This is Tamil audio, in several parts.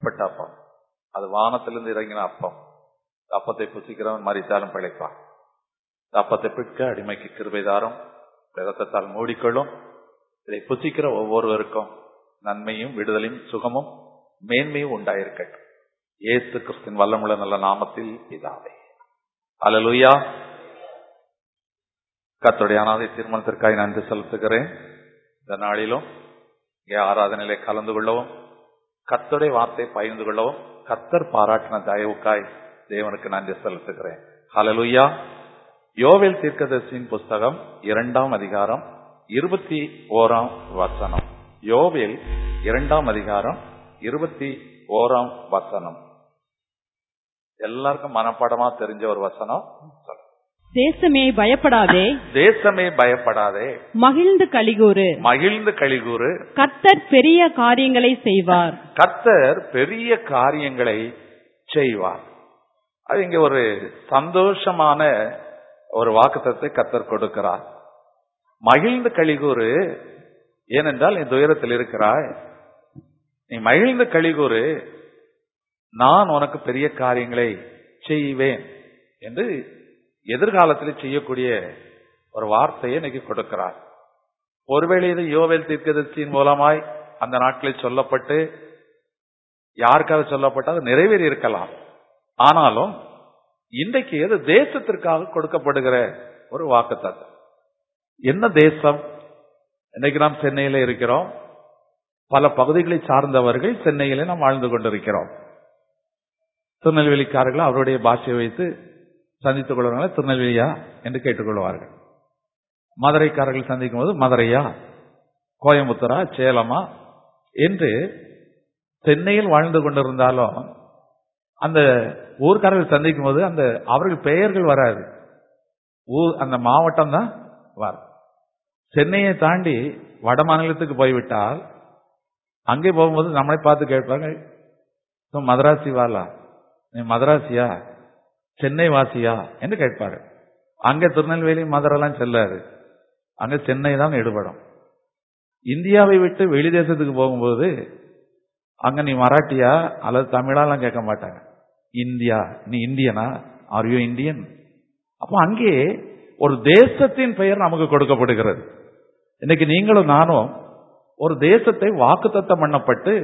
பட்ட அப்பம் அது வானத்திலிருந்து இறங்கின அப்பம் இந்த அப்பத்தை புசிக்கிறவன் மறித்தாலும் பிழைப்பான் இந்த அப்பத்தை பிற்க அடிமைக்கு கிருபைதாரம் ரத்தத்தால் மூடிக்கொள்ளும் இதை புசிக்கிற ஒவ்வொருவருக்கும் நன்மையும் விடுதலையும் சுகமும் மேன்மையும் உண்டாயிருக்கட்டும் ஏசு கிறிஸ்தின் வல்லமுள்ள நல்ல நாமத்தில் இதாவே அலலுயா கத்தோடைய அனாதை திருமணத்திற்காக நன்றி செலுத்துகிறேன் இந்த நாளிலும் இங்கே ஆராதனையிலே கலந்து கொள்ளவும் கத்தோடைய வார்த்தை பகிர்ந்து கொள்ளவும் கத்தர் பாராட்டின தயவுக்காய் தேவனுக்கு நன்றி செலுத்துகிறேன் ஹலலுயா யோவேல் தீர்க்கதர்சியின் புஸ்தகம் இரண்டாம் அதிகாரம் இருபத்தி ஓராம் வசனம் யோவேல் இரண்டாம் அதிகாரம் இருபத்தி ஓராம் வசனம் எல்லாருக்கும் மனப்பாடமா தெரிஞ்ச ஒரு வசனம் சொல்லுங்க. தேசமே பயப்படாதே தேசமே பயப்படாதே மகிழ்ந்து கலிகூறு மகிழ்ந்து கழிகூறு கர்த்தர் பெரிய காரியங்களை செய்வார் கர்த்தர் பெரிய காரியங்களை செய்வார் அது இங்க ஒரு சந்தோஷமான ஒரு வாக்குத்தத்தை கர்த்தர் கொடுக்கிறார் மகிழ்ந்து கழிகூறு ஏனென்றால் நீ துயரத்தில் இருக்கிறாய் நீ மகிழ்ந்து கழிகூறு நான் உனக்கு பெரிய காரியங்களை செய்வேன் என்று எதிர்காலத்தில் செய்யக்கூடிய ஒரு வார்த்தையை இன்னைக்கு கொடுக்கிறார் ஒருவேளை இது யோவேல் தீர்க்கதர்சியின் மூலமாய் அந்த நாட்களில் சொல்லப்பட்டு யாருக்காக சொல்லப்பட்டு அது நிறைவேறி இருக்கலாம் ஆனாலும் இன்றைக்கு எது தேசத்திற்காக கொடுக்கப்படுகிற ஒரு வாக்குத்தத்தம் என்ன தேசம் இன்னைக்கு நாம் சென்னையில இருக்கிறோம் பல பகுதிகளை சார்ந்தவர்கள் சென்னையில நாம் வாழ்ந்து கொண்டிருக்கிறோம் திருநெல்வேலிக்காரர்கள் அவருடைய பாஷையை வைத்து சந்தித்துக் கொள்வாங்க திருநெல்வேலியா என்று கேட்டுக்கொள்வார்கள் மதுரைக்காரர்கள் சந்திக்கும் போது மதுரையா கோயம்புத்தூரா சேலமா என்று சென்னையில் வாழ்ந்து கொண்டிருந்தாலும் அந்த ஊர்க்காரர்கள் சந்திக்கும் போது அந்த அவர்கள் பெயர்கள் வராது ஊர் அந்த மாவட்டம் தான் வரும் சென்னையை தாண்டி வட மாநிலத்துக்கு போய்விட்டால் அங்கே போகும்போது நம்மளை பார்த்து கேட்பாங்க "நீ மதராசி வாலா நீ மதராசியா சென்னை வாசியா என்று கேட்பாரு அங்க திருநெல்வேலி மதுரெல்லாம் செல்லாது அங்க சென்னை தான் எடுபடும் இந்தியாவை விட்டு வெளி தேசத்துக்கு போகும்போது அங்க நீ மராட்டியா அல்லது தமிழாலாம் கேட்க மாட்டாங்க இந்தியா நீ இந்தியனா ஆர் யூ இந்தியன் அப்போ அங்கே ஒரு தேசத்தின் பெயர் நமக்கு கொடுக்கப்படுகிறது இன்னைக்கு நீங்களும் நானும் ஒரு தேசத்தை வாக்குத்தத்தம் பண்ணப்பட்டு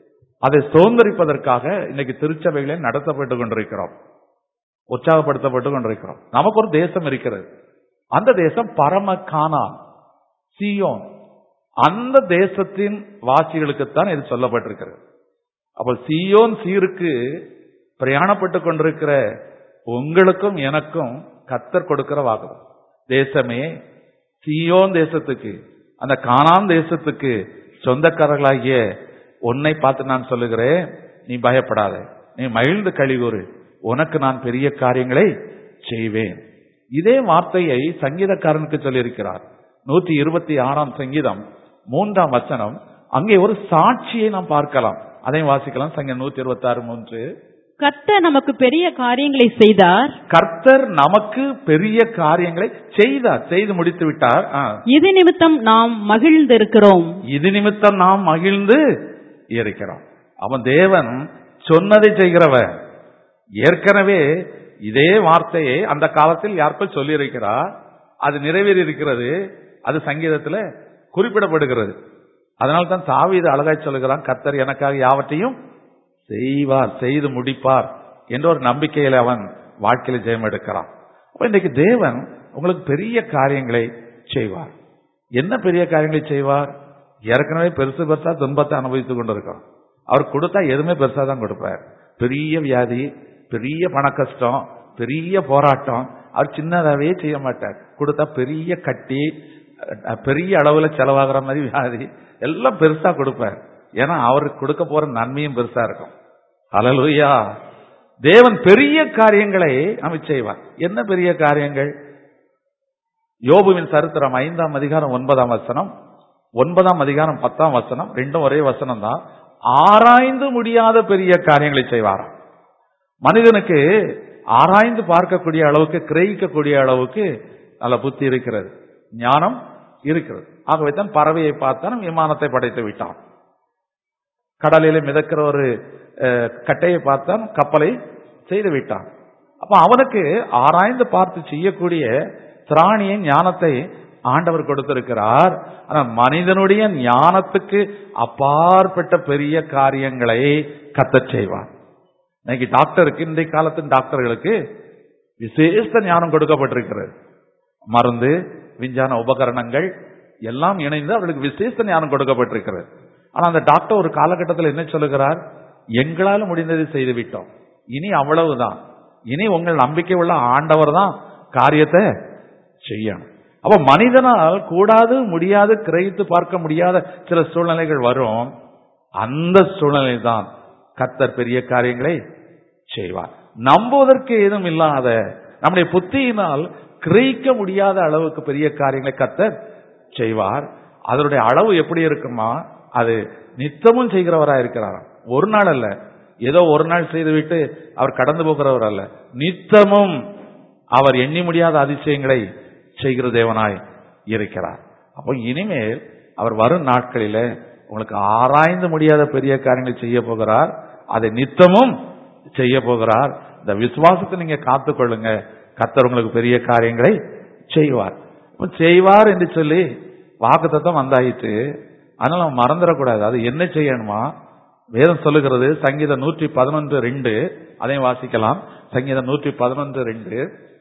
அதை சுதந்திரிப்பதற்காக இன்னைக்கு திருச்சபைகளில் நடத்தப்பட்டு கொண்டிருக்கிறோம் உற்சாகப்படுத்தப்பட்டு கொண்டிருக்கிறோம் நமக்கு ஒரு தேசம் இருக்கிறது அந்த தேசம் பரம கானான் சியோன் அந்த தேசத்தின் வாசிகளுக்குத்தான் இது சொல்லப்பட்டிருக்கிறது அப்போ சியோன் சீருக்கு பிரயாணப்பட்டு கொண்டிருக்கிற உங்களுக்கும் எனக்கும் கத்தர் கொடுக்கிற வாக்கு தேசமே சியோன் தேசத்துக்கு அந்த கானான் தேசத்துக்கு சொந்தக்காரர்களாகிய உன்னை பார்த்து நான் சொல்லுகிறேன் நீ பயப்படாத நீ மகிழ்ந்து கழிவுறு உனக்கு நான் பெரிய காரியங்களை செய்வேன் இதே வார்த்தையை சங்கீதக்காரனுக்கு சொல்லியிருக்கிறார் நூற்றி இருபத்தி ஆறாம் சங்கீதம் மூன்றாம் வசனம் அங்கே ஒரு சாட்சியை நாம் பார்க்கலாம் அதையும் வாசிக்கலாம் சங்கீதம் நூத்தி இருபத்தி ஆறு மூன்று கர்த்தர் நமக்கு பெரிய காரியங்களை செய்தார் கர்த்தர் நமக்கு பெரிய காரியங்களை செய்தார் செய்து முடித்து விட்டார் ஆ. இது நிமித்தம் நாம் மகிழ்ந்திருக்கிறோம் இது நிமித்தம் நாம் மகிழ்ந்து இருக்கிறோம் அவன் தேவன் சொன்னதை செய்கிறவன் ஏற்கனவே இதே வார்த்தையை அந்த காலத்தில் யாருக்கும் சொல்லி இருக்கிறார் அது நிறைவேறி இருக்கிறது அது சங்கீதத்துல குறிப்பிடப்படுகிறது அதனால தான் தாவீது அழகாய் சொல்லுகிறான் கர்த்தர் எனக்காக யாவற்றையும் செய்வார் செய்து முடிப்பார் என்ற ஒரு நம்பிக்கையில அவன் வாழ்க்கையில ஜெயம் எடுக்கிறான் அப்ப இன்னைக்கு தேவன் உங்களுக்கு பெரிய காரியங்களை செய்வார் என்ன பெரிய காரியங்களை செய்வார் ஏற்கனவே பெருசு பெருசா துன்பத்தை அனுபவித்துக் கொண்டிருக்கிறோம் அவர் கொடுத்தா எதுவுமே பெருசா தான் கொடுப்பார் பெரிய வியாதி பெரிய பண கஷ்டம் பெரிய போராட்டம் அவர் சின்னதாவே செய்ய மாட்டார் கொடுத்தா பெரிய கட்டி அஹ், பெரிய அளவுல செலவாகிற மாதிரி வியாதி எல்லாம் பெருசா கொடுப்பார் ஏன்னா அவருக்கு கொடுக்க போற நன்மையும் பெருசா இருக்கும் அலலுயா தேவன் பெரிய காரியங்களை அமைச்சு செய்வார் என்ன பெரிய காரியங்கள் யோபுவின் சரித்திரம் ஐந்தாம் அதிகாரம் ஒன்பதாம் வசனம் ஒன்பதாம் அதிகாரம் பத்தாம் வசனம் ரெண்டும் ஒரே வசனம் தான் ஆராய்ந்து முடியாத பெரிய காரியங்களை செய்வாராம் மனிதனுக்கு ஆராய்ந்து பார்க்கக்கூடிய அளவுக்கு கிரகிக்கக்கூடிய அளவுக்கு நல்ல புத்தி இருக்கிறது ஞானம் இருக்கிறது ஆகவே தான் பறவையை பார்த்தான் விமானத்தை படைத்து விட்டான் கடலிலே மிதக்கிற ஒரு அஹ், கட்டையை பார்த்தான் கப்பலை செய்து விட்டான் அப்ப அவனுக்கு ஆராய்ந்து பார்த்து செய்யக்கூடிய திராணியின் ஞானத்தை ஆண்டவர் கொடுத்திருக்கிறார் ஆனா மனிதனுடைய ஞானத்துக்கு அப்பாற்பட்ட பெரிய காரியங்களை கத்தச் செய்வார் இன்னைக்கு டாக்டருக்கு இன்றைய காலத்தின் டாக்டர்களுக்கு விசேஷ ஞானம் கொடுக்கப்பட்டிருக்கிறது மருந்து விஞ்ஞான உபகரணங்கள் எல்லாம் இணைந்து அவர்களுக்கு விசேஷ ஞானம் கொடுக்கப்பட்டிருக்கிறது ஆனா அந்த டாக்டர் ஒரு காலகட்டத்தில் என்ன சொல்லுகிறார் எங்களால் முடிந்ததை செய்து விட்டோம் இனி அவ்வளவுதான் இனி உங்கள் நம்பிக்கை உள்ள ஆண்டவர் தான் காரியத்தை செய்யணும் அப்ப மனிதனால் கூடாது முடியாது கிரகித்து பார்க்க முடியாத சில சூழ்நிலைகள் வரும் அந்த சூழ்நிலை தான் கத்தர் பெரிய காரியங்களை செய்வார் நம்புவதற்கு ஏதும் இல்லாத நம்முடைய புத்தியினால் கிரகிக்க முடியாத அளவுக்கு பெரிய காரியங்களை கத்தர் செய்வார் அதனுடைய அளவு எப்படி இருக்குமா அது நித்தமும் செய்கிறவரா இருக்கிறாராம் ஒரு நாள் அல்ல ஏதோ ஒரு நாள் செய்துவிட்டு அவர் கடந்து போகிறவர் அல்ல நித்தமும் அவர் எண்ணி முடியாத அதிசயங்களை செய்கிற தேவனாய் இருக்கிறார் அப்போ இனிமேல் அவர் வரும் நாட்களில உங்களுக்கு ஆராய்ந்து முடியாத பெரிய காரியங்களை செய்ய போகிறார் அதை நித்தமும் செய்ய போகிறார் இந்த விசுவாசத்தை நீங்க காத்துக்கொள்ளுங்க கத்தர் உங்களுக்கு பெரிய காரியங்களை செய்வார் அப்ப செய்வார் என்று சொல்லி வாக்குத்தத்தம் வந்தாயிற்று அதனால நம்ம மறந்துடக்கூடாது அது என்ன செய்யணுமா வேதம் சொல்லுகிறது சங்கீதம் நூற்றி பதினொன்று ரெண்டு அதையும் வாசிக்கலாம் சங்கீதம் நூற்றி பதினொன்று ரெண்டு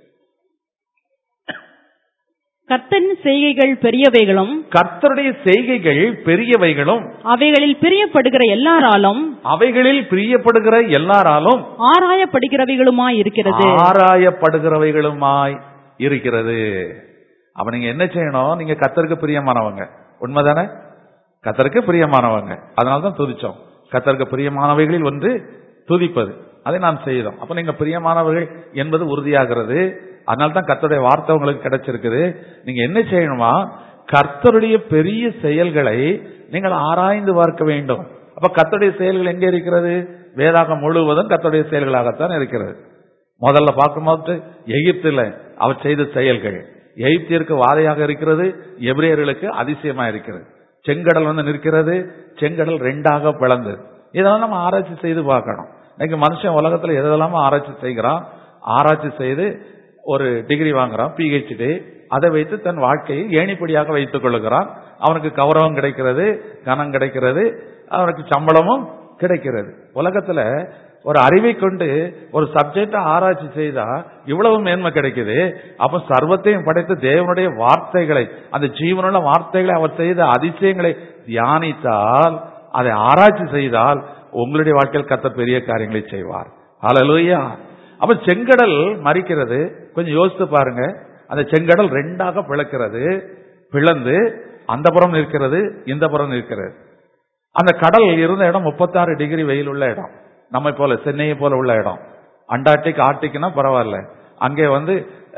கர்த்தரின் செய்கைகள் பெரியவைகளும் கர்த்தருடைய செய்கைகள் பெரியவைகளும் அவைகளில் பிரியப்படுகிற எல்லாராலும் அவைகளில் பிரியப்படுகிற எல்லாராலும் ஆராயப்படுகிறவைகளுமாய் இருக்கிறது ஆராயப்படுகிறவைகளுமாய் இருக்கிறது அப்ப நீங்க என்ன செய்யணும் நீங்க கத்தருக்கு பிரியமானவங்க உண்மைதானே கத்தருக்கு பிரியமானவங்க அதனாலதான் துதிச்சோம் கத்தருக்கு பிரியமானவைகளில் ஒன்று துதிப்பது அதை நாம் செய்தோம் அப்ப நீங்க பிரியமானவர்கள் என்பது உறுதியாகிறது அதனால தான் கர்த்தருடைய வார்த்தை உங்களுக்கு கிடைச்சிருக்குது நீங்க என்ன செய்யணுமா கர்த்தருடைய பெரிய செயல்களை நீங்கள் ஆராய்ந்து பார்க்க வேண்டும் அப்ப கர்த்தருடைய செயல்கள் எங்க இருக்கிறது வேதாகம் முழுவதும் கர்த்தருடைய செயல்களாகத்தான் இருக்கிறது முதல்ல பார்க்கும்போது எகிப்தில் அவர் செய்த செயல்கள் எகிப்தியருக்கு வாதையாக இருக்கிறது எபிரேயர்களுக்கு அதிசயமா இருக்கிறது செங்கடல் வந்து நிற்கிறது செங்கடல் ரெண்டாக பிளந்தது இதெல்லாம் நம்ம ஆராய்ச்சி செய்து பார்க்கணும் இன்னைக்கு மனுஷன் உலகத்துல எதெல்லாமோ ஆராய்ச்சி செய்கிறான் ஆராய்ச்சி செய்து ஒரு டிகிரி வாங்குறான் பிஹெச்டி அதை வைத்து தன் வாழ்க்கையை ஏணிப்படியாக வைத்துக் கொள்ளுகிறான் அவனுக்கு கௌரவம் கிடைக்கிறது கனம் கிடைக்கிறது அவனுக்கு சம்பளமும் கிடைக்கிறது உலகத்துல ஒரு அறிவை கொண்டு ஒரு சப்ஜெக்ட ஆராய்ச்சி செய்தா இவ்வளவு மேன்மை கிடைக்குது அப்ப சர்வத்தையும் படைத்த தேவனுடைய வார்த்தைகளை அந்த ஜீவனுள்ள வார்த்தைகளை அவர் செய்த அதிசயங்களை தியானித்தால் அதை ஆராய்ச்சி செய்தால் உங்களுடைய வாழ்க்கையில் கத்த பெரிய காரியங்களை செய்வார் ஹalleluya அப்ப செங்கடல் மறிக்கிறது கொஞ்சம் யோசித்து பாருங்க அந்த செங்கடல் ரெண்டாக பிளக்கிறது பிளந்து அந்த புறம் நிற்கிறது இந்த புறம் நிற்கிறது அந்த கடல் இருந்த இடம் முப்பத்தாறு டிகிரி வெயில் உள்ள இடம் நம்மை போல சென்னையை போல உள்ள இடம் அண்டார்டிக் ஆர்டிக்னா பரவாயில்ல அங்கே வந்து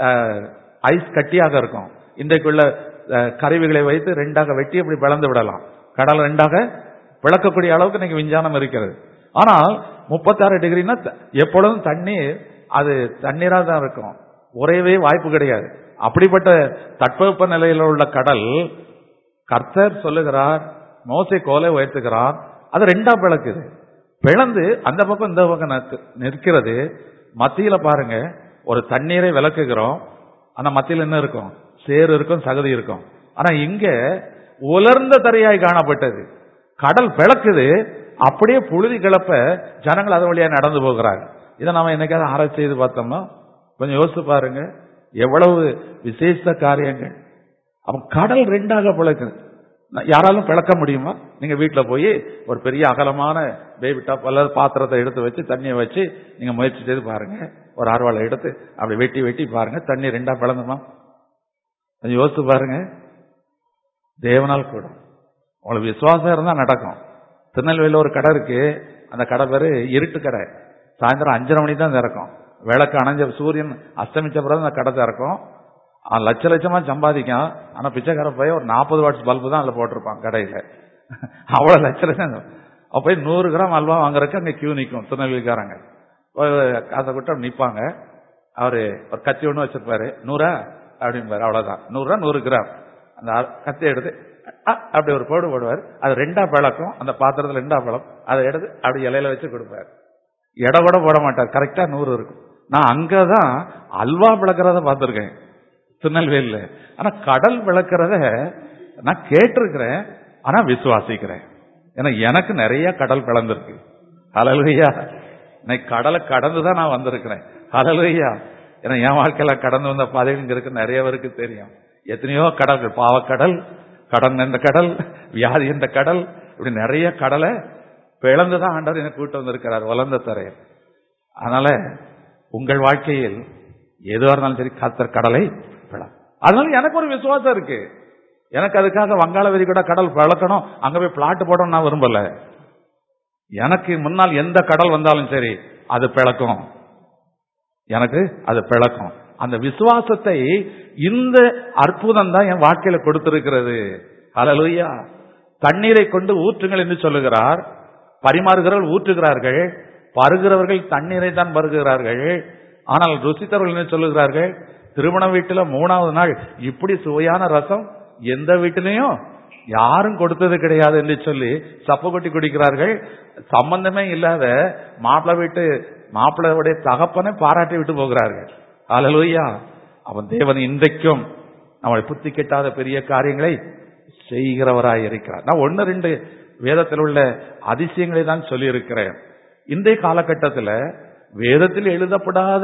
ஐஸ் கட்டியாக இருக்கும் இன்றைக்குள்ள அஹ், கருவிகளை வைத்து ரெண்டாக வெட்டி அப்படி பிளந்து விடலாம் கடல் ரெண்டாக பிளக்கக்கூடிய அளவுக்கு இன்னைக்கு விஞ்ஞானம் இருக்கிறது ஆனால் முப்பத்தாறு டிகிரினா த- எப்பொழுதும் தண்ணீர் அது தண்ணீராக தான் இருக்கும் உறையவே வாய்ப்பு கிடையாது அப்படிப்பட்ட தட்பவெப்ப நிலையில் உள்ள கடல் கர்த்தர் சொல்லுகிறார் மோசை கோலை உயர்த்துகிறார் அது ரெண்டா பிளக்குது பிளந்து அந்த பக்கம் இந்த பக்கம் நிற்கு- நிற்கிறது மத்தியில பாருங்க ஒரு தண்ணீரை விளக்குகிறோம் ஆனா மத்தியில என்ன இருக்கும் சேறு இருக்கும் சகதி இருக்கும் ஆனா இங்க உலர்ந்த தரையாய் காணப்பட்டது கடல் பிளக்குது அப்படியே புழுதி கிளப்ப ஜனங்கள் அது வழியா நடந்து போகிறாங்க இதை நாம என்னைக்காவது ஆராய்ச்சி செய்து பார்த்தோம்னா கொஞ்சம் யோசிச்சு பாருங்க எவ்வளவு விசேஷ காரியங்கள் அவன் கடல் ரெண்டாக பிளக்குது நான் யாராலும் பிளக்க முடியுமா நீங்க வீட்டுல போய் ஒரு பெரிய அகலமான பேபி டாப் அல்லது பாத்திரத்தை எடுத்து வச்சு தண்ணியை வச்சு நீங்க முயற்சி செய்து பாருங்க ஒரு அருவாளை எடுத்து அப்படி வெட்டி வெட்டி பாருங்க தண்ணி ரெண்டா பிளந்துமா கொஞ்சம் யோசிச்சு பாருங்க தேவனால் கூட உங்களுக்கு விசுவாசம் இருந்தா நடக்கும் திருநெல்வேலியில் ஒரு கடை இருக்கு அந்த கடை பேரு இருட்டு கடை சாயந்தரம் அஞ்சரை மணி தான் திறக்கும் விளக்கு அணைஞ்ச சூரியன் அஸ்தமிச்ச பிறகு அந்த கடை திறக்கும் அவன் லட்ச லட்சமா சம்பாதிக்கான் ஆனா பிச்சைக்கார போய் ஒரு நாற்பது வாட்ஸ் பல்பு தான் அதுல போட்டிருப்பான் கடையில அவ்வளவு லட்ச லட்சம் அப்ப போய் நூறு கிராம் அல்வா வாங்குறதுக்கு அங்க கியூ நிற்கும் திருநெல்வேலிக்காரங்க ஒரு காசை கூட்டம் நிப்பாங்க அவரு ஒரு கத்தி ஒண்ணு வச்சிருப்பாரு நூறா அப்படிம்பாரு அவ்வளவுதான் நூறுரூவா நூறு கிராம் அந்த அ- கத்தி எடுத்து அ, அப்படி ஒரு போடு போடுவார் அது ரெண்டா பிளக்கும் அந்த பாத்திரத்துல ரெண்டா பழம் அதை எடுத்து அப்படி இலையில வச்சு கொடுப்பார் எடை கூட போட மாட்டார் கரெக்டா நூறு இருக்கும் நான் அங்கதான் அல்வா விளக்குறத பார்த்திருக்கேன் திருநெல்வேலியில ஆனா கடல் விளக்குறத நான் கேட்டிருக்கிறேன் ஆனா விசுவாசிக்கிறேன் ஏன்னா எனக்கு நிறைய கடல் பிளந்திருக்கு அலலுயா இன்னைக்கு கடலை கடந்து தான் நான் வந்திருக்கிறேன் அலலுயா ஏன்னா என் வாழ்க்கையில கடந்து வந்த பாதைகள் இங்க இருக்கு நிறைய பேருக்கு தெரியும் எத்தனையோ கடல்கள் பாவக்கடல் கடன் என்ற கடல் வியாதி என்ற கடல் இப்படி நிறைய கடலை பிளந்துதான் ஆண்டவர் எனக்கு கூட்டு வந்திருக்கிறார் வளர்ந்த தரையர் அதனால உங்கள் வாழ்க்கையில் எதுவாக இருந்தாலும் சரி கத்தர் கடலை பிளம் அதனால எனக்கு ஒரு விசுவாசம் இருக்கு எனக்கு அதுக்காக வங்காள விரிகுடா கடல் பிளக்கணும் அங்க போய் பிளாட் போடணும் நான் விரும்பல எனக்கு முன்னால் எந்த கடல் வந்தாலும் சரி அது பிளக்கும் எனக்கு அது பிளக்கும் அந்த விசுவாசத்தை இந்த அற்புதம் தான் என் வாழ்க்கையில கொடுத்திருக்கிறது அலலுயா தண்ணீரை கொண்டு ஊற்றுங்கள் என்று சொல்லுகிறார் பரிமாறுகிறவர்கள் ஊற்றுகிறார்கள் பருகிறவர்கள் தண்ணீரை தான் பருகிறார்கள் ஆனால் ருசித்தவர்கள் என்ன சொல்லுகிறார்கள் திருமண வீட்டுல மூணாவது நாள் இப்படி சுவையான ரசம் எந்த வீட்டிலையும் யாரும் கொடுத்தது கிடையாது என்று சொல்லி சப்பு கொட்டி குடிக்கிறார்கள் சம்பந்தமே இல்லாத மாப்பிள்ளை வீட்டு மாப்பிள்ளையுடைய தகப்பனை பாராட்டி விட்டு போகிறார்கள் அலலுயா அவன் தேவன் இன்றைக்கும் நம்மளை புத்தி கெட்டாத பெரிய காரியங்களை செய்கிறவராய் இருக்கிறார் நான் ஒன்னு ரெண்டு வேதத்தில் உள்ள அதிசயங்களை தான் சொல்லி இருக்கிறேன் இன்றைய காலகட்டத்தில் வேதத்தில் எழுதப்படாத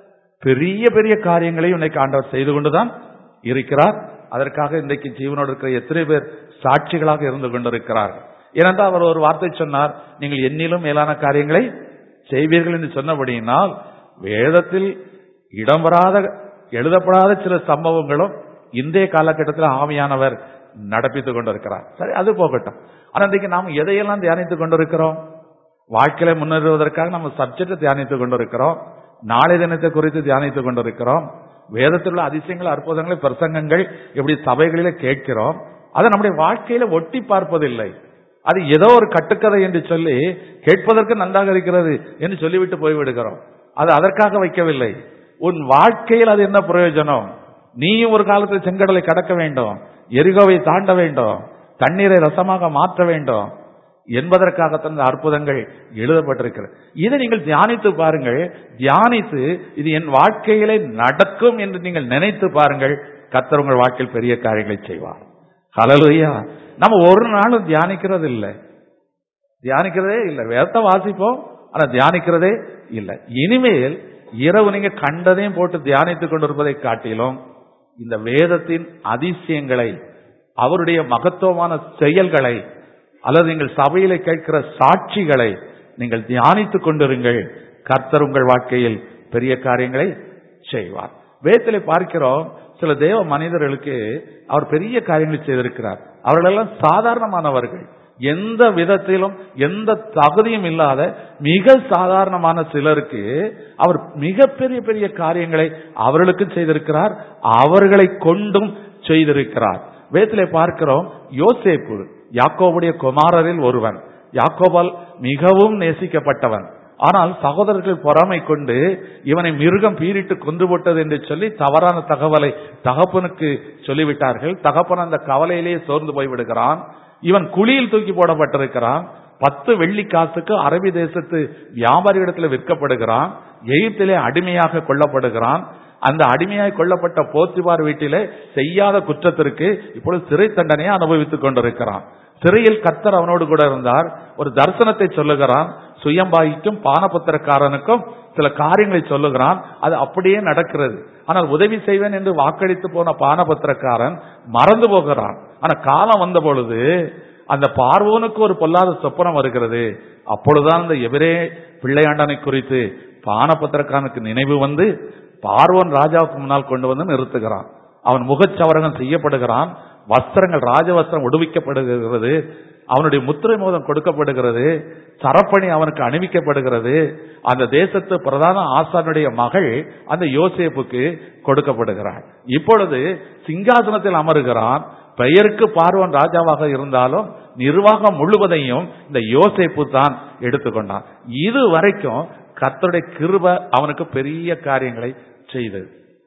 பெரிய பெரிய காரியங்களை இன்னைக்கு ஆண்டவர் செய்து கொண்டுதான் இருக்கிறார் அதற்காக இன்றைக்கு ஜீவனோடு இருக்கிற எத்தனை பேர் சாட்சிகளாக இருந்து கொண்டிருக்கிறார்கள் ஏனென்றால் அவர் ஒரு வார்த்தை சொன்னார் நீங்கள் என்னிலும் மேலான காரியங்களை செய்வீர்கள் என்று சொன்னபடியினால் வேதத்தில் இடம்பெறாத எழுதப்படாத சில சம்பவங்களும் இன்றைய காலகட்டத்தில் ஆவியானவர் நடப்பித்துக் கொண்டிருக்கிறார் சரி அது போகட்டும் ஆனா இன்றைக்கு நாம் எதையெல்லாம் தியானித்துக் கொண்டிருக்கிறோம் வாழ்க்கையில முன்னேறுவதற்காக நம்ம சப்ஜெக்ட் தியானித்துக் கொண்டிருக்கிறோம் நாளை தினத்தை குறித்து தியானித்துக் கொண்டிருக்கிறோம் வேதத்தில் உள்ள அதிசயங்கள் அற்புதங்களை பிரசங்கங்கள் இப்படி சபைகளில கேட்கிறோம் அதை நம்முடைய வாழ்க்கையில ஒட்டி பார்ப்பதில்லை அது ஏதோ ஒரு கட்டுக்கதை என்று சொல்லி கேட்பதற்கு நன்றாக இருக்கிறது என்று சொல்லிவிட்டு போய்விடுகிறோம் அது அதற்காக வைக்கவில்லை உன் வாழ்க்கையில் அது என்ன பிரயோஜனம் நீயும் ஒரு காலத்தில் செங்கடலை கடக்க வேண்டும் எரிகோவை தாண்ட வேண்டும் தண்ணீரை ரசமாக மாற்ற வேண்டும் என்பதற்காகத்தான் இந்த அற்புதங்கள் எழுதப்பட்டிருக்கிறது இதை நீங்கள் தியானித்து பாருங்கள் தியானித்து இது என் வாழ்க்கையிலே நடக்கும் என்று நீங்கள் நினைத்து பாருங்கள் கர்த்தர் உங்கள் வாழ்க்கையில் பெரிய காரியங்களை செய்வார் ஹலலுயா நம்ம ஒரு நாளும் தியானிக்கிறது இல்லை தியானிக்கிறதே இல்லை வேதத்தை வாசிப்போம் ஆனா தியானிக்கிறதே இல்லை இனிமேல் இரவு நீங்க கண்டதையும் போட்டு தியானித்துக் கொண்டிருப்பதை காட்டிலும் இந்த வேதத்தின் அதிசயங்களை அவருடைய மகத்துவமான செயல்களை அல்லது நீங்கள் சபையில கேட்கிற சாட்சிகளை நீங்கள் தியானித்துக் கொண்டிருங்கள் கர்த்தர் உங்கள் வாழ்க்கையில் பெரிய காரியங்களை செய்வார் வேதத்திலே பார்க்கிறோம் சில தேவ மனிதர்களுக்கு அவர் பெரிய காரியங்களை செய்திருக்கிறார் அவர்களெல்லாம் சாதாரணமானவர்கள் எந்த விதத்திலும் எந்த தகுதியும் இல்லாத மிக சாதாரணமான சிலருக்கு அவர் மிகப்பெரிய பெரிய காரியங்களை அவர்களுக்கும் செய்திருக்கிறார் அவர்களை கொண்டும் செய்திருக்கிறார் வேதத்திலே பார்க்கிறோம் யோசேப்பு யாக்கோபுடைய குமாரரில் ஒருவன் யாக்கோபால் மிகவும் நேசிக்கப்பட்டவன் ஆனால் சகோதரர்கள் பொறாமை கொண்டு இவனை மிருகம் பீரிட்டு கொண்டு போட்டது என்று சொல்லி தவறான தகவலை தகப்பனுக்கு சொல்லிவிட்டார்கள் தகப்பன் அந்த கவலையிலேயே சோர்ந்து போய்விடுகிறான் இவன் குழியில் தூக்கி போடப்பட்டிருக்கிறான் பத்து வெள்ளி காசுக்கு அரபி தேசத்து வியாபாரியிடத்தில் விற்கப்படுகிறான் எகிப்திலே அடிமையாக கொல்லப்படுகிறான் அந்த அடிமையாய் கொல்லப்பட்ட போத்திபார் வீட்டிலே செய்யாத குற்றத்திற்கு இப்பொழுது சிறை தண்டனையை அனுபவித்துக் கொண்டிருக்கிறான் சிறையில் கத்தர் அவனோடு கூட இருந்தார் ஒரு தரிசனத்தை சொல்லுகிறான் சுயம்பாய்க்கும் பானபத்திரக்காரனுக்கும் சில காரியங்களை சொல்லுகிறான் அது அப்படியே நடக்கிறது ஆனால் உதவி செய்வேன் என்று வாக்களித்து போன பானபத்திரக்காரன் மறந்து போகிறான் ஆனா காலம் வந்த பொழுது அந்த பார்வோனுக்கு ஒரு பொல்லாத சொப்பனம் வருகிறது அப்பொழுதுதான் அந்த எவரே பிள்ளையாண்டனை குறித்து பானபத்திரக்காரனுக்கு நினைவு வந்து பார்வோன் ராஜாவுக்கு முன்னால் கொண்டு வந்து நிறுத்துகிறான் அவன் முகச்சவரகம் செய்யப்படுகிறான் வஸ்திரங்கள் ராஜவஸ்திரம் உடுவிக்கப்படுகிறது அவனுடைய முத்திரை மோதம் கொடுக்கப்படுகிறது சரப்பணி அவனுக்கு அணிவிக்கப்படுகிறது அந்த தேசத்து பிரதான ஆசானுடைய மகள் அந்த யோசேப்புக்கு கொடுக்கப்படுகிறாள் இப்பொழுது சிங்காசனத்தில் அமருகிறான் பெயருக்கு பார்வன் ராஜாவாக இருந்தாலும் நிர்வாகம் முழுவதையும் இந்த யோசேப்பு தான் எடுத்துக்கொண்டான் இது வரைக்கும் கர்த்தருடைய கிருப அவனுக்கு பெரிய காரியங்களை செய்தது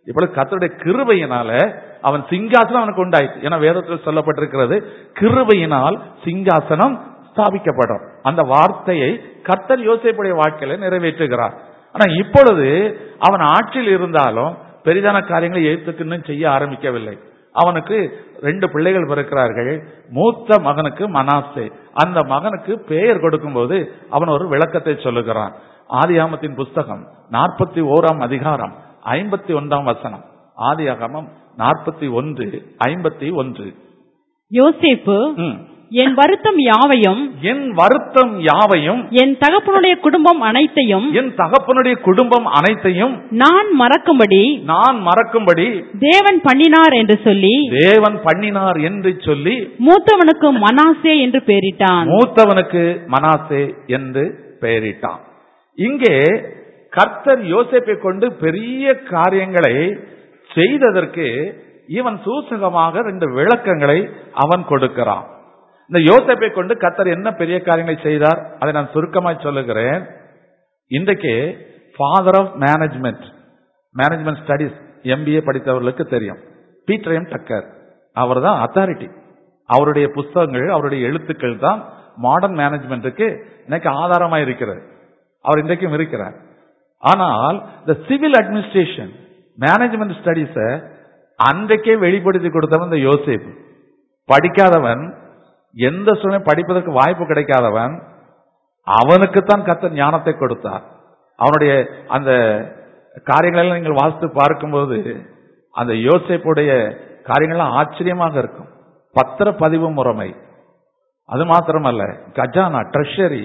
இப்பொழுது கர்த்தருடைய கிருபையினால அவன் சிங்காசனம் அவனுக்கு உண்டாயிற்று ஏன்னா வேதத்தில் சொல்லப்பட்டிருக்கிறது கிருபையினால் சிங்காசனம் ஸ்தாபிக்கப்படும் அந்த வார்த்தையை கர்த்தர் யோசிப்புடைய வாழ்க்கையில நிறைவேற்றுகிறார் ஆனா இப்பொழுது அவன் ஆட்சியில் இருந்தாலும் பெரிதான காரியங்களை எழுத்துக்கு இன்னும் செய்ய ஆரம்பிக்கவில்லை அவனுக்கு ரெண்டு பிள்ளைகள் பிறக்கிறார்கள் மூத்த மகனுக்கு மனாசே அந்த மகனுக்கு பெயர் கொடுக்கும்போது அவன் ஒரு விளக்கத்தை சொல்லுகிறான் ஆதியாமத்தின் புஸ்தகம் நாற்பத்தி ஓராம் அதிகாரம் ஐம்பத்தி ஒன்றாம் வசனம் ஆதியாகமம் நாற்பத்தி ஒன்று ஐம்பத்தி ஒன்று யோசேப்பு ம். என் வருத்தம் யாவையும் என் வருத்தம் யாவையும் என் தகப்பனுடைய குடும்பம் அனைத்தையும் என் தகப்பனுடைய குடும்பம் அனைத்தையும் நான் மறக்கும்படி நான் மறக்கும்படி தேவன் பண்ணினார் என்று சொல்லி தேவன் பண்ணினார் என்று சொல்லி மூத்தவனுக்கு மனாசே என்று பெயரிட்டான் மூத்தவனுக்கு மனாசே என்று பெயரிட்டான் இங்கே கர்த்தர் யோசேப்பை கொண்டு பெரிய காரியங்களை செய்ததற்கு இவன் சூசகமாக ரெண்டு விளக்கங்களை அவன் கொடுக்கிறான் இந்த யோசேப்பை கொண்டு கர்த்தர் என்ன பெரிய காரியங்களை செய்தார் அதை நான் சுருக்கமாய் சொல்லுகிறேன் இன்றைக்கு father of management management studies MBA படித்தவர்களுக்கு தெரியும் பீட்டர் எம் டக்கர் அவர் தான் அத்தாரிட்டி அவருடைய புஸ்தகங்கள் அவருடைய எழுத்துக்கள் தான் மாடர்ன் மேனேஜ்மெண்ட்டுக்கு இன்னைக்கு ஆதாரமா இருக்கிறது அவர் இன்றைக்கும் இருக்கிறார் ஆனால் இந்த சிவில் அட்மினிஸ்ட்ரேஷன் மேனேஜ்மெண்ட் ஸ்டடிஸ அன்றைக்கே வெளிப்படுத்தி கொடுத்தவன் இந்த யோசேப் படிக்காதவன் எந்த சூழ்நிலை படிப்பதற்கு வாய்ப்பு கிடைக்காதவன் அவனுக்குத்தான் கர்த்தர் ஞானத்தை கொடுத்தார் அவனுடைய அந்த காரியங்களெல்லாம் நீங்கள் வாசித்து பார்க்கும்போது அந்த யோசேப்புடைய காரியங்கள்லாம் ஆச்சரியமாக இருக்கும் பத்திர பதிவு முறைமை அது மாத்திரமல்ல கஜானா ட்ரெஷரி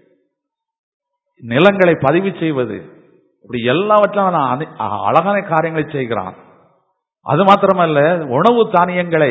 நிலங்களை பதிவு செய்வது இப்படி எல்லாவற்றிலும் அவன் அதி- அழகான காரியங்களை செய்கிறான் அது மாத்திரமல்ல உணவு தானியங்களை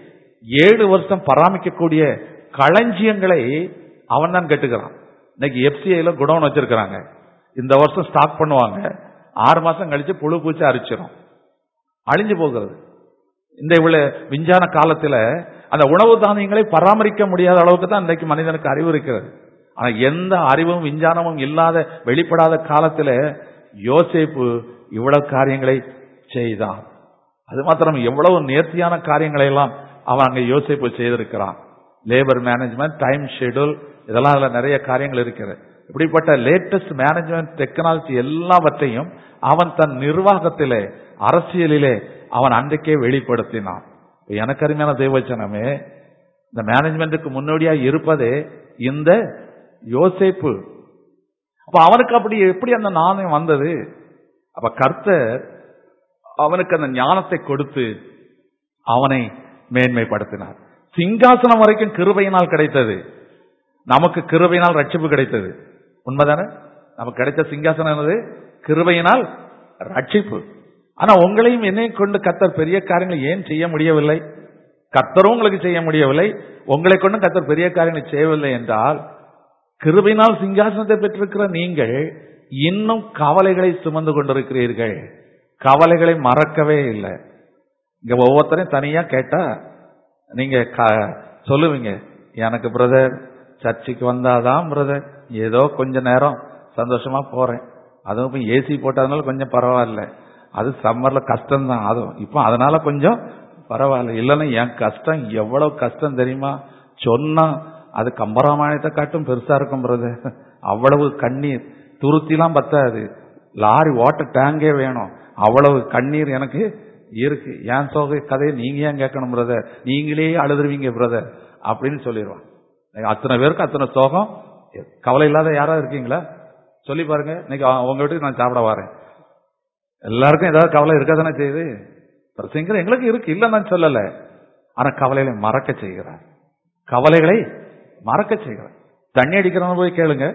ஏழு வருஷம் பராமரிக்கக்கூடிய களஞ்சியங்களை அவன் தான் கட்டுகிறான் இன்னைக்கு எஃப்சிஐல குடோன் வச்சிருக்கிறாங்க இந்த வருஷம் ஸ்டாக் பண்ணுவாங்க ஆறு மாசம் கழிச்சு புழு பூச்சி அரிச்சிடும் அழிஞ்சு போகிறது இந்த இவ்வளவு விஞ்ஞான காலத்துல அந்த உணவு தானியங்களை பராமரிக்க முடியாத அளவுக்கு தான் இன்றைக்கு மனிதனுக்கு அறிவு இருக்கிறது ஆனா எந்த அறிவும் விஞ்ஞானமும் இல்லாத வெளிப்படாத காலத்துல யோசேப்பு இவ்வளவு காரியங்களை செய்தான் அது மாத்திரம் எவ்வளவு நேர்த்தியான காரியங்களை எல்லாம் அவன் அங்க யோசிப்பு செய்திருக்கிறான் லேபர் மேனேஜ்மெண்ட் டைம் ஷெட்யூல் இதெல்லாம் அதுல நிறைய காரியங்கள் இருக்கிறது இப்படிப்பட்ட லேட்டஸ்ட் மேனேஜ்மெண்ட் டெக்னாலஜி எல்லாவற்றையும் அவன் தன் நிர்வாகத்திலே அரசியலிலே அவன் அன்றைக்கே வெளிப்படுத்தினான் இப்ப எனக்கு அருமையான தேவச்சனமே இந்த மேனேஜ்மெண்ட்டுக்கு முன்னோடியா இருப்பதே இந்த யோசேப்பு அப்ப அவனுக்கு அப்படி எப்படி அந்த நாணயம் வந்தது அப்ப கர்த்தர் அவனுக்கு அந்த ஞானத்தை கொடுத்து அவனை மேன்மைப்படுத்தினார் சிங்காசனம் வரைக்கும் கிருபையினால் கிடைத்தது நமக்கு கிருபையினால் ரட்சிப்பு கிடைத்தது உண்மைதானே நமக்கு கிடைத்த சிங்காசனம் என்னது கிருபையினால் ரட்சிப்பு ஆனா உங்களையும் என்னை கொண்டு கத்தர் பெரிய காரியங்களை ஏன் செய்ய முடியவில்லை கத்தரும் உங்களுக்கு செய்ய முடியவில்லை உங்களை கொண்டும் கத்தர் பெரிய காரியங்களை செய்யவில்லை என்றால் கிருபையினால் சிங்காசனத்தை பெற்றிருக்கிற நீங்கள் இன்னும் கவலைகளை சுமந்து கொண்டிருக்கிறீர்கள் கவலைகளை மறக்கவே இல்லை இங்க ஒவ்வொருத்தரையும் தனியா கேட்டா நீங்க க- சொல்லுவீங்க எனக்கு பிரதர் சர்ச்சுக்கு வந்தாதான் பிரதர் ஏதோ கொஞ்ச நேரம் சந்தோஷமா போறேன் அதுவும் இப்ப ஏசி போட்டதுனால கொஞ்சம் பரவாயில்ல அது சம்மர்ல கஷ்டம் தான் அதுவும் இப்போ அதனால கொஞ்சம் பரவாயில்ல இல்லைன்னா என் கஷ்டம் எவ்வளவு கஷ்டம் தெரியுமா சொன்னா அது கம்பராமாயணத்தை காட்டும் பெருசா இருக்கும் பிரதர் அவ்வளவு கண்ணீர் துருத்திலாம் பத்தாது லாரி வாட்டர் டேங்கே வேணும் அவ்வளவு கண்ணீர் எனக்கு இருக்கு ஏன் சோக கதையை நீங்க ஏன் கேட்கணும் பிரதர் நீங்களே அழுதுருவீங்க பிரதர் அப்படின்னு சொல்லிடுவான் அத்தனை பேருக்கு அத்தனை சோகம் கவலை இல்லாத யாராவது இருக்கீங்களா சொல்லி பாருங்க இன்னைக்கு அவங்க- உங்க வீட்டுக்கு நான் சாப்பிட வரேன் எல்லாருக்கும் ஏதாவது கவலை இருக்க தானே செய்யுது பிரசங்கிற எங்களுக்கு இருக்கு இல்லைன்னு நான் சொல்லல ஆனா கவலைகளை மறக்க செய்கிறார் கவலைகளை மறக்க செய்கிறார் தண்ணி அடிக்கிறவன போய் கேளுங்க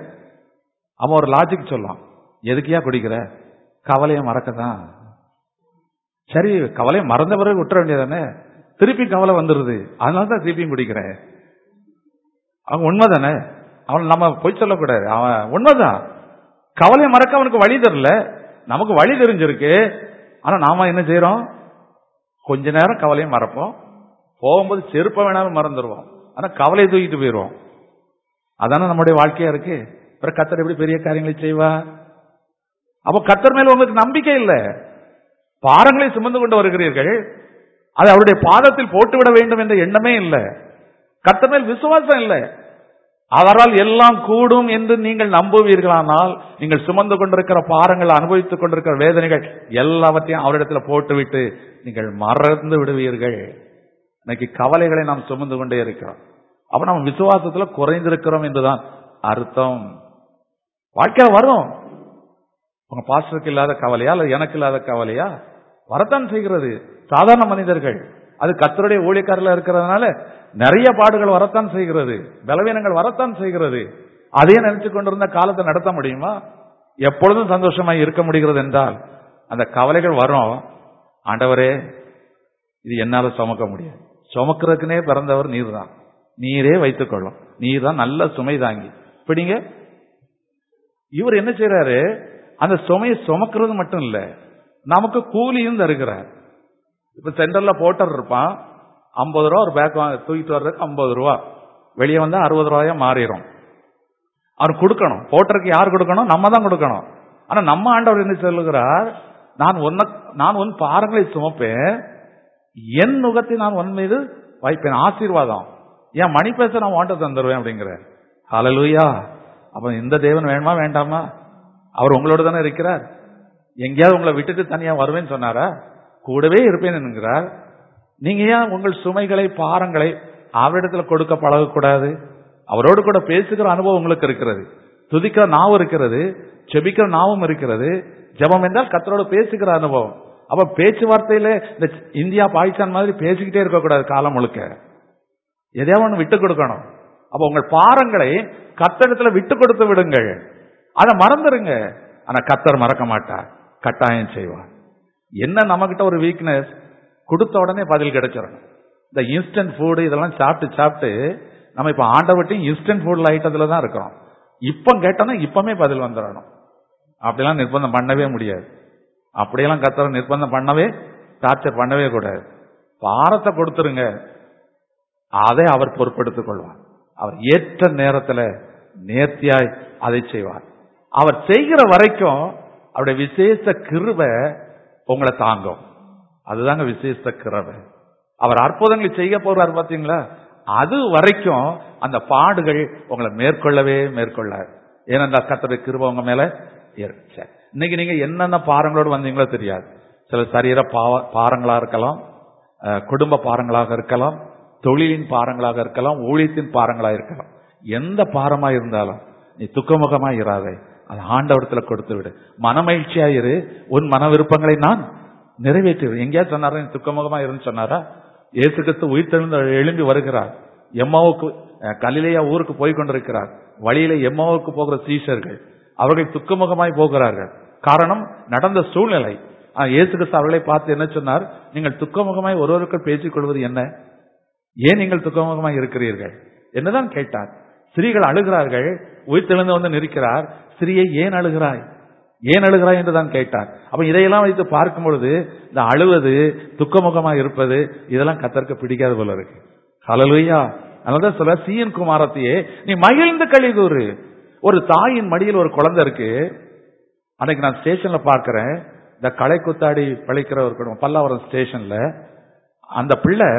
அவன் ஒரு லாஜிக் சொல்லலாம் எதுக்கியா குடிக்கிற கவலையை மறக்கதான் சரி கவலையை மறந்த பிறகு விட்டுற வேண்டியதானே திருப்பி கவலை வந்துருது அதனால தான் திருப்பியும் குடிக்கிறேன் அவன் உண்மைதானே அவன் நம்ம பொய் சொல்லக்கூடாது அவன் உண்மைதான் கவலையை மறக்க அவனுக்கு வழி தெரியல நமக்கு வழி தெரிஞ்சிருக்கு ஆனா நாம என்ன செய்யறோம் கொஞ்ச நேரம் கவலையை மறப்போம் போகும்போது செருப்ப வேணாலும் மறந்துடுவோம் ஆனா கவலையை தூக்கிட்டு போயிடுவோம் அதானே நம்முடைய வாழ்க்கையா இருக்கு அப்புறம் கத்தர் எப்படி பெரிய காரியங்களை செய்வா அப்போ கத்தர் மேல உங்களுக்கு நம்பிக்கை இல்ல பாரங்களை சுமந்து கொண்டு வருகிறீர்கள் அதை அவருடைய பாதத்தில் போட்டுவிட வேண்டும் என்ற எண்ணமே இல்லை கர்த்தர் மேல் விசுவாசம் இல்லை அவரால் எல்லாம் கூடும் என்று நீங்கள் நம்புவீர்களானால் நீங்கள் சுமந்து கொண்டிருக்கிற பாரங்கள் அனுபவித்துக் கொண்டிருக்கிற வேதனைகள் எல்லாவற்றையும் அவரிடத்துல போட்டுவிட்டு நீங்கள் மறந்து விடுவீர்கள் இன்னைக்கு கவலைகளை நாம் சுமந்து கொண்டே இருக்கிறோம் அப்ப நம்ம விசுவாசத்துல குறைந்திருக்கிறோம் என்றுதான் அர்த்தம் வாழ்க்கையில வரும் உங்க பாஸ்டருக்கு இல்லாத கவலையா அல்லது எனக்கு இல்லாத கவலையா வரத்தான் செய்கிறது சாதாரண மனிதர்கள் அது கத்தருடைய ஊழியக்காரில் இருக்கிறதுனால நிறைய பாடுகள் வரத்தான் செய்கிறது பலவீனங்கள் வரத்தான் செய்கிறது அதையே நினைச்சு கொண்டிருந்த காலத்தை நடத்த முடியுமா எப்பொழுதும் சந்தோஷமா இருக்க முடிகிறது என்றால் அந்த கவலைகள் வரும் ஆண்டவரே இது என்னால சுமக்க முடியாது சுமக்கிறதுக்குனே பிறந்தவர் நீர் தான் நீரே வைத்துக் கொள்ளும் நீர் தான் நல்ல சுமை தாங்கி பிடிங்க இவர் என்ன செய்யறாரு அந்த சுமையை சுமக்கிறது மட்டும் இல்ல நமக்கு கூலியும் தருகிறார் இப்ப சென்டர்ல போட்டர் இருப்பான் ஐம்பது ரூபா ஒரு பேக் வாங்க தூக்கிட்டு வர்றதுக்கு ஐம்பது ரூபா வெளியே வந்தா அறுபது ரூபாயா மாறிடும் அவர் கொடுக்கணும் போட்டருக்கு யார் கொடுக்கணும் நம்ம தான் கொடுக்கணும் ஆனா நம்ம ஆண்டவர் என்ன சொல்லுகிறார் நான் உன்ன நான் உன் பாரங்களை சுமப்பேன் என் நுகத்தை நான் உன் மீது வைப்பேன் ஆசீர்வாதம் என் மணி பேச நான் வாண்ட தந்துருவேன் அப்படிங்கிற ஹalleluya அப்ப இந்த தேவன் வேணுமா வேண்டாமா அவர் உங்களோட தானே இருக்கிறார் எங்கேயாவது உங்களை விட்டுட்டு தனியா வருவேன்னு சொன்னாரா கூடவே இருப்பேன் என்கிறார் நீங்க ஏன் உங்கள் சுமைகளை பாரங்களை அவரிடத்துல கொடுக்க பழகக்கூடாது அவரோடு கூட பேசுகிற அனுபவம் உங்களுக்கு இருக்கிறது துதிக்கிற நாவும் இருக்கிறது செபிக்கிற நாவும் இருக்கிறது ஜெபம் என்றால் கத்தரோட பேசுகிற அனுபவம் அப்ப பேச்சுவார்த்தையில இந்த இந்தியா பாகிஸ்தான் மாதிரி பேசிக்கிட்டே இருக்கக்கூடாது காலம் முழுக்க எதையாவது ஒண்ணு விட்டு கொடுக்கணும் அப்ப உங்கள் பாரங்களை கத்தரிடத்துல விட்டு கொடுத்து விடுங்கள் அதை மறந்துருங்க ஆனா கத்தர் மறக்க மாட்டார் கட்டாயம் செய்வார் என்ன நம்மகிட்ட ஒரு வீக்னஸ் கொடுத்த உடனே பதில் கிடைச்சிடணும் இந்த இன்ஸ்டன்ட் ஃபுட் இதெல்லாம் சாப்பிட்டு சாப்பிட்டு நம்ம இப்ப ஆண்டவட்டையும் இன்ஸ்டன்ட் ஃபுட்ல ஐட்டத்துல தான் இருக்கிறோம் இப்ப கேட்டோம்னா இப்பமே பதில் வந்துடணும் அப்படிலாம் நிர்பந்தம் பண்ணவே முடியாது அப்படியெல்லாம் கத்தரை நிர்பந்தம் பண்ணவே டார்ச்சர் பண்ணவே கூடாது பாரத்தை கொடுத்துருங்க அதை அவர் பொறுப்பெடுத்துக் கொள்வார் அவர் ஏற்ற நேரத்துல நேர்த்தியாய் அதை செய்வார் அவர் செய்கிற வரைக்கும் அவருடைய விசேஷ கிருபை உங்களை தாங்கும் அதுதாங்க விசேஷ கிருபை அவர் அற்புதங்களை செய்ய போறார் பாத்தீங்களா அது வரைக்கும் அந்த பாடுகள் உங்களை மேற்கொள்ளவே மேற்கொள்ளாது ஏனென்றா கத்தருடைய கிருபை உங்க மேல இருக்கு சரி. இன்னைக்கு நீங்க என்னென்ன பாரங்களோடு வந்தீங்களோ தெரியாது சில சரீர பாவ- பாரங்களா இருக்கலாம் அஹ், குடும்ப பாரங்களாக இருக்கலாம் தொழிலின் பாரங்களாக இருக்கலாம் ஊழியத்தின் பாரங்களா இருக்கலாம் எந்த பாரமா இருந்தாலும் நீ துக்கமுகமா இராதே அது ஆண்டவரத்துல கொடுத்து விடு மனமகிழ்ச்சியா இரு உன் மன விருப்பங்களை நான் நிறைவேற்றுவேன் எங்கேயா சொன்னாரா நீ துக்கமுகமா இருன்னு சொன்னாரா இயேசு கிறிஸ்து உயிர் தெழுந்து எழும்பி வருகிறார் எம்மாவுக்கு அஹ், கலிலேயா ஊருக்கு போய் கொண்டிருக்கிறார் வழியில எம்மாவுக்கு போகிற சீஷர்கள் அவர்கள் துக்கமுகமாய் போகிறார்கள் காரணம் நடந்த சூழ்நிலை ஆஹ், இயேசு கிறிஸ்து அவர்களை பார்த்து என்ன சொன்னார் நீங்கள் துக்கமுகமாய் ஒருவருக்குள் பேசிக் கொள்வது என்ன ஏன் நீங்கள் துக்கமுகமாய் இருக்கிறீர்கள் என்னதான் கேட்டார் ஸ்திரீகள் அழுகிறார்கள் உயிர்த்தெழுந்து வந்து நிற்கிறார் ஸ்திரீயை ஏன் அழுகிறாய் ஏன் அழுகிறாய் என்று தான் கேட்டார் அப்ப இதையெல்லாம் வைத்து பார்க்கும் பொழுது இந்த அழுவது துக்கமுகமா இருப்பது இதெல்லாம் கத்தருக்கு பிடிக்காத போல இருக்கு ஹalleluya அதனாலதான் சொல்ல சீயன் குமாரத்தையே நீ மகிழ்ந்து கழிதூறு ஒரு தாயின் மடியில் ஒரு குழந்தை இருக்கு அன்னைக்கு நான் ஸ்டேஷன்ல பார்க்கிறேன் இந்த களை குத்தாடி பழிக்கிற ஒரு குடும்பம் பல்லாவரம் ஸ்டேஷன்ல அந்த பிள்ளை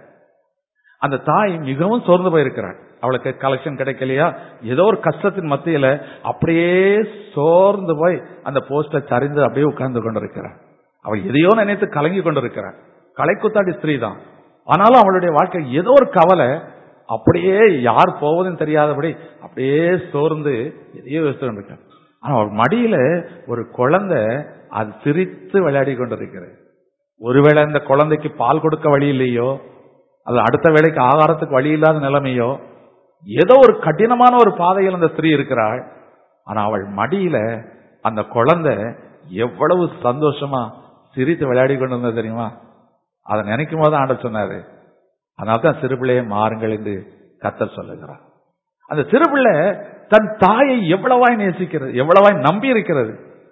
அந்த தாய் மிகவும் சோர்ந்து போயிருக்கிறாள் அவளுக்கு கலெக்ஷன் கிடைக்கலையா ஏதோ ஒரு கஷ்டத்தின் மத்தியில அப்படியே சோர்ந்து போய் அந்த போஸ்ட சரிந்து அப்படியே உட்கார்ந்து கொண்டிருக்கிறாள் அவள் எதையோ நினைத்து கலங்கி கொண்டிருக்கிறாள் கலைக்குத்தாடி ஸ்திரீ தான் ஆனாலும் அவளுடைய வாழ்க்கை ஏதோ ஒரு கவலை அப்படியே யார் போவதுன்னு தெரியாதபடி அப்படியே சோர்ந்து எதையோ யோசித்து கொண்டிருக்காள் ஆனா அவள் மடியில ஒரு குழந்தை அது சிரித்து விளையாடி கொண்டிருக்கிறது ஒருவேளை இந்த குழந்தைக்கு பால் கொடுக்க வழி இல்லையோ அது அடுத்த வேளைக்கு ஆகாரத்துக்கு வழி இல்லாத நிலைமையோ ஏதோ ஒரு கடினமான ஒரு பாதையில் அந்த ஸ்திரீ இருக்கிறாள் ஆனா அவள் மடியில அந்த குழந்தை எவ்வளவு சந்தோஷமா சிரித்து விளையாடி கொண்டு இருந்தது தெரியுமா அதை நினைக்கும் போது ஆண்ட சொன்னாரு அதனால தான் சிறுபிள்ளையை மாறுங்கள் என்று கத்தர் சொல்லுகிறார் அந்த சிறுபிள்ளை தன் தாயை எவ்வளவாய் நேசிக்கிறது எவ்வளவாய் நம்பி இருக்கிறது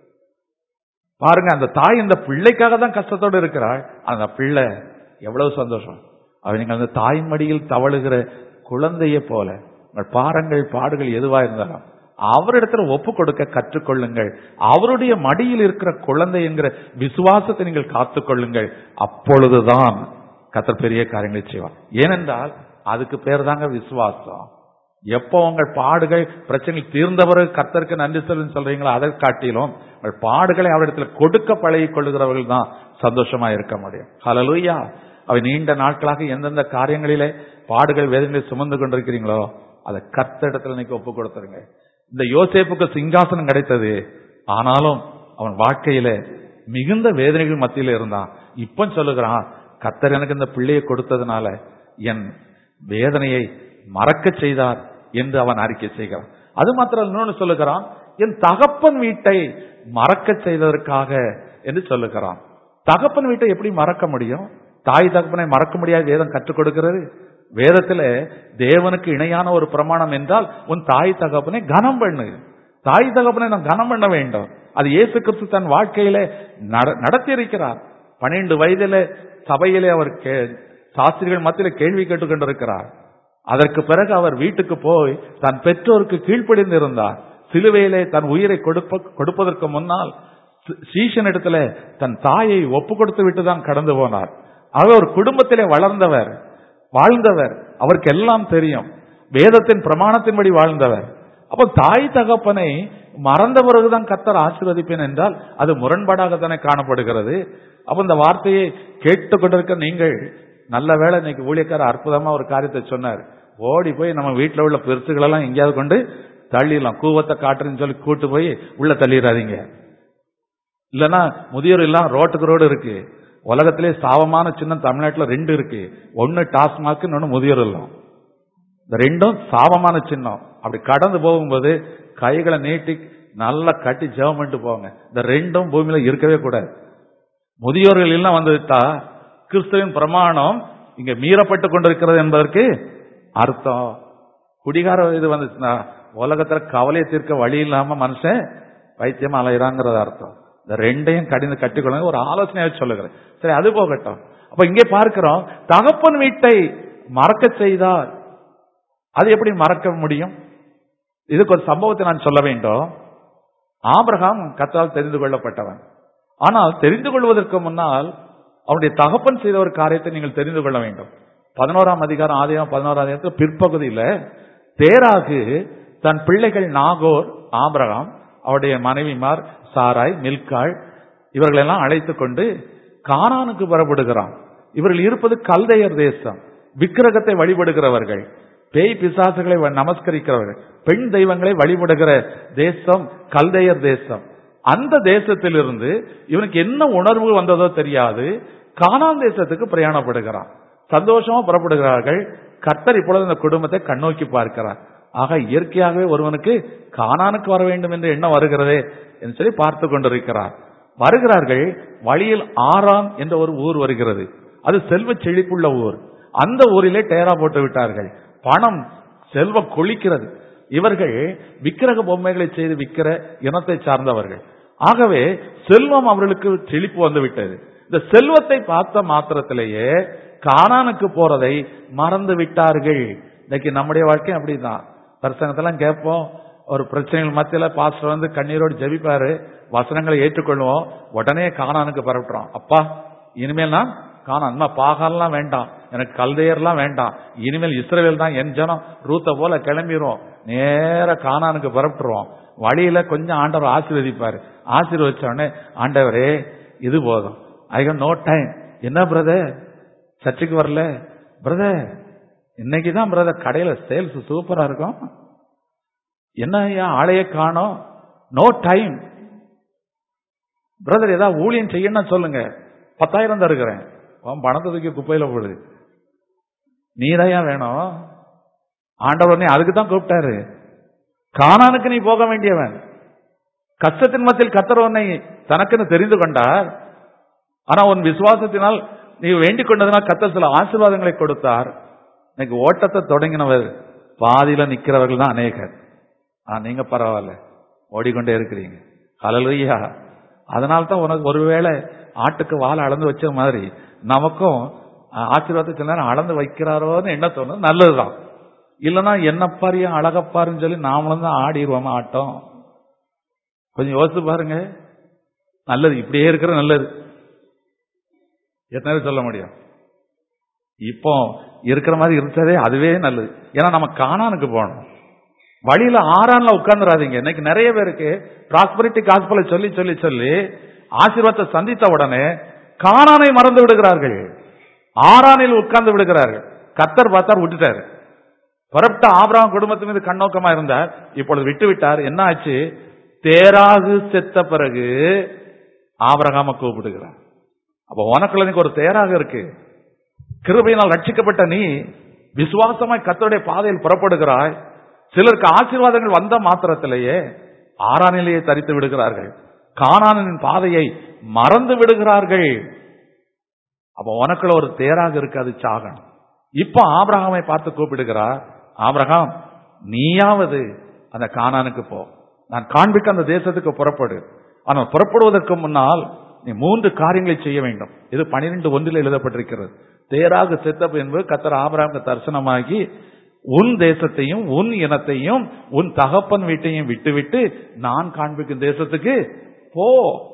பாருங்க அந்த தாய் இந்த பிள்ளைக்காக தான் கஷ்டத்தோடு இருக்கிறாள் அந்த பிள்ளை எவ்வளவு சந்தோஷம் அவ நீங்கள் அந்த தாயின் மடியில் தவழுகிற குழந்தையை போல உங்கள் பாரங்கள் பாடுகள் எதுவா இருந்தாலும் அவரிடத்துல ஒப்பு கொடுக்க கற்றுக்கொள்ளுங்கள் அவருடைய மடியில் இருக்கிற குழந்தை என்கிற விசுவாசத்தை நீங்கள் காத்துக்கொள்ளுங்கள் அப்பொழுதுதான் கத்தர் பெரிய காரியங்களை செய்வார் ஏனென்றால் அதுக்கு பேர் தாங்க விசுவாசம் எப்போ உங்கள் பாடுகள் பிரச்சனைகள் தீர்ந்தவர் கர்த்தருக்கு நன்றி சொல்லுன்னு சொல்றீங்களோ அதை காட்டிலும் உங்கள் பாடுகளை அவரிடத்துல கொடுக்க பழகிக் கொள்ளுகிறவர்கள் தான் சந்தோஷமா இருக்க முடியும் ஹalleluya அவை நீண்ட நாட்களாக எந்தெந்த காரியங்களிலே பாடுகள் வேதனைகளை சுமந்து கொண்டிருக்கிறீங்களோ அதை கர்த்தரிடத்துல இன்னைக்கு ஒப்பு கொடுத்துருங்க இந்த யோசேப்புக்கு சிங்காசனம் கிடைத்தது ஆனாலும் அவன் வாழ்க்கையில மிகுந்த வேதனைகள் மத்தியில இருந்தான் இப்ப சொல்லுகிறான் கர்த்தர் எனக்கு இந்த பிள்ளையை கொடுத்ததுனால என் வேதனையை மறக்க செய்தார் என்று அவன் அறிக்கை செய்கிறான் அது மாத்திரம் இன்னொன்னு சொல்லுகிறான் என் தகப்பன் வீட்டை மறக்க செய்ததற்காக என்று சொல்லுகிறான் தகப்பன் வீட்டை எப்படி மறக்க முடியும் தாய் தகப்பனை மறக்க முடியாது வேதம் கற்றுக் கொடுக்கிறது வேதத்துல தேவனுக்கு இணையான ஒரு பிரமாணம் என்றால் உன் தாய் தகப்பனை கனம் பண்ணு தாய் தகப்பனை நாம் கனம் பண்ண வேண்டும் அது இயேசு கிறிஸ்து தன் வாழ்க்கையில நட- நடத்தியிருக்கிறார் பன்னிரண்டு வயதிலே சபையிலே அவர் கே- சாஸ்திரிகள் மத்தியில கேள்வி கேட்டுக் கொண்டிருக்கிறார் அதற்கு பிறகு அவர் வீட்டுக்கு போய் தன் பெற்றோருக்கு கீழ்ப்படிந்து இருந்தார் சிலுவையிலே தன் உயிரை கொடுப்ப கொடுப்பதற்கு முன்னால் சீஷன் இடத்துல தன் தாயை ஒப்பு கொடுத்து விட்டு தான் கடந்து போனார் அவர் ஒரு குடும்பத்திலே வளர்ந்தவர் வாழ்ந்தவர் அவருக்கு எல்லாம் தெரியும் வேதத்தின் பிரமாணத்தின்படி வாழ்ந்தவர் அப்போ தாய் தகப்பனை மறந்த பிறகுதான் கத்தர் ஆசீர்வதிப்பேன் என்றால் அது முரண்பாடாக தானே காணப்படுகிறது அப்ப இந்த வார்த்தையை கேட்டுக் கொண்டிருக்க நீங்கள் நல்ல வேளை இன்னைக்கு ஊழியக்காரர் அற்புதமா ஒரு காரியத்தை சொன்னார் ஓடி போய் நம்ம வீட்டில் உள்ள பெருசுகள் எல்லாம் எங்கேயாவது கொண்டு தள்ளிடலாம் கூவத்தை காட்டுறேன்னு சொல்லி கூட்டு போய் உள்ள தள்ளிடாதீங்க இல்லனா முதியோர் எல்லாம் ரோட்டுக்கு ரோடு இருக்கு உலகத்திலே சாவமான சின்னம் தமிழ்நாட்டுல ரெண்டு இருக்கு ஒன்னு டாஸ்மாக் இன்னொன்னு முதியோர் இல்லம் இந்த ரெண்டும் சாவமான சின்னம் அப்படி கடந்து போகும்போது கைகளை நீட்டி நல்லா கட்டி ஜெபம் பண்ணிட்டு போங்க இந்த ரெண்டும் பூமியில இருக்கவே கூடாது முதியோர்கள் எல்லாம் வந்து விட்டா கிறிஸ்துவின் பிரமாணம் இங்க மீறப்பட்டு கொண்டிருக்கிறது என்பதற்கு அர்த்தம் குடிகார இது வந்துச்சுன்னா உலகத்துல கவலையை தீர்க்க வழி இல்லாம மனுஷன் வைத்தியம் அலையிறாங்கிறது அர்த்தம் இந்த ரெண்டையும் கடிந்து கட்டிக்கொள்ளுங்க ஒரு ஆலோசனையாக சொல்லுகிறேன் சரி அது போகட்டும் அப்ப இங்கே பார்க்கிறோம் தகப்பன் வீட்டை மறக்க செய்தார் அது எப்படி மறக்க முடியும் இதுக்கு ஒரு சம்பவத்தை நான் சொல்ல வேண்டும் ஆபிரகாம் கத்தால் தெரிந்து கொள்ளப்பட்டவன் ஆனால் தெரிந்து கொள்வதற்கு முன்னால் அவனுடைய தகப்பன் செய்த ஒரு காரியத்தை நீங்கள் தெரிந்து கொள்ள வேண்டும் பதினோராம் அதிகாரம் ஆதியம் பதினோராம் அதிகாரத்தில் பிற்பகுதியில தேராகு தன் பிள்ளைகள் நாகோர் ஆபிரகாம் அவருடைய மனைவிமார் சாராய் மில்காள் இவர்களெல்லாம் அழைத்துக் கொண்டு கானானுக்கு புறப்படுகிறான் இவர்கள் இருப்பது கல்தையர் தேசம் விக்கிரகத்தை வழிபடுகிறவர்கள் பேய் பிசாசுகளை வ- நமஸ்கரிக்கிறவர்கள் பெண் தெய்வங்களை வழிபடுகிற தேசம் கல்தையர் தேசம் அந்த தேசத்திலிருந்து இவனுக்கு என்ன உணர்வு வந்ததோ தெரியாது கானான் தேசத்துக்கு பிரயாணப்படுகிறான் சந்தோஷமா புறப்படுகிறார்கள் கர்த்தர் இப்பொழுது இந்த குடும்பத்தை கண்ணோக்கி பார்க்கிறார் ஆக இயற்கையாகவே ஒருவனுக்கு கானானுக்கு வர வேண்டும் என்று எண்ணம் வருகிறதே என்று சொல்லி பார்த்து கொண்டிருக்கிறார் வருகிறார்கள் வழியில் ஆறாம் என்ற ஒரு ஊர் வருகிறது அது செல்வ செழிப்புள்ள ஊர் அந்த ஊரிலே டேரா போட்டு விட்டார்கள் பணம் செல்வம் கொளிக்கிறது இவர்கள் விக்கிரக பொம்மைகளை செய்து விற்கிற இனத்தை சார்ந்தவர்கள் ஆகவே செல்வம் அவர்களுக்கு செழிப்பு வந்து விட்டது இந்த செல்வத்தை பார்த்த மாத்திரத்திலேயே கானானுக்கு போறதை மறந்து விட்டார்கள் இன்னைக்கு நம்முடைய வாழ்க்கை அப்படிதான் பிரசங்கத்தெல்லாம் கேட்போம் ஒரு பிரச்சனைகள் மத்தியில பாஸ்டர் வந்து கண்ணீரோடு ஜெபிப்பாரு வசனங்களை ஏற்றுக்கொள்வோம் உடனே கானானுக்கு பரப்புறோம் அப்பா இனிமேல் நான் காணான் அம்மா பாகால்லாம் வேண்டாம் எனக்கு கல்தையர்லாம் வேண்டாம் இனிமேல் இஸ்ரவேல் தான் என் ஜனம் ரூத்த போல கிளம்பிடுவோம் நேர கானானுக்கு புறப்பட்டுருவோம் வழியில கொஞ்சம் ஆண்டவர் ஆசீர்வதிப்பாரு ஆசீர்வதிச்ச உடனே ஆண்டவரே இது போதும் ஐ ஹவ் நோ டைம் என்ன பிரதர் சர்ச்சுக்கு வரல பிரதர் இன்னைக்கு தான் பிரதர் கடையில சேல்ஸ் சூப்பரா இருக்கும் என்ன ஐயா ஆளையே காணோம் நோ டைம் பிரதர் ஏதாவது ஊழியம் செய்யணும்னா சொல்லுங்க பத்தாயிரம் தருகிறேன் உன் பணத்தை தூக்கி குப்பையில போடுது நீரையா வேணும் ஆண்டவர் அதுக்கு தான் கூப்பிட்டாரு கானானுக்கு நீ போக வேண்டியவன் கஷ்டத்தின் மத்தியில் கத்தர் உன்னை தனக்குன்னு தெரிந்து கொண்டார் ஆனா உன் விசுவாசத்தினால் நீ வேண்டிக் கொண்டதனால் கத்தர் சில ஆசீர்வாதங்களை கொடுத்தார் இன்னைக்கு ஓட்டத்தை தொடங்கினவர் பாதியில நிக்கிறவர்கள் தான் அநேகர் ஆ நீங்க பரவாயில்ல ஓடிக்கொண்டே இருக்கிறீங்க ஹalleluya அதனால தான் உனக்கு ஒருவேளை ஆட்டுக்கு வாழை அளந்து வச்ச மாதிரி நமக்கும் ஆ, ஆசீர்வாதத்தை சில நேரம் அளந்து வைக்கிறாரோன்னு என்ன தோணும் நல்லதுதான் இல்லைன்னா என்ன பாரியா அழகப்பாருன்னு சொல்லி நாமளும் தான் ஆடிடுவோமா ஆட்டம் கொஞ்சம் யோசிச்சு பாருங்க நல்லது இப்படியே இருக்கிற நல்லது எத்தனை பேர் சொல்ல முடியும் இப்போ இருக்கிற மாதிரி இருந்ததே அதுவே நல்லது ஏன்னா நம்ம காணானுக்கு போகணும் வழியில ஆறான்ல உட்கார்ந்துடாதீங்க இன்னைக்கு நிறைய பேருக்கு ப்ராஸ்பரிட்டி காஸ்பலை சொல்லி சொல்லி சொல்லி ஆசீர்வாதத்தை சந்தித்த உடனே காணானை மறந்து விடுகிறார்கள் ஆறானில் உட்கார்ந்து விடுகிறார்கள் கத்தர் பார்த்தார் விட்டுட்டாரு புறப்பட்ட ஆபிரகாம் குடும்பத்து மீது கண்ணோக்கமா இருந்தார் இப்பொழுது விட்டு விட்டார் என்ன ஆச்சு தேராகு செத்த பிறகு ஆபிரகாம கூப்பிடுகிறார் அப்ப உனக்குள்ள இன்னைக்கு ஒரு தேராக இருக்கு கிருபையினால் ரட்சிக்கப்பட்ட நீ விசுவாசமாய் கத்தருடைய பாதையில் புறப்படுகிறாய் சிலருக்கு ஆசீர்வாதங்கள் வந்த மாத்திரத்திலேயே ஆறானிலேயே தரித்து விடுகிறார்கள் காணானின் பாதையை மறந்து விடுகிறார்கள் அப்ப உனக்குள்ள ஒரு தேராக இருக்கு அது சாகணும் இப்ப ஆபிரகாமை பார்த்து கூப்பிடுகிறார் ஆபிரகாம் நீயாவது அந்த கானானுக்கு போ நான் காண்பிக்க அந்த தேசத்துக்கு புறப்படு ஆனால் புறப்படுவதற்கு முன்னால் நீ மூன்று காரியங்களை செய்ய வேண்டும் இது பனிரெண்டு ஒன்றில் எழுதப்பட்டிருக்கிறது தேராக செத்தப் என்பது கத்தர் ஆபிரகாமுக்கு தரிசனமாகி உன் தேசத்தையும் உன் இனத்தையும் உன் தகப்பன் வீட்டையும் விட்டுவிட்டு நான் காண்பிக்கும் தேசத்துக்கு போ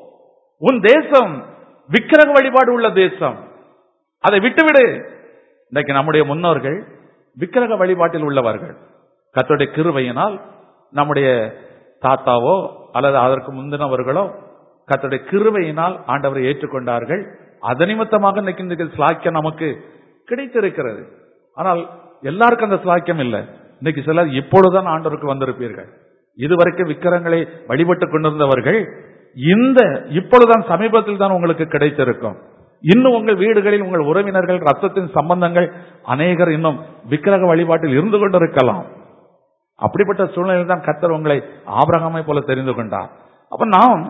உன் தேசம் விக்கிரக வழிபாடு உள்ள தேசம் அதை விட்டுவிடு இன்றைக்கு நம்முடைய முன்னோர்கள் விக்கிரக வழிபாட்டில் உள்ளவர்கள் கத்தோடைய கிருபையினால் நம்முடைய தாத்தாவோ அல்லது அதற்கு முந்தினவர்களோ கத்தோடைய கிருபையினால் ஆண்டவரை ஏற்றுக்கொண்டார்கள் அது நிமித்தமாக இன்னைக்கு இந்த ஸ்லாக்கியம் நமக்கு கிடைத்திருக்கிறது ஆனால் எல்லாருக்கும் அந்த ஸ்லாக்கியம் இல்லை இன்னைக்கு சிலர் இப்பொழுதுதான் ஆண்டவருக்கு வந்திருப்பீர்கள் இதுவரைக்கும் விக்கிரங்களை வழிபட்டுக் கொண்டிருந்தவர்கள் இந்த இப்பொழுதுதான் சமீபத்தில் தான் உங்களுக்கு கிடைத்திருக்கும் இன்னும் உங்கள் வீடுகளில் உங்கள் உறவினர்கள் ரத்தத்தின் சம்பந்தங்கள் அநேகர் இன்னும் விக்கிரக வழிபாட்டில் இருந்து கொண்டிருக்கலாம் அப்படிப்பட்ட சூழ்நிலையில் தான் கத்தர் உங்களை ஆபிரகாமை போல தெரிந்து கொண்டார் அப்ப நாம்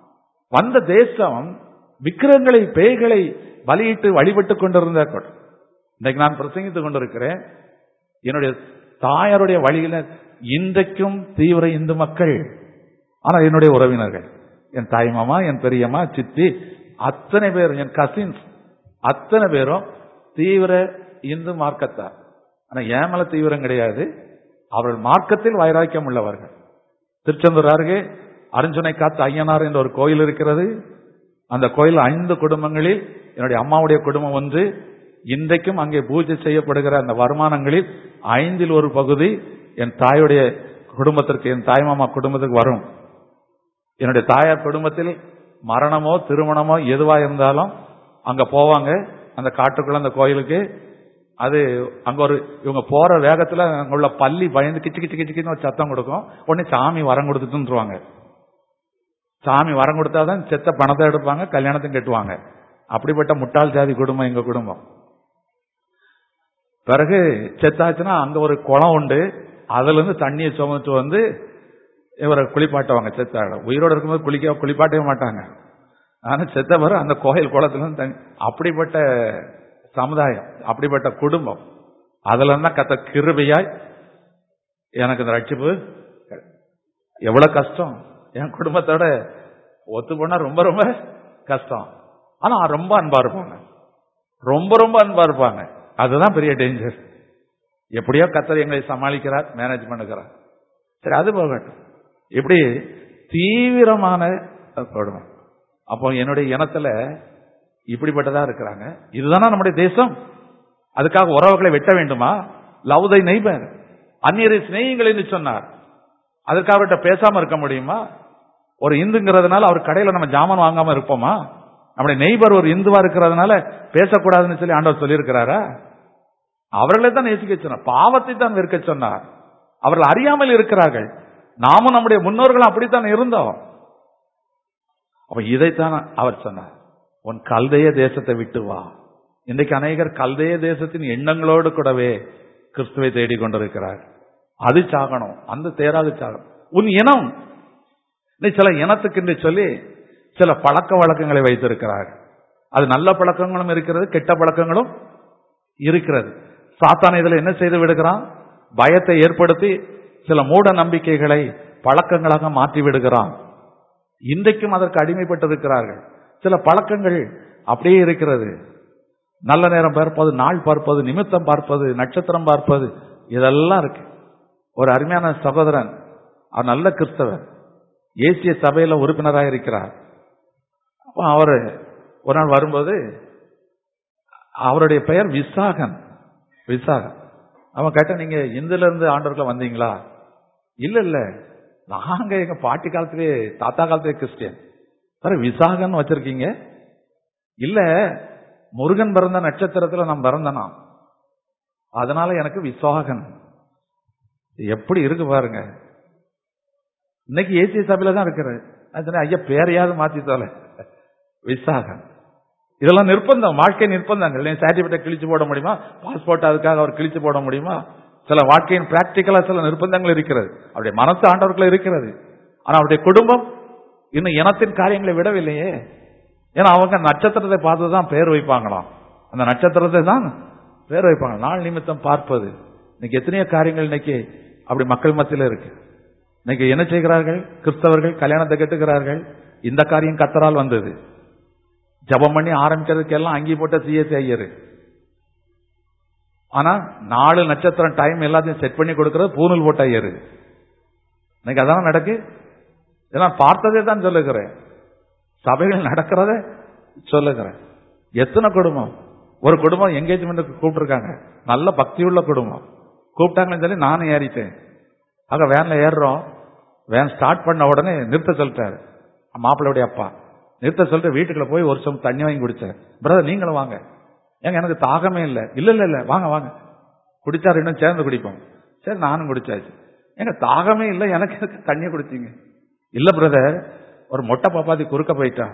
வந்த தேசம் விக்கிரகங்களை பேய்களை பலியிட்டு வழிபட்டுக் கொண்டிருந்த இன்றைக்கு நான் பிரசங்கித்துக் கொண்டிருக்கிறேன் என்னுடைய தாயாருடைய வழியில இன்றைக்கும் தீவிர இந்து மக்கள் ஆனா என்னுடைய உறவினர்கள் என் தாய் மாமா என் பெரியம்மா சித்தி அத்தனை பேரும் என் கசின்ஸ் அத்தனை பேரும் தீவிர இந்து மார்க்கத்தார் ஆனா ஏன் மேல தீவிரம் கிடையாது அவர்கள் மார்க்கத்தில் வைராக்கியம் உள்ளவர்கள் திருச்செந்தூர் அருகே அருஞ்சுனை காத்து ஐயனார் என்ற ஒரு கோயில் இருக்கிறது அந்த கோயில் ஐந்து குடும்பங்களில் என்னுடைய அம்மாவுடைய குடும்பம் ஒன்று இன்றைக்கும் அங்கே பூஜை செய்யப்படுகிற அந்த வருமானங்களில் ஐந்தில் ஒரு பகுதி என் தாயுடைய குடும்பத்திற்கு என் தாய்மாமா குடும்பத்துக்கு வரும் என்னுடைய தாயார் குடும்பத்தில் மரணமோ திருமணமோ எதுவா இருந்தாலும் அங்க போவாங்க அந்த காட்டுக்குள்ள அந்த கோயிலுக்கு அது அங்க ஒரு இவங்க போற வேகத்துல அங்க உள்ள பள்ளி பயந்து கிச்சு கிச்சு கிச்சுன்னு ஒரு சத்தம் கொடுக்கும் உடனே சாமி வரம் கொடுத்துட்டுருவாங்க சாமி வரம் கொடுத்தாதான் செத்த பணத்தை எடுப்பாங்க கல்யாணத்தையும் கட்டுவாங்க அப்படிப்பட்ட முட்டாள் ஜாதி குடும்பம் எங்க குடும்பம் பிறகு செத்தாச்சுன்னா அங்க ஒரு குளம் உண்டு அதுல இருந்து தண்ணியை சுமந்துட்டு வந்து இவரை குளிப்பாட்டுவாங்க செத்தாட உயிரோடு இருக்கும்போது குளிக்க குளிப்பாட்டவே மாட்டாங்க ஆனா செத்த பிறகு அந்த கோயில் குளத்துல இருந்து தண்ணி அப்படிப்பட்ட சமுதாயம் அப்படிப்பட்ட குடும்பம் அதுல இருந்தா கத்த கிருபையாய் எனக்கு இந்த ரட்சிப்பு எவ்வளவு கஷ்டம் என் குடும்பத்தோட ஒத்து போனா ரொம்ப ரொம்ப கஷ்டம் ஆனா ரொம்ப அன்பா இருப்பாங்க ரொம்ப ரொம்ப அன்பா இருப்பாங்க அதுதான் பெரிய டேஞ்சர் எப்படியோ கத்தர் எங்களை சமாளிக்கிறார் மேனேஜ் பண்ணுகிறார் சரி அது போகட்டும் இப்படி தீவிரமான கொடுமை அப்போ என்னுடைய இனத்துல இப்படிப்பட்டதா இருக்கிறாங்க இதுதானா நம்முடைய தேசம் அதுக்காக உறவுகளை வெட்ட வேண்டுமா லவ் தை நெய்பர் அந்நியரை சிநேகிங்கள் என்று சொன்னார் அதற்காக அவர்கிட்ட பேசாம இருக்க முடியுமா ஒரு இந்துங்கிறதுனால அவர் கடையில நம்ம ஜாமான் வாங்காம இருப்போமா நம்முடைய நெய்பர் ஒரு இந்துவா இருக்கிறதுனால பேசக்கூடாதுன்னு சொல்லி ஆண்டவர் சொல்லியிருக்கிறாரா அவர்களை தான் நேசிக்க சொன்னார் பாவத்தை தான் வெறுக்க சொன்னார் அவர்கள் அறியாமல் இருக்கிறார்கள் நாமும் நம்முடைய முன்னோர்களும் அப்படித்தான் இருந்தோம் அப்ப இதைத்தான் அவர் சொன்னார் உன் கல்தைய தேசத்தை விட்டு வா இன்றைக்கு அநேகர் கல்தைய தேசத்தின் எண்ணங்களோடு கூடவே கிறிஸ்துவை தேடிக் கொண்டிருக்கிறார் அது சாகணும் அந்த தேராது சாகணும் உன் இனம் நீ சில இனத்துக்கு என்று சொல்லி சில பழக்க வழக்கங்களை வைத்திருக்கிறார் அது நல்ல பழக்கங்களும் இருக்கிறது கெட்ட பழக்கங்களும் இருக்கிறது சாத்தான் இதுல என்ன செய்து விடுகிறான் பயத்தை ஏற்படுத்தி சில மூட நம்பிக்கைகளை பழக்கங்களாக மாற்றி விடுகிறான் இன்றைக்கும் அதற்கு அடிமைப்பட்டிருக்கிறார்கள் சில பழக்கங்கள் அப்படியே இருக்கிறது நல்ல நேரம் பார்ப்பது நாள் பார்ப்பது நிமித்தம் பார்ப்பது நட்சத்திரம் பார்ப்பது இதெல்லாம் இருக்கு ஒரு அருமையான சகோதரன் அவர் நல்ல கிறிஸ்தவர் ஏசிய சபையில உறுப்பினராக இருக்கிறார் அப்ப அவர் ஒரு நாள் வரும்போது அவருடைய பெயர் விசாகன் விசாகன் அவன் கேட்ட நீங்க இந்துல இருந்து ஆண்டவர்களை வந்தீங்களா இல்ல இல்ல நாங்க எங்க பாட்டி காலத்திலே தாத்தா காலத்திலே கிறிஸ்டியன் வேற விசாகன் வச்சிருக்கீங்க இல்ல முருகன் பிறந்த நட்சத்திரத்துல நான் பிறந்தனா அதனால எனக்கு விசாகன் எப்படி இருக்கு பாருங்க இன்னைக்கு ஏசிய சபையில தான் இருக்கிறது அது ஐயா பேரையாவது மாத்தி தோல விசாகன் இதெல்லாம் நிர்பந்தம் வாழ்க்கை நிர்பந்தங்கள் சர்டிபிகேட் கிழிச்சு போட முடியுமா பாஸ்போர்ட் அதுக்காக அவர் கிழிச்சு போட முடியுமா சில வாழ்க்கையின் பிராக்டிக்கலா சில நிர்பந்தங்கள் இருக்கிறது அவருடைய மனசு ஆண்டவர்க்குள்ள இருக்கிறது ஆனா அவருடைய குடும்பம் இன்னும் இனத்தின் காரியங்களை விடவில்லையே ஏன்னா அவங்க நட்சத்திரத்தை பார்த்து தான் பேர் வைப்பாங்களாம் அந்த நட்சத்திரத்தை தான் பேர் வைப்பாங்க நாள் நிமித்தம் பார்ப்பது இன்னைக்கு எத்தனையோ காரியங்கள் இன்னைக்கு அப்படி மக்கள் மத்தியில் இருக்கு இன்னைக்கு என்ன செய்கிறார்கள் கிறிஸ்தவர்கள் கல்யாணத்தை கட்டுகிறார்கள் இந்த காரியம் கத்தரால் வந்தது ஜபம் பண்ணி ஆரம்பிக்கிறதுக்கு எல்லாம் அங்கி போட்ட சிஎஸ்சி ஐயரு ஆனா நாலு நட்சத்திரம் டைம் எல்லாத்தையும் செட் பண்ணி கொடுக்கறது பூணூல் போட்ட ஐயரு இன்னைக்கு அதான் நடக்கு இதெல்லாம் பார்த்ததே தான் சொல்லுகிறேன் சபைகள் நடக்கிறத சொல்லுகிறேன் எத்தனை குடும்பம் ஒரு குடும்பம் என்கேஜ்மெண்ட்டுக்கு கூப்பிட்டுருக்காங்க நல்ல பக்தியுள்ள குடும்பம் கூப்பிட்டாங்கன்னு சொல்லி நானும் ஏறிட்டேன் ஆக வேன்ல ஏறுறோம் வேன் ஸ்டார்ட் பண்ண உடனே நிறுத்த சொல்லிட்டாரு மாப்பிள்ளையுடைய அப்பா நிறுத்த சொல்லிட்டு வீட்டுக்குள்ள போய் ஒரு சம் தண்ணி வாங்கி குடிச்சேன் பிரதர் நீங்களும் வாங்க ஏங்க எனக்கு தாகமே இல்லை இல்ல இல்ல இல்ல வாங்க வாங்க குடிச்சாரு இன்னும் சேர்ந்து குடிப்போம் சரி நானும் குடிச்சாச்சு ஏங்க தாகமே இல்லை எனக்கு எதுக்கு தண்ணி குடிச்சீங்க இல்ல பிரதர் ஒரு மொட்டை பாப்பாத்தி குறுக்க போயிட்டா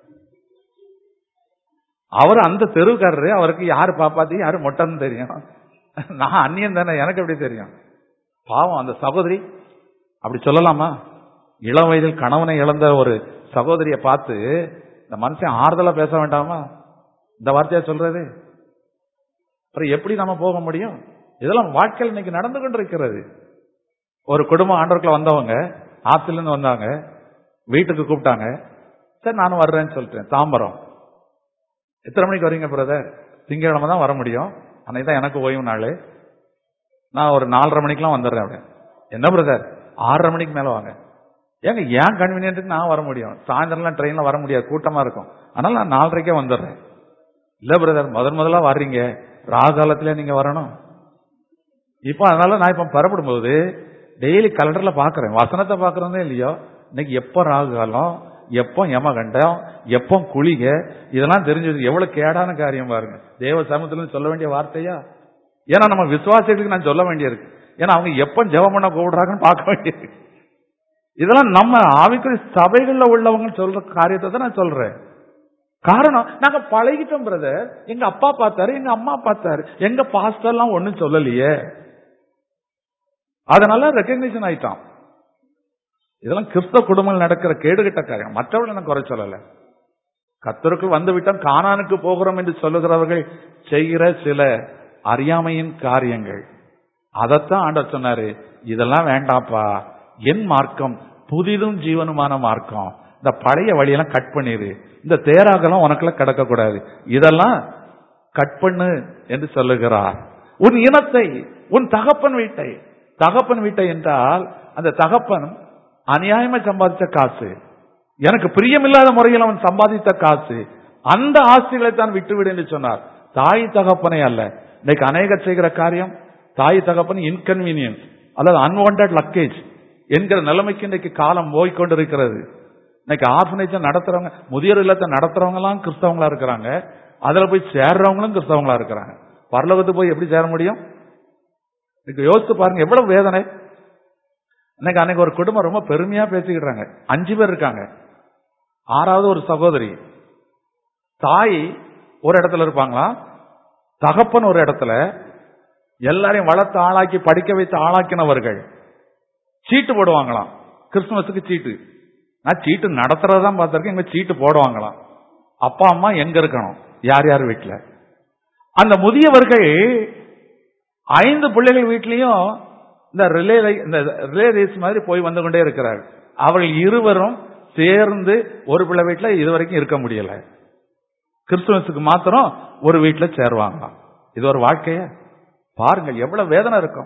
அவர் அந்த தெருவுக்காரரு அவருக்கு யாரு பாப்பாத்தி யாரு மொட்டைன்னு தெரியும் நான் அந்நியன் தானே எனக்கு எப்படி தெரியும் பாவம் அந்த சகோதரி அப்படி சொல்லலாமா இளம் வயதில் கணவனை இழந்த ஒரு சகோதரியை பார்த்து இந்த மனுஷன் ஆறுதலா பேச வேண்டாமா இந்த வார்த்தையா சொல்றது அப்புறம் எப்படி நம்ம போக முடியும் இதெல்லாம் வாழ்க்கையில் இன்னைக்கு நடந்து கொண்டிருக்கிறது ஒரு குடும்பம் ஆண்டவர்க்குள்ள வந்தவங்க ஆத்துல இருந்து வந்தாங்க வீட்டுக்கு கூப்பிட்டாங்க சரி நானும் வர்றேன்னு சொல்லிட்டேன் தாம்பரம் எத்தனை மணிக்கு வரீங்க பிரதர் திங்கக்கிழமை தான் வர முடியும் அன்னைக்கு தான் எனக்கு ஓய்வு நாள் நான் ஒரு நாலரை மணிக்கெல்லாம் வந்துடுறேன் அப்படியே என்ன பிரதர் ஆறரை மணிக்கு மேல வாங்க ஏங்க ஏன் கன்வீனியன்ட்டுக்கு நான் வர முடியும் சாயந்தரம்லாம் ட்ரெயின்ல வர முடியாது கூட்டமா இருக்கும் அதனால நான் நாலரைக்கே வந்துடுறேன் இல்ல பிரதர் முதன் முதலா வர்றீங்க ராகாலத்திலே நீங்க வரணும் இப்போ அதனால நான் இப்ப பெறப்படும் போது டெய்லி கலண்டர்ல பாக்குறேன் வசனத்தை பாக்குறதே இல்லையோ இன்னைக்கு எப்ப ராகு காலம் எப்போ யமகண்டம் எப்போ குளிக இதெல்லாம் தெரிஞ்சது எவ்வளவு கேடான காரியம் பாருங்க தேவ சமத்துல சொல்ல வேண்டிய வார்த்தையா ஏன்னா நம்ம விசுவாசிகளுக்கு நான் சொல்ல வேண்டியிருக்கு ஏன்னா அவங்க எப்ப ஜெபம் பண்ண கூப்பிடுறாங்கன்னு பார்க்க வேண்டியிருக்கு இதெல்லாம் நம்ம ஆவிக்குரிய சபைகள்ல உள்ளவங்க சொல்ற காரியத்தை தான் நான் சொல்றேன் காரணம் நாங்க பழகிட்டோம் பிரதர் எங்க அப்பா பார்த்தாரு எங்க அம்மா பார்த்தாரு எங்க பாஸ்டர் எல்லாம் ஒண்ணும் சொல்லலையே அதனால ரெக்கக்னிஷன் ஆயிட்டான் இதெல்லாம் கிறிஸ்தவ குடும்பங்கள் நடக்கிற கேடுகட்ட காரியம் மற்றவர்கள் நான் குறை சொல்லல கத்தருக்குள் வந்து விட்டோம் கானானுக்கு போகிறோம் என்று சொல்லுகிறவர்கள் செய்கிற சில அறியாமையின் காரியங்கள் அதைத்தான் ஆண்டவர் சொன்னாரு இதெல்லாம் வேண்டாப்பா என் மார்க்கம் புதிதும் ஜீவனுமான மார்க்கம் இந்த பழைய வழியெல்லாம் கட் பண்ணிரு இந்த தேராகலாம் உனக்குள்ள கிடக்க கூடாது இதெல்லாம் கட் பண்ணு என்று சொல்லுகிறார் உன் இனத்தை உன் தகப்பன் வீட்டை தகப்பன் வீட்டை என்றால் அந்த தகப்பன் அநியாயமா சம்பாதிச்ச காசு எனக்கு பிரியமில்லாத முறையில் அவன் சம்பாதித்த காசு அந்த ஆஸ்திகளை தான் விட்டுவிடு என்று சொன்னார் தாய் தகப்பனை அல்ல இன்னைக்கு அநேகர் செய்கிற காரியம் தாய் தகப்பன் இன்கன்வீனியன்ஸ் அல்லது அன்வான்ட் லக்கேஜ் என்கிற நிலைமைக்கு இன்னைக்கு காலம் போய்கொண்டிருக்கிறது இன்னைக்கு ஆர்பனேஜ் நடத்துறவங்க முதியோர் இல்லத்தை நடத்துறவங்க எல்லாம் கிறிஸ்தவங்களா இருக்கிறாங்க அதுல போய் சேர்றவங்களும் கிறிஸ்தவங்களா இருக்கிறாங்க பரலோகத்துக்கு போய் எப்படி சேர முடியும் இன்னைக்கு யோசித்து பாருங்க எவ்வளவு வேதனை இன்னைக்கு அன்னைக்கு ஒரு குடும்பம் ரொம்ப பெருமையா பேசிக்கிட்டாங்க அஞ்சு பேர் இருக்காங்க ஆறாவது ஒரு சகோதரி தாய் ஒரு இடத்துல இருப்பாங்களா தகப்பன் ஒரு இடத்துல எல்லாரையும் வளர்த்து ஆளாக்கி படிக்க வைத்து ஆளாக்கினவர்கள் சீட்டு போடுவாங்களாம் கிறிஸ்துமஸுக்கு சீட்டு நான் சீட்டு நடத்துறதான் பார்த்திருக்கேன் இங்க சீட்டு போடுவாங்களாம் அப்பா அம்மா எங்க இருக்கணும் யார் யார் வீட்டுல அந்த முதியவர்கள் ஐந்து பிள்ளைகள் வீட்லயும் இந்த ரிலே இந்த ரிலே ரேஸ் மாதிரி போய் வந்து கொண்டே இருக்கிறார் அவர்கள் இருவரும் சேர்ந்து ஒரு பிள்ளை வீட்டுல இதுவரைக்கும் இருக்க முடியல கிறிஸ்துமஸுக்கு மாத்திரம் ஒரு வீட்டுல சேருவாங்களாம் இது ஒரு வாழ்க்கைய பாருங்க எவ்வளவு வேதனை இருக்கும்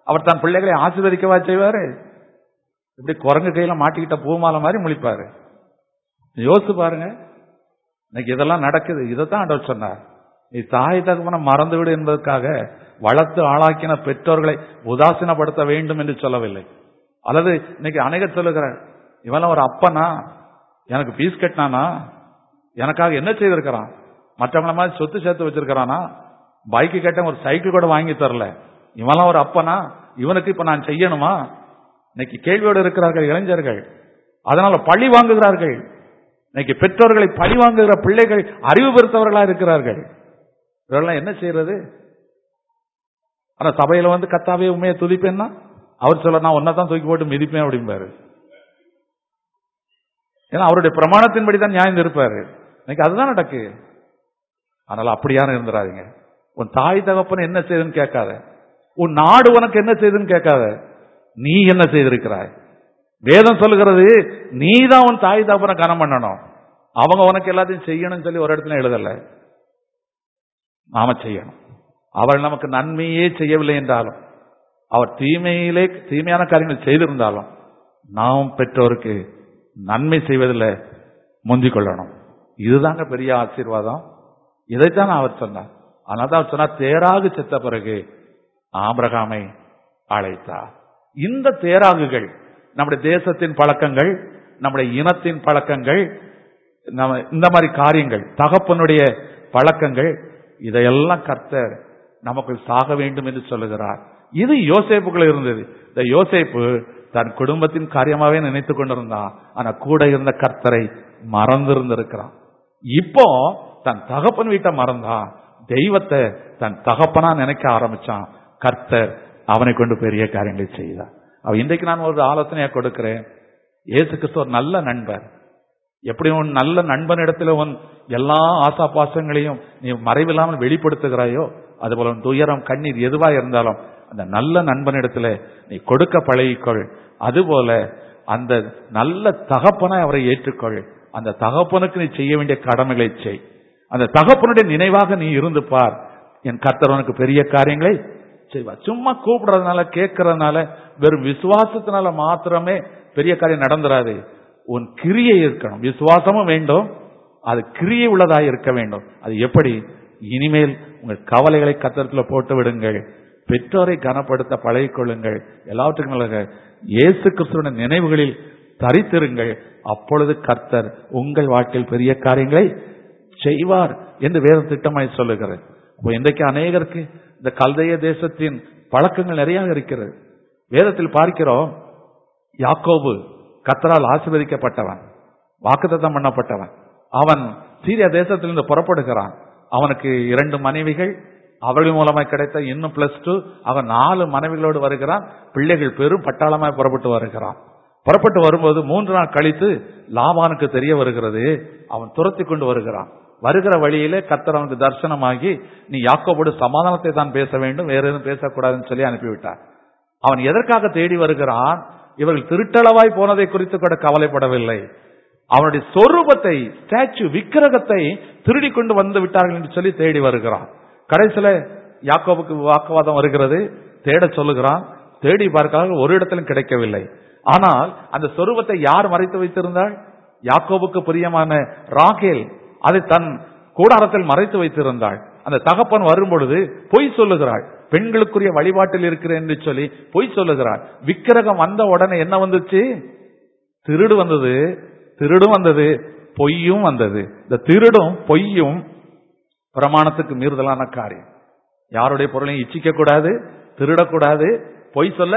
அவர் தன் பிள்ளைகளை ஆசீர்வதிக்கவா செய்வாரு இப்படி குரங்கு கையில மாட்டிக்கிட்ட பூமாலை மாதிரி முழிப்பாரு யோசிச்சு பாருங்க இன்னைக்கு இதெல்லாம் நடக்குது இதைத்தான் ஆண்டவர் சொன்னார் நீ தாய் தகப்பன மறந்து விடு என்பதற்காக வளர்த்து ஆளாக்கின பெற்றோர்களை உதாசீனப்படுத்த வேண்டும் என்று சொல்லவில்லை அல்லது இன்னைக்கு அநேகர் சொல்லுகிற இவெல்லாம் ஒரு அப்பனா எனக்கு பீஸ் கட்டினானா எனக்காக என்ன செய்திருக்கிறான் மற்றவங்கள மாதிரி சொத்து சேர்த்து வச்சிருக்கிறானா பைக்கு கேட்ட ஒரு சைக்கிள் கூட வாங்கி தரல இவெல்லாம் ஒரு அப்பனா இவனுக்கு இப்ப நான் செய்யணுமா இன்னைக்கு கேள்வியோடு இருக்கிறார்கள் இளைஞர்கள் அதனால பழி வாங்குகிறார்கள் இன்னைக்கு பெற்றோர்களை பழி வாங்குகிற பிள்ளைகள் அறிவு பெருத்தவர்களா இருக்கிறார்கள் இவரெல்லாம் என்ன செய்யறது ஆனா சபையில வந்து கத்தாவே உண்மையை துதிப்பேன்னா அவர் சொல்ல நான் ஒன்னதான் தூக்கி போட்டு மிதிப்பேன் அப்படிம்பாரு ஏன்னா அவருடைய பிரமாணத்தின்படி தான் நியாயம் இருப்பாரு இன்னைக்கு அதுதான் நடக்கு அதனால அப்படியான இருந்துடாதீங்க உன் தாய் தகப்பன் என்ன செய்யுதுன்னு கேட்காத உன் நாடு உனக்கு என்ன செய்யுதுன்னு கேட்காத நீ என்ன செய்திருக்கிறாய் வேதம் சொல்லுகிறது நீ தான் உன் தாய் தகப்பனை கனம் பண்ணணும் அவங்க உனக்கு எல்லாத்தையும் செய்யணும்னு சொல்லி ஒரு இடத்துல எழுதல நாம செய்யணும் அவள் நமக்கு நன்மையே செய்யவில்லை என்றாலும் அவர் தீமையிலே தீமையான காரியங்கள் செய்திருந்தாலும் நாம் பெற்றோருக்கு நன்மை செய்வதில் முந்திக் கொள்ளணும் இதுதாங்க பெரிய ஆசீர்வாதம் இதைத்தான் அவர் சொன்னார் அதனால தான் அவர் சொன்னார் தேராகு செத்த பிறகு ஆபிரகாமை அழைத்தார் இந்த தேராகுகள் நம்முடைய தேசத்தின் பழக்கங்கள் நம்முடைய இனத்தின் பழக்கங்கள் நம்ம இந்த மாதிரி காரியங்கள் தகப்பனுடைய பழக்கங்கள் இதையெல்லாம் கர்த்தர் நமக்கு சாக வேண்டும் என்று சொல்லுகிறார் இது யோசேப்புக்குள்ள இருந்தது இந்த யோசேப்பு தன் குடும்பத்தின் காரியமாவே நினைத்துக் கொண்டிருந்தான் ஆனா கூட இருந்த கர்த்தரை மறந்திருந்திருக்கிறான் இப்போ தன் தகப்பன் வீட்டை மறந்தான் தெய்வத்தை தன் தகப்பனா நினைக்க ஆரம்பிச்சான் கர்த்தர் அவனை கொண்டு பெரிய காரியங்களை செய்தார் அவ இன்றைக்கு நான் ஒரு ஆலோசனையா கொடுக்கிறேன் இயேசு கிறிஸ்து ஒரு நல்ல நண்பர் எப்படி உன் நல்ல நண்பனிடத்துல உன் எல்லா ஆசா பாசங்களையும் நீ மறைவில்லாமல் வெளிப்படுத்துகிறாயோ அதுபோல உன் துயரம் கண்ணீர் எதுவா இருந்தாலும் அந்த நல்ல நண்பனிடத்துல நீ கொடுக்க பழகிக்கொள் அதுபோல அந்த நல்ல தகப்பனை அவரை ஏற்றுக்கொள் அந்த தகப்பனுக்கு நீ செய்ய வேண்டிய கடமைகளை செய் அந்த தகப்பனுடைய நினைவாக நீ இருந்து பார் என் கர்த்தர் உனக்கு பெரிய காரியங்களை செய்வார் சும்மா கூப்பிடுறதுனால கேட்கறதுனால வெறும் விசுவாசத்தினால மாத்திரமே பெரிய காரியம் நடந்துராது உன் கிரியை இருக்கணும் விசுவாசமும் வேண்டும் அது கிரியை உள்ளதாக இருக்க வேண்டும் அது எப்படி இனிமேல் உங்கள் கவலைகளை கத்தரத்தில் போட்டு விடுங்கள் பெற்றோரை கனப்படுத்த பழகிக்கொள்ளுங்கள் எல்லாவற்றுக்கும் நல்லது இயேசு கிறிஸ்துவின் நினைவுகளில் தரித்திருங்கள் அப்பொழுது கர்த்தர் உங்கள் வாழ்க்கையில் பெரிய காரியங்களை செய்வார் என்று வேறு திட்டமாய் சொல்லுகிறது அப்போ இன்றைக்கு அநேகருக்கு இந்த கல்தைய தேசத்தின் பழக்கங்கள் நிறைய இருக்கிறது வேதத்தில் பார்க்கிறோம் யாக்கோபு கத்தரால் ஆசீர்வதிக்கப்பட்டவன் வாக்குத்தத்தம் பண்ணப்பட்டவன் அவன் சீரியா தேசத்திலிருந்து புறப்படுகிறான் அவனுக்கு இரண்டு மனைவிகள் அவர்கள் மூலமாய் கிடைத்த இன்னும் பிளஸ் டூ அவன் நாலு மனைவிகளோடு வருகிறான் பிள்ளைகள் பெரும் பட்டாளமாய் புறப்பட்டு வருகிறான் புறப்பட்டு வரும்போது மூன்று நாள் கழித்து லாபானுக்கு தெரிய வருகிறது அவன் துரத்தி கொண்டு வருகிறான் வருகிற வழியிலே கத்தர் அவனுக்கு தரிசனமாகி நீ யாக்கோபோடு சமாதானத்தை தான் பேச வேண்டும் வேற எதுவும் பேசக்கூடாதுன்னு சொல்லி அனுப்பிவிட்டார் அவன் எதற்காக தேடி வருகிறான் இவர்கள் திருட்டளவாய் போனதை குறித்து கூட கவலைப்படவில்லை அவனுடைய சொரூபத்தை ஸ்டாச்சு விக்கிரகத்தை திருடி கொண்டு வந்து விட்டார்கள் என்று சொல்லி தேடி வருகிறான் கடைசியில யாக்கோபுக்கு வாக்குவாதம் வருகிறது தேட சொல்லுகிறான் தேடி பார்க்கிறார்கள் ஒரு இடத்திலும் கிடைக்கவில்லை ஆனால் அந்த சொரூபத்தை யார் மறைத்து வைத்திருந்தாள் யாக்கோபுக்கு பிரியமான ராகேல் அதை தன் கூடாரத்தில் மறைத்து வைத்திருந்தாள் அந்த தகப்பன் வரும் பொழுது பொய் சொல்லுகிறாள் பெண்களுக்குரிய வழிபாட்டில் இருக்கிறேன் என்று சொல்லி பொய் சொல்லுகிறாள் விக்கிரகம் வந்த உடனே என்ன வந்துச்சு திருடு வந்தது திருடும் வந்தது பொய்யும் வந்தது இந்த திருடும் பொய்யும் பிரமாணத்துக்கு மீறுதலான காரியம் யாருடைய பொருளையும் இச்சிக்க கூடாது திருடக்கூடாது பொய் சொல்ல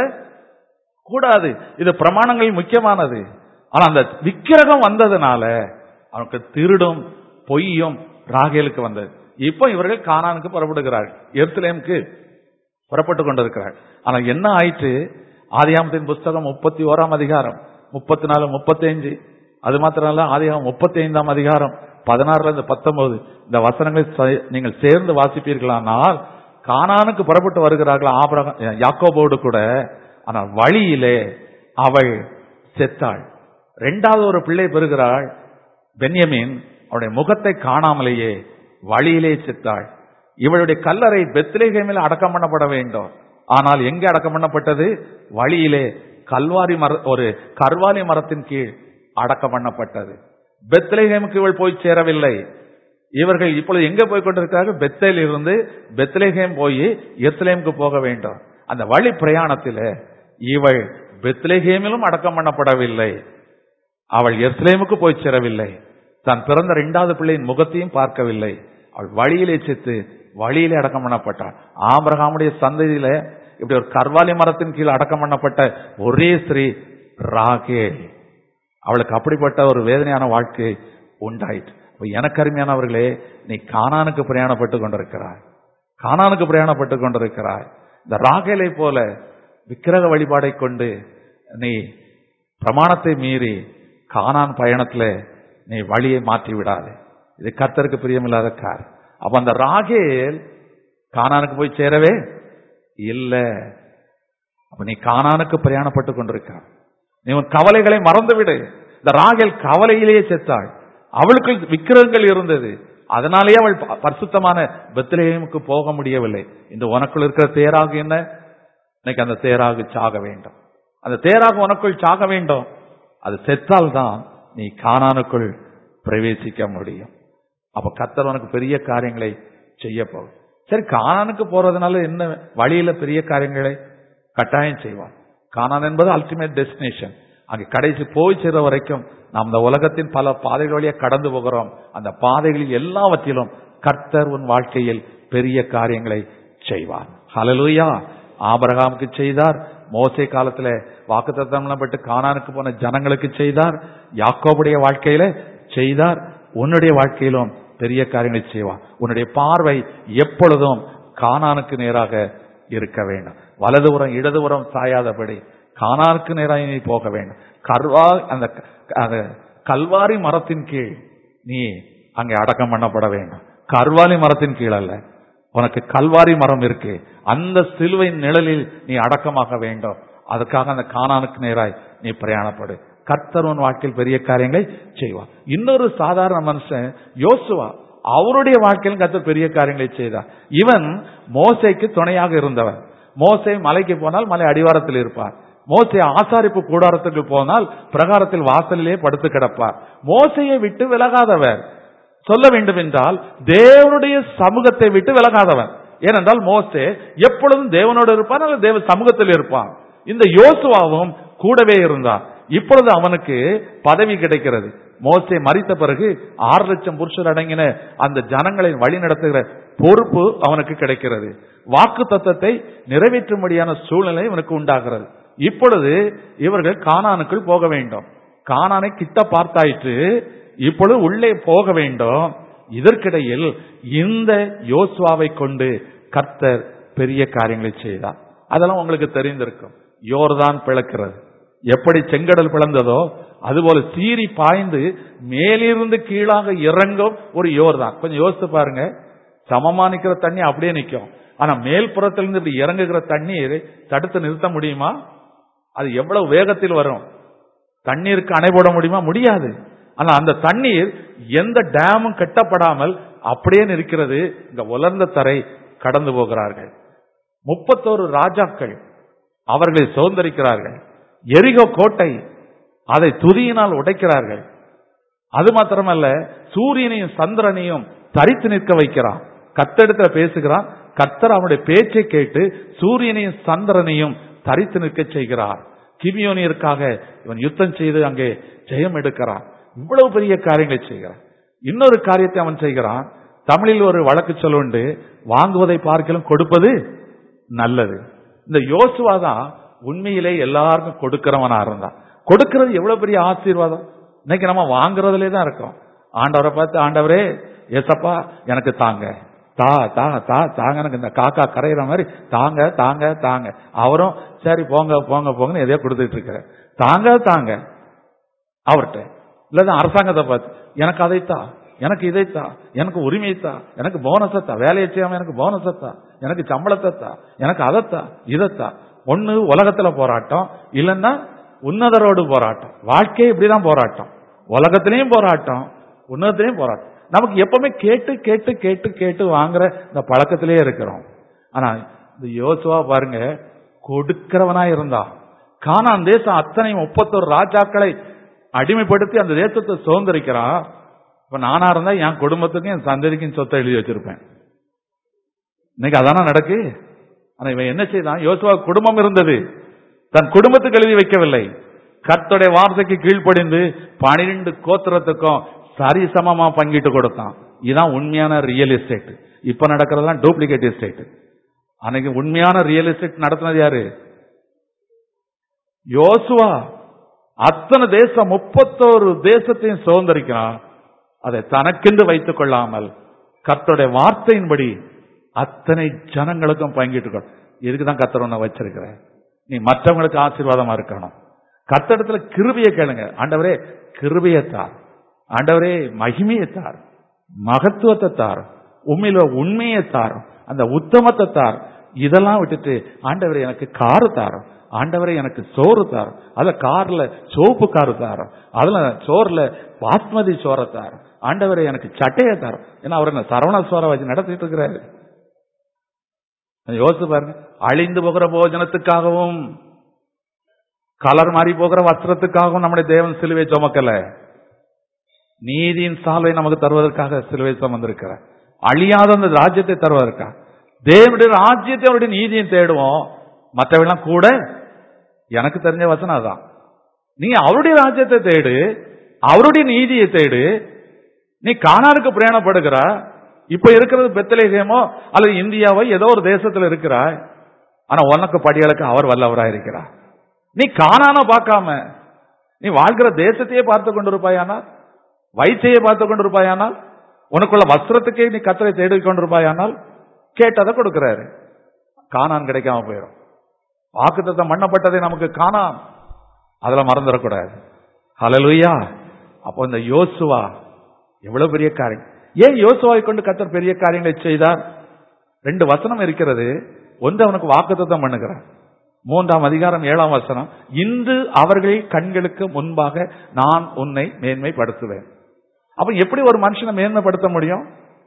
கூடாது இது பிரமாணங்கள் முக்கியமானது ஆனா அந்த விக்கிரகம் வந்ததுனால அவனுக்கு திருடும் பொய்யும் ராகேலுக்கு வந்தது இப்போ இவர்கள் கானானுக்கு புறப்படுகிறார்கள் எருசலேமுக்கு புறப்பட்டு கொண்டிருக்கிறார்கள் ஆனா என்ன ஆயிற்று ஆதியாமத்தின் புஸ்தகம் முப்பத்தி ஓராம் அதிகாரம் முப்பத்தி நாலு முப்பத்தி அஞ்சு அது மாத்திரம் இல்ல ஆதியாகம் முப்பத்தி ஐந்தாம் அதிகாரம் பதினாறுல இருந்து பத்தொன்பது இந்த வசனங்களை சே- நீங்கள் சேர்ந்து வாசிப்பீர்களானால் கானானுக்கு புறப்பட்டு வருகிறார்கள் ஆபிரகாம் யாக்கோபோடு கூட ஆனால் வழியிலே அவள் செத்தாள் இரண்டாவது ஒரு பிள்ளை பெறுகிறாள் பென்யமின் அவருடைய முகத்தை காணாமலேயே வழியிலே செத்தாள் இவளுடைய கல்லறை பெத்லேகேமில் அடக்கம் பண்ணப்பட வேண்டும் ஆனால் எங்கே அடக்கம் பண்ணப்பட்டது வழியிலே கல்வாரி மர ஒரு கர்வாலி மரத்தின் கீழ் அடக்கம் பண்ணப்பட்டது பெத்லேஹேமுக்கு இவள் போய் சேரவில்லை இவர்கள் இப்பொழுது எங்க போய் கொண்டிருக்கிறார்கள் பெத்தேல் இருந்து பெத்லேஹேம் போய் எத்லேமுக்கு போக வேண்டும் அந்த வழி பிரயாணத்தில் இவள் பெத்லேஹேமிலும் அடக்கம் பண்ணப்படவில்லை அவள் எர்ஸ்லேமுக்கு போய் சேரவில்லை தான் பிறந்த இரண்டாவது பிள்ளையின் முகத்தையும் பார்க்கவில்லை அவள் வழியிலே செத்து வழியிலே அடக்கம் பண்ணப்பட்டாள் ஆபிரகாமுடைய சந்ததியில இப்படி ஒரு கர்வாலி மரத்தின் கீழ் அடக்கம் பண்ணப்பட்ட ஒரே ஸ்ரீ ராகேல் அவளுக்கு அப்படிப்பட்ட ஒரு வேதனையான வாழ்க்கை உண்டாயிற்று அப்ப எனக்கு அருமையானவர்களே நீ கானானுக்கு பிரயாணப்பட்டு கொண்டிருக்கிறாய் கானானுக்கு பிரயாணப்பட்டு கொண்டிருக்கிறாய் இந்த ராகேலை போல விக்கிரக வழிபாடை கொண்டு நீ பிரமாணத்தை மீறி கானான் பயணத்துல நீ வழியை மாற்றி விடாது இது கர்த்தருக்கு பிரியமில்லாத கார் அப்ப அந்த ராகேல் கானானுக்கு போய் சேரவே இல்ல அப்ப நீ கானானுக்கு பிரயாணப்பட்டு கொண்டிருக்கார் நீ உன் கவலைகளை மறந்து விடு இந்த ராகேல் கவலையிலேயே செத்தாள் அவளுக்கு விக்கிரகங்கள் இருந்தது அதனாலேயே அவள் ப- பரிசுத்தமான பெத்லேயமுக்கு போக முடியவில்லை இந்த உனக்குள் இருக்கிற தேராகு என்ன இன்னைக்கு அந்த தேராகு சாக வேண்டும் அந்த தேராகு உனக்குள் சாக வேண்டும் அது செத்தால் தான் நீ கானானுக்குள் பிரவேசிக்க முடியும் அப்ப கர்த்தர் உனக்கு பெரிய காரியங்களை செய்ய போகும் சரி கானானுக்கு போறதுனால என்ன வழியில பெரிய காரியங்களை கட்டாயம் செய்வான் கானான் என்பது அல்டிமேட் டெஸ்டினேஷன் அங்கே கடைசி போய் சேர்ற வரைக்கும் நாம் இந்த உலகத்தின் பல பாதைகள் வழியா கடந்து போகிறோம் அந்த பாதைகளில் எல்லாவற்றிலும் கர்த்தர் உன் வாழ்க்கையில் பெரிய காரியங்களை செய்வார் ஹalleluya ஆபிரகாமுக்கு செய்தார் மோசே காலத்துல வாக்குத்தத்தம் பட்டு கானானுக்கு போன ஜனங்களுக்கு செய்தார் யாக்கோபுடைய வாழ்க்கையில செய்தார் உன்னுடைய வாழ்க்கையிலும் பெரிய காரியங்களை செய்வார் உன்னுடைய பார்வை எப்பொழுதும் கானானுக்கு நேராக இருக்க வேண்டும் வலதுபுறம் இடதுபுறம் சாயாதபடி கானானுக்கு நேராக நீ போக வேண்டும் கர்வா அந்த க- அந்த கல்வாரி மரத்தின் கீழ் நீ அங்கே அடக்கம் பண்ணப்பட வேண்டும் கர்வாலி மரத்தின் கீழ் அல்ல உனக்கு கல்வாரி மரம் இருக்கு அந்த சிலுவையின் நிழலில் நீ அடக்கமாக வேண்டும் அதுக்காக அந்த கானானுக்கு நேராய் நீ பிரயாணப்படு கர்த்தர் உன் வாழ்க்கையில் பெரிய காரியங்களை செய்வார் இன்னொரு சாதாரண மனுஷன் யோசுவா அவருடைய வாழ்க்கையிலும் கர்த்தர் பெரிய காரியங்களை செய்தார் இவன் மோசைக்கு துணையாக இருந்தவன் மோசை மலைக்கு போனால் மலை அடிவாரத்தில் இருப்பார் மோசை ஆசாரிப்பு கூடாரத்துக்கு போனால் பிரகாரத்தில் வாசலிலே படுத்து கிடப்பார் மோசையை விட்டு விலகாதவர் சொல்ல வேண்டும் என்றால் தேவனுடைய சமூகத்தை விட்டு விலகாதவன் ஏனென்றால் மோசே எப்பொழுதும் தேவனோடு இருப்பான் அல்லது தேவ சமூகத்தில் இருப்பான் இந்த யோசுவாவும் கூடவே இருந்தான் இப்பொழுது அவனுக்கு பதவி கிடைக்கிறது மோசே மறித்த பிறகு ஆறு லட்சம் புருஷர் அடங்கின அந்த ஜனங்களை வழி நடத்துகிற பொறுப்பு அவனுக்கு கிடைக்கிறது வாக்கு தத்தத்தை நிறைவேற்றும்படியான சூழ்நிலை இவனுக்கு உண்டாகிறது இப்பொழுது இவர்கள் கானானுக்குள் போக வேண்டும் கானானை கிட்ட பார்த்தாயிற்று இப்பொழுது உள்ளே போக வேண்டும் இதற்கிடையில் இந்த யோசுவாவை கொண்டு கர்த்தர் பெரிய காரியங்களை செய்தார் அதெல்லாம் உங்களுக்கு தெரிந்திருக்கும் யோர்தான் பிளக்கிறது எப்படி செங்கடல் பிளந்ததோ அதுபோல சீறி பாய்ந்து மேலிருந்து கீழாக இறங்கும் ஒரு யோர்தான் கொஞ்சம் யோசித்து பாருங்க சமமா நிக்கிற தண்ணி அப்படியே நிக்கும் ஆனா மேல் புறத்திலிருந்து இப்படி இறங்குகிற தண்ணீரை தடுத்து நிறுத்த முடியுமா அது எவ்வளவு வேகத்தில் வரும் தண்ணீருக்கு அணை போட முடியுமா முடியாது ஆனா அந்த தண்ணீர் எந்த டேமும் கட்டப்படாமல் அப்படியே நிற்கிறது இந்த உலர்ந்த தரை கடந்து போகிறார்கள் முப்பத்தோரு ராஜாக்கள் அவர்களை சுதந்திரிக்கிறார்கள் எரிகோ கோட்டை அதை துதியினால் உடைக்கிறார்கள் அது மாத்திரமல்ல சூரியனையும் சந்திரனையும் தரித்து நிற்க வைக்கிறான் கத்தெடுத்துல பேசுகிறான் கர்த்தர் அவனுடைய பேச்சை கேட்டு சூரியனையும் சந்திரனையும் தரித்து நிற்க செய்கிறார் கிமியோனியருக்காக இவன் யுத்தம் செய்து அங்கே ஜெயம் எடுக்கிறான் இவ்வளவு பெரிய காரியங்களை செய்கிறான் இன்னொரு காரியத்தை அவன் செய்கிறான் தமிழில் ஒரு வழக்கு சொல்லுண்டு வாங்குவதை பார்க்கலும் கொடுப்பது நல்லது இந்த யோசுவா தான் உண்மையிலே எல்லாருக்கும் கொடுக்கிறவனா இருந்தான் கொடுக்கிறது எவ்வளவு பெரிய ஆசீர்வாதம் இன்னைக்கு நம்ம வாங்குறதுலே தான் இருக்கோம் ஆண்டவரை பார்த்து ஆண்டவரே ஏசப்பா எனக்கு தாங்க தா தா தா தாங்க எனக்கு இந்த காக்கா கரையிற மாதிரி தாங்க தாங்க தாங்க அவரும் சரி போங்க போங்க போங்கன்னு எதையோ கொடுத்துட்டு இருக்காரு தாங்க தாங்க அவர்கிட்ட இல்லதான் அரசாங்கத்தை பார்த்து எனக்கு அதைத்தா எனக்கு இதைத்தா எனக்கு உரிமைத்தா எனக்கு போனஸத்தா வேலையை செய்யாம எனக்கு போனஸத்தா எனக்கு சம்பளத்தா எனக்கு அதத்தா இதத்தா ஒண்ணு உலகத்துல போராட்டம் இல்லைன்னா உன்னதரோடு போராட்டம் வாழ்க்கையே இப்படிதான் போராட்டம் உலகத்திலையும் போராட்டம் உன்னதத்திலையும் போராட்டம் நமக்கு எப்பவுமே கேட்டு கேட்டு கேட்டு கேட்டு வாங்குற இந்த பழக்கத்திலேயே இருக்கிறோம் ஆனா இந்த யோசுவா பாருங்க கொடுக்கிறவனா இருந்தான் கானான் தேசம் அத்தனை முப்பத்தோரு ராஜாக்களை அடிமைப்படுத்தி அந்த தேசத்தை சுதந்திரிக்கிறான் இப்ப நானா இருந்தா என் குடும்பத்துக்கும் என் சந்ததிக்கும் சொத்தை எழுதி வச்சிருப்பேன் இன்னைக்கு அதானே நடக்கு ஆனா இவன் என்ன செய்தான் யோசுவா குடும்பம் இருந்தது தன் குடும்பத்துக்கு எழுதி வைக்கவில்லை கர்த்தருடைய வார்த்தைக்கு கீழ்ப்படிந்து பனிரெண்டு கோத்திரத்துக்கும் சரிசமமா பங்கிட்டு கொடுத்தான் இதுதான் உண்மையான ரியல் எஸ்டேட் இப்ப நடக்கிறதெல்லாம் டூப்ளிகேட் எஸ்டேட் அன்னைக்கு உண்மையான ரியல் எஸ்டேட் நடத்தினது யாரு யோசுவா அத்தனை தேசம் முப்பத்தோரு தேசத்தையும் சுதந்திரிக்கிறான் அதை தனக்கென்று வைத்துக் கொள்ளாமல் கர்த்தருடைய வார்த்தையின்படி அத்தனை ஜனங்களுக்கும் பங்கிட்டு கொள் இதுக்கு தான் கர்த்தர் உன்னை வச்சிருக்கிறேன் நீ மற்றவங்களுக்கு ஆசீர்வாதமா இருக்கணும் கர்த்தரிடத்துல கிருபையை கேளுங்க ஆண்டவரே கிருபையை தார் ஆண்டவரே மகிமையை தார் மகத்துவத்தை தார் உண்மையில உண்மையை தார் அந்த உத்தமத்தை தார் இதெல்லாம் விட்டுட்டு ஆண்டவரே எனக்கு காரு தாரும் ஆண்டவரே எனக்கு சோறு தாரும் அதுல கார்ல சோப்பு காரு தாரும் அதுல சோறுல பாஸ்மதி சோறை தாரும் ஆண்டவரே எனக்கு சட்டையை தாரும் ஏன்னா அவர் என்ன சரவண சோறை வச்சு நடத்திட்டு இருக்கிறாரு யோசிச்சு பாருங்க அழிந்து போகிற போஜனத்துக்காகவும் கலர் மாறி போகிற வஸ்திரத்துக்காகவும் நம்முடைய தேவன் சிலுவை சுமக்கல நீதியின் சால்வை நமக்கு தருவதற்காக சிலுவை சுமந்திருக்கிறார் அழியாத அந்த ராஜ்யத்தை தருவதற்காக தேவனுடைய ராஜ்யத்தை அவருடைய நீதியை தேடுவோம் மற்றவெல்லாம் கூட எனக்கு தெரிஞ்ச வசனம் அதான் நீ அவருடைய ராஜ்யத்தை தேடு அவருடைய நீதியை தேடு நீ காணாருக்கு பிரயாணப்படுகிற இப்ப இருக்கிறது பெத்தலேகமோ அல்லது இந்தியாவோ ஏதோ ஒரு தேசத்துல இருக்கிறாய் ஆனா உனக்கு படிகளுக்கு அவர் வல்லவராய் இருக்கிறார் நீ காணான பார்க்காம நீ வாழ்கிற தேசத்தையே பார்த்து கொண்டிருப்பாயானால் வயிற்றையே பார்த்து கொண்டிருப்பாயானால் உனக்குள்ள வஸ்திரத்துக்கே நீ கத்தரை தேடி கொண்டிருப்பாயானால் கேட்டதை கொடுக்கிறாரு காணான் கிடைக்காம போயிடும் வாக்குத்தத்தம் பண்ணப்பட்டதை நமக்கு காணாம் அதுல மறந்துடக்கூடாது ஹalleluya அப்போ இந்த யோசுவா எவ்வளவு பெரிய காரியம் ஏன் யோசுவாவை கொண்டு கத்தர் பெரிய காரியங்களை செய்தார் ரெண்டு வசனம் இருக்கிறது ஒன்று அவனுக்கு வாக்குத்தத்தம் பண்ணுகிறார் மூன்றாம் அதிகாரம் ஏழாம் வசனம் இன்று அவர்கள் கண்களுக்கு முன்பாக நான் உன்னை மேன்மைப்படுத்துவேன் அப்ப எப்படி ஒரு மனுஷனை மேன்மைப்படுத்த முடியும்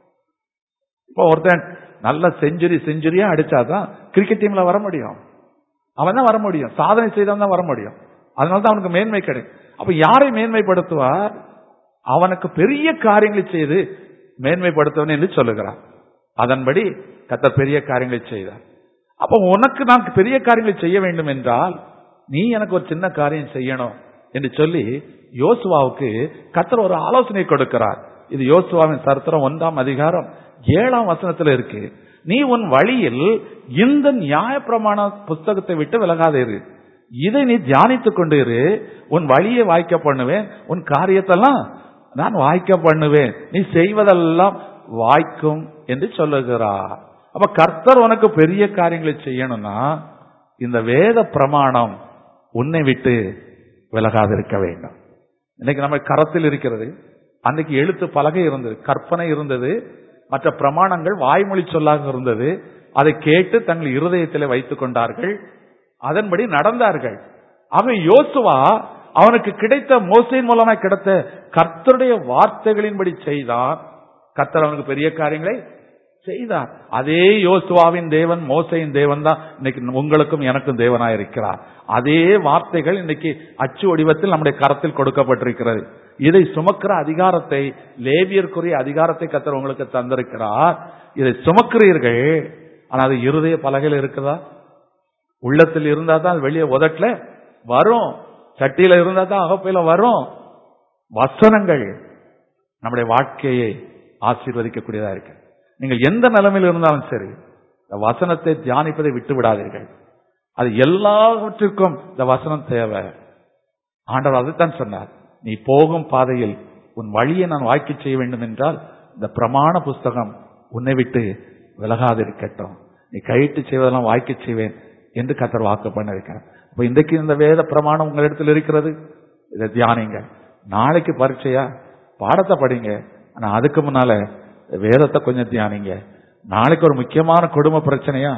இப்போ ஒருத்தன் நல்ல செஞ்சுரி செஞ்சுரியா அடிச்சாதான் கிரிக்கெட் டீம்ல வர முடியும் அவன் தான் வர முடியும் சாதனை செய்தான் தான் வர முடியும் அதனால தான் அவனுக்கு மேன்மை கிடைக்கும் அப்ப யாரை மேன்மைப்படுத்துவார் அவனுக்கு பெரிய காரியங்களை செய்து மேன்மைப்படுத்தவன் என்று சொல்லுகிறார் அதன்படி கத்தர் பெரிய காரியங்களை செய்தார் அப்ப உனக்கு நான் பெரிய காரியங்களை செய்ய வேண்டும் என்றால் நீ எனக்கு ஒரு சின்ன காரியம் செய்யணும் என்று சொல்லி யோசுவாவுக்கு கத்தர் ஒரு ஆலோசனை கொடுக்கிறார் இது யோசுவாவின் சரித்திரம் ஒன்றாம் அதிகாரம் ஏழாம் வசனத்துல இருக்கு நீ உன் வழியில் இந்த நியாயப்பிரமாண புஸ்தகத்தை விட்டு விலகாதே இரு இதை நீ தியானித்துக் கொண்டு இரு உன் வழியை வாய்க்க பண்ணுவேன் உன் காரியத்தெல்லாம் நான் வாய்க்க பண்ணுவேன் நீ செய்வதெல்லாம் வாய்க்கும் என்று சொல்லுகிறார் அப்ப கர்த்தர் உனக்கு பெரிய காரியங்களை செய்யணும்னா இந்த வேத பிரமாணம் உன்னை விட்டு விலகாதிருக்க வேண்டும் இன்னைக்கு நம்ம கரத்தில் இருக்கிறது அன்னைக்கு எழுத்து பலகை இருந்தது கற்பனை இருந்தது மற்ற பிரமாணங்கள் வாய்மொழி சொல்லாக இருந்தது அதை கேட்டு தங்கள் இருதயத்தில் வைத்துக் கொண்டார்கள் அதன்படி நடந்தார்கள் ஆக யோசுவா அவனுக்கு கிடைத்த மோசையின் மூலமா கிடைத்த கர்த்தருடைய வார்த்தைகளின்படி செய்தான் கர்த்தர் அவனுக்கு பெரிய காரியங்களை செய்தார் அதே யோசுவாவின் தேவன் மோசையின் தேவன் தான் இன்னைக்கு உங்களுக்கும் எனக்கும் தேவனாய் இருக்கிறார் அதே வார்த்தைகள் இன்னைக்கு அச்சு வடிவத்தில் நம்முடைய கரத்தில் கொடுக்கப்பட்டிருக்கிறது இதை சுமக்கிற அதிகாரத்தை லேவியர்க்குரிய அதிகாரத்தை கத்தர் உங்களுக்கு தந்திருக்கிறார் இதை சுமக்கிறீர்கள் ஆனா அது இருதய பலகையில் இருக்குதா உள்ளத்தில் இருந்தா தான் வெளியே உதட்டல வரும் சட்டியில இருந்தா தான் அகப்பையில வரும் வசனங்கள் நம்முடைய வாழ்க்கையை ஆசீர்வதிக்கக்கூடியதா இருக்கு நீங்கள் எந்த நிலைமையில் இருந்தாலும் சரி இந்த வசனத்தை தியானிப்பதை விட்டு விடாதீர்கள் அது எல்லாவற்றிற்கும் இந்த வசனம் தேவை ஆண்டவர் அதைத்தான் சொன்னார் நீ போகும் பாதையில் உன் வழியை நான் வாய்க்க செய்ய வேண்டும் என்றால் இந்த பிரமாண புஸ்தகம் உன்னை விட்டு விலகாதிருக்கட்டும் நீ கையிட்டு செய்வதெல்லாம் வாய்க்க செய்வேன் என்று கத்தர் வாக்கு பண்ண வைக்கிறார் அப்ப இன்றைக்கு இந்த வேத பிரமாணம் உங்களிடத்தில் இருக்கிறது இதை தியானிங்க நாளைக்கு பரீட்சையா பாடத்தை படிங்க ஆனா அதுக்கு முன்னால வேதத்தை கொஞ்சம் தியானிங்க நாளைக்கு ஒரு முக்கியமான குடும்ப பிரச்சனையா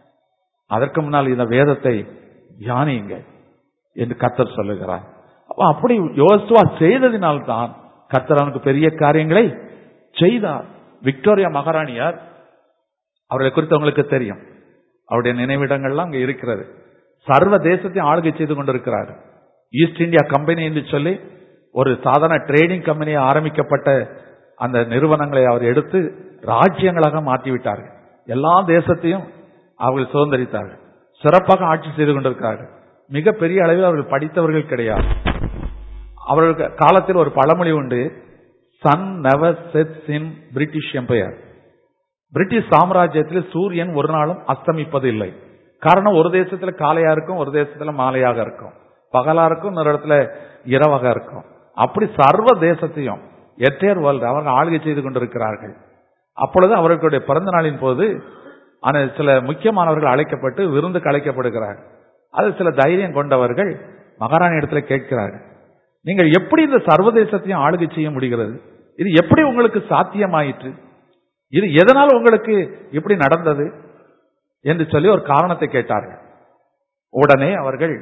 அதற்கு முன்னால் இந்த வேதத்தை தியானியுங்க என்று கத்தர் சொல்லுகிறார் அப்ப அப்படி யோசுவா செய்ததினால்தான் கத்தர் அவனுக்கு பெரிய காரியங்களை செய்தார் விக்டோரியா மகாராணியார் அவர்களை குறித்து உங்களுக்கு தெரியும் அவருடைய நினைவிடங்கள்லாம் அங்க இருக்கிறது சர்வ தேசத்தையும் ஆளுகை செய்து கொண்டிருக்கிறார் ஈஸ்ட் இந்தியா கம்பெனி என்று சொல்லி ஒரு சாதாரண ட்ரேடிங் கம்பெனி ஆரம்பிக்கப்பட்ட அந்த நிறுவனங்களை அவர் எடுத்து ராஜ்யங்களாக மாற்றிவிட்டார்கள் எல்லா தேசத்தையும் அவர்கள் சுதந்திரித்தார்கள் சிறப்பாக ஆட்சி செய்து கொண்டிருக்கிறார்கள் மிகப்பெரிய அளவில் அவர்கள் படித்தவர்கள் கிடையாது அவர்களுக்கு காலத்தில் ஒரு பழமொழி உண்டு sun never sets in British empire British சாம்ராஜ்யத்தில் சூரியன் ஒரு நாளும் அஸ்தமிப்பது இல்லை காரணம் ஒரு தேசத்துல காலையா இருக்கும் ஒரு தேசத்துல மாலையாக இருக்கும் பகலா இருக்கும் இன்னொரு இடத்துல இரவாக இருக்கும் அப்படி சர்வ தேசத்தையும் எட்டேர் வேர்ல்டு அவர்கள் ஆளுகை செய்து கொண்டிருக்கிறார்கள் அப்பொழுது அவர்களுடைய பிறந்த நாளின் போது அந்த சில முக்கியமானவர்கள் அழைக்கப்பட்டு விருந்துக்கு அழைக்கப்படுகிறார்கள் அது சில தைரியம் கொண்டவர்கள் மகாராணி இடத்துல கேட்கிறார்கள் நீங்கள் எப்படி இந்த சர்வதேசத்தையும் ஆளுகை செய்ய முடிகிறது இது எப்படி உங்களுக்கு சாத்தியமாயிற்று இது எதனால் உங்களுக்கு இப்படி நடந்தது என்று சொல்லி ஒரு காரணத்தை கேட்டார்கள் உடனே அவர்கள்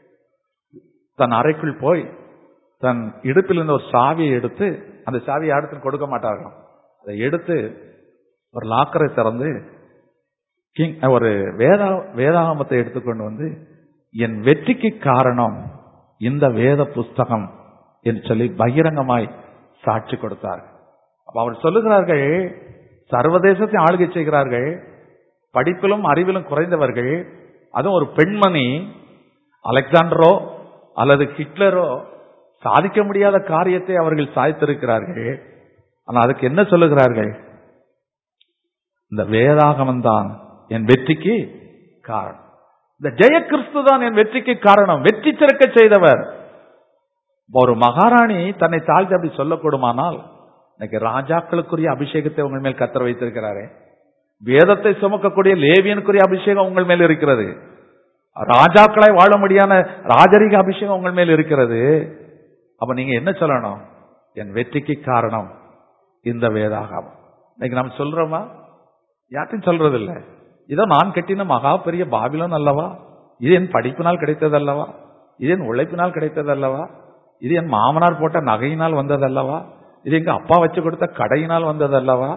தன் அறைக்குள் போய் தன் இடுப்பில் இருந்த ஒரு சாவியை எடுத்து அந்த சாவியை யாருக்கும் கொடுக்க மாட்டார்களாம் அதை எடுத்து ஒரு லாக்கரை திறந்து கிங் ஒரு வேதா வேதாகமத்தை எடுத்துக்கொண்டு வந்து என் வெற்றிக்கு காரணம் இந்த வேத புஸ்தகம் என்று சொல்லி பகிரங்கமாய் சாட்சி கொடுத்தார் அப்ப அவர் சொல்லுகிறார்கள் சர்வதேசத்தை ஆளுகை செய்கிறார்கள் படிப்பிலும் அறிவிலும் குறைந்தவர்கள் அதுவும் ஒரு பெண்மணி அலெக்சாண்டரோ அல்லது ஹிட்லரோ சாதிக்க முடியாத காரியத்தை அவர்கள் சாதித்திருக்கிறார்கள் ஆனால் அதுக்கு என்ன சொல்லுகிறார்கள் இந்த வேதாகமம் தான் என் வெற்றிக்கு காரணம் இந்த ஜெய கிறிஸ்து தான் என் வெற்றிக்கு காரணம் வெற்றி சிறக்க செய்தவர் ஒரு மகாராணி தன்னை தாழ்த்தி அப்படி சொல்லக்கூடுமானால் இன்னைக்கு ராஜாக்களுக்குரிய அபிஷேகத்தை உங்கள் மேல் கத்தர வைத்திருக்கிறாரே வேதத்தை சுமக்கக்கூடிய லேவியனுக்குரிய அபிஷேகம் உங்கள் மேல் இருக்கிறது ராஜாக்களாய் வாழ முடியாத ராஜரிக அபிஷேகம் உங்கள் மேல் இருக்கிறது அப்ப நீங்க என்ன சொல்லணும் என் வெற்றிக்கு காரணம் இந்த வேதாகமம் இன்னைக்கு நாம் சொல்றோமா யார்ட்டும் சொல்றது இல்ல இதோ நான் கட்டின மகா பெரிய பாபிலோன் அல்லவா இது என் படிப்பினால் கிடைத்தது அல்லவா இது என் உழைப்பினால் கிடைத்தது அல்லவா இது என் மாமனார் போட்ட நகையினால் வந்தது அல்லவா இது எங்க அப்பா வச்சு கொடுத்த கடையினால் வந்தது அல்லவா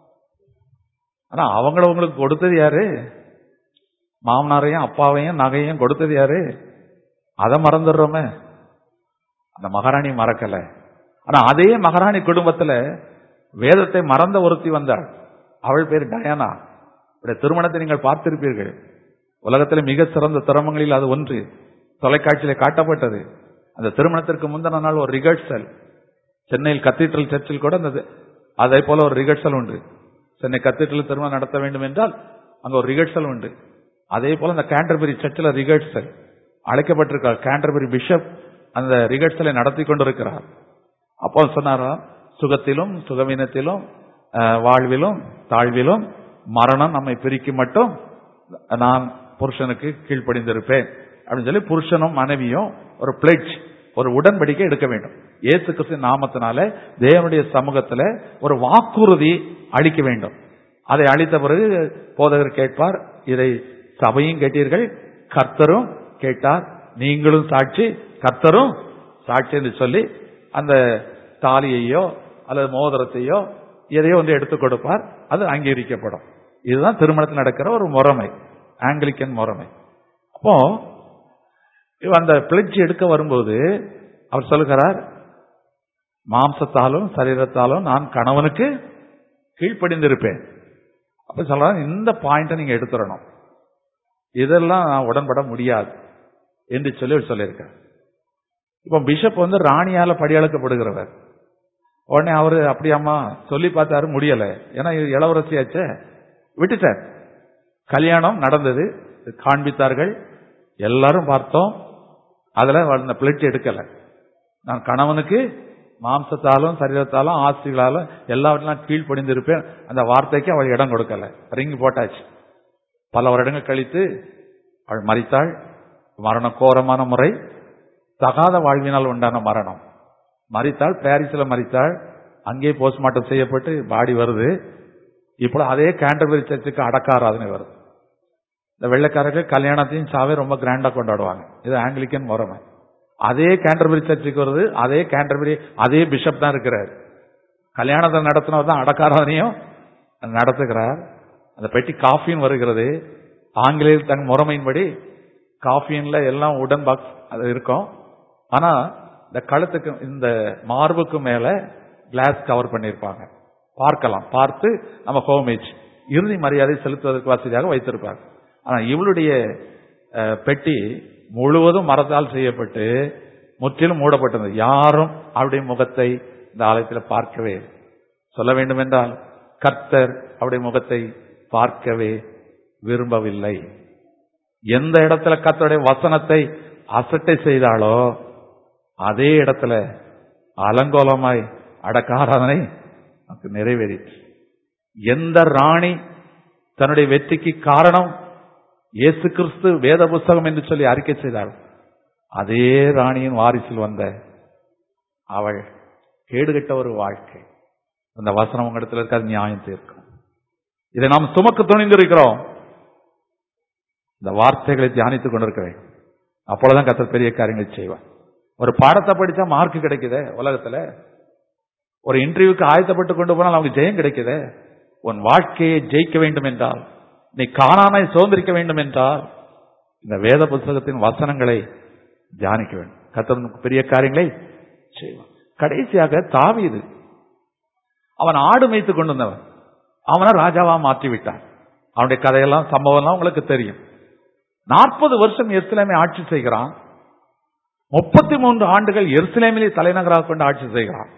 ஆனா அவங்கள உங்களுக்கு கொடுத்தது யாரு மாமனாரையும் அப்பாவையும் நகையும் கொடுத்தது யாரு அதை மறந்துடுறோமே அந்த மகாராணி மறக்கல ஆனா அதே மகாராணி குடும்பத்துல வேதத்தை மறந்த ஒருத்தி வந்தாள் அவள் பேர் டயானா அவருடைய திருமணத்தை நீங்கள் பார்த்திருப்பீர்கள் உலகத்தில் மிக சிறந்த திறமங்களில் அது ஒன்று தொலைக்காட்சியில காட்டப்பட்டது அந்த திருமணத்திற்கு முந்தின நாள் ஒரு ரிகர்சல் சென்னையில் கத்தீட்ரல் சர்ச்சில் கூட அந்த அதே போல ஒரு ரிகர்சல் உண்டு சென்னை கத்தீட்ரல் திருமணம் நடத்த வேண்டும் என்றால் அங்க ஒரு ரிகர்சல் உண்டு அதே போல அந்த கேண்டர்பரி சர்ச்சில் ரிகர்சல் அழைக்கப்பட்டிருக்கார் கேண்டர்பரி பிஷப் அந்த ரிகர்சலை நடத்தி கொண்டிருக்கிறார் அப்போ சொன்னாரா சுகத்திலும் சுகவீனத்திலும் அஹ், வாழ்விலும் தாழ்விலும் மரணம் நம்மை பிரிக்கும் மட்டும் நான் புருஷனுக்கு கீழ்ப்படிந்திருப்பேன் அப்படின்னு சொல்லி புருஷனும் மனைவியும் ஒரு பிளெட்ஜ் ஒரு உடன்படிக்கை எடுக்க வேண்டும் இயேசு கிறிஸ்து நாமத்தினால தேவனுடைய சமூகத்துல ஒரு வாக்குறுதி அளிக்க வேண்டும் அதை அளித்த பிறகு போதகர் கேட்பார் இதை சபையும் கேட்டீர்கள் கர்த்தரும் கேட்டார் நீங்களும் சாட்சி கர்த்தரும் சாட்சி என்று சொல்லி அந்த தாலியையோ அல்லது மோதிரத்தையோ எதையோ வந்து எடுத்துக் கொடுப்பார் அது அங்கீகரிக்கப்படும் இதுதான் திருமணத்தில் நடக்கிற ஒரு முறைமை ஆங்கிலிக்கன் முறைமை அப்போ இவ அந்த பிளட்ஜ் எடுக்க வரும்போது அவர் சொல்லுகிறார் மாம்சத்தாலும் சரீரத்தாலும் நான் கணவனுக்கு கீழ்ப்படிந்திருப்பேன் அப்ப சொல்றாங்க இந்த பாயிண்ட நீங்க எடுத்துடணும் இதெல்லாம் நான் உடன்பட முடியாது என்று சொல்லி அவர் சொல்லியிருக்கார் இப்ப பிஷப் வந்து ராணியால படியளக்கப்படுகிறவர் உடனே அவரு அப்படியாம்மா சொல்லி பார்த்தாரு முடியல ஏன்னா இது இளவரசியாச்சே விட்டுட்டார் கல்யாணம் நடந்தது காண்பித்தார்கள் எல்லாரும் பார்த்தோம் அதுல அந்த பிளட் எடுக்கல நான் கணவனுக்கு மாம்சத்தாலும் சரீரத்தாலும் ஆஸ்திகளாலும் எல்லாவற்றிலும் கீழ்ப்படிந்திருப்பேன் அந்த வார்த்தைக்கு அவள் இடம் கொடுக்கல ரிங் போட்டாச்சு பல வருடங்கள் கழித்து அவள் மறித்தாள் மரண கோரமான முறை தகாத வாழ்வினால் உண்டான மரணம் மறித்தாள் பாரிஸ்ல மறித்தாள் அங்கே போஸ்ட்மார்ட்டம் செய்யப்பட்டு பாடி வருது இப்போ அதே கேண்டர்பரி சர்ச்சுக்கு அடக்காராதனை வருது இந்த வெள்ளைக்காரர்கள் கல்யாணத்தையும் சாவே ரொம்ப கிராண்டா கொண்டாடுவாங்க இது ஆங்கிலிக்கன் முறைமை அதே கேண்டர்பரி சர்ச்சுக்கு வருது அதே கேண்டர்பரி அதே பிஷப் தான் இருக்கிறார் கல்யாணத்தை நடத்தினவர் தான் அடக்காராதனையும் நடத்துகிறார் அந்த பெட்டி காஃபியும் வருகிறது ஆங்கிலேயர் தன் முறைமையின்படி காஃபின்ல எல்லாம் உடன் பாக்ஸ் அது இருக்கும் ஆனா இந்த கழுத்துக்கு இந்த மார்புக்கு மேல கிளாஸ் கவர் பண்ணியிருப்பாங்க பார்க்கலாம் பார்த்து நம்ம ஹோமேஜ் இறுதி மரியாதை செலுத்துவதற்கு வசதியாக வைத்திருப்பாங்க ஆனா இவளுடைய அஹ், பெட்டி முழுவதும் மரத்தால் செய்யப்பட்டு முற்றிலும் மூடப்பட்டது யாரும் அவருடைய முகத்தை இந்த ஆலயத்தில் பார்க்கவே இல்லை. சொல்ல வேண்டும் என்றால் கர்த்தர் அவருடைய முகத்தை பார்க்கவே விரும்பவில்லை எந்த இடத்துல கர்த்தருடைய வசனத்தை அசட்டை செய்தாலோ அதே இடத்துல அலங்கோலமாய் அடக்காராதனை நமக்கு நிறைவேறிற்று எந்த ராணி தன்னுடைய வெற்றிக்கு காரணம் இயேசு கிறிஸ்து வேத புஸ்தகம் என்று சொல்லி அறிக்கை செய்தாள் அதே ராணியின் வாரிசில் வந்த அவள் கேடுகட்ட ஒரு வாழ்க்கை அந்த வசனம் உங்களிடத்தில் இருக்காது நியாயம் தீர்க்கும் இதை நாம் சுமக்க துணிந்திருக்கிறோம் இந்த வார்த்தைகளை தியானித்துக் கொண்டிருக்கிறேன் அப்பொழுதுதான் கத்தர் பெரிய காரியங்களை செய்வார் ஒரு பாடத்தை படிச்சா மார்க் கிடைக்குதே உலகத்துல ஒரு இன்டர்வியூக்கு ஆயத்தப்பட்டு கொண்டு போனால் நமக்கு ஜெயம் கிடைக்குதே உன் வாழ்க்கையை ஜெயிக்க வேண்டும் என்றால் நீ காணாமை சுதந்திரிக்க வேண்டும் என்றால் இந்த வேத புத்தகத்தின் வசனங்களை தியானிக்க வேண்டும் கத்தர் உனக்கு பெரிய காரியங்களை செய்வான் கடைசியாக தாவீது அவன் ஆடு மேய்த்து கொண்டு வந்தவன் அவனை ராஜாவா மாற்றி விட்டான் அவனுடைய கதையெல்லாம் சம்பவம்லாம் உங்களுக்கு தெரியும் நாற்பது வருஷம் எருசலேமை ஆட்சி செய்கிறான் முப்பத்தி மூன்று ஆண்டுகள் எருசலேமிலே தலைநகராக கொண்டு ஆட்சி செய்கிறான்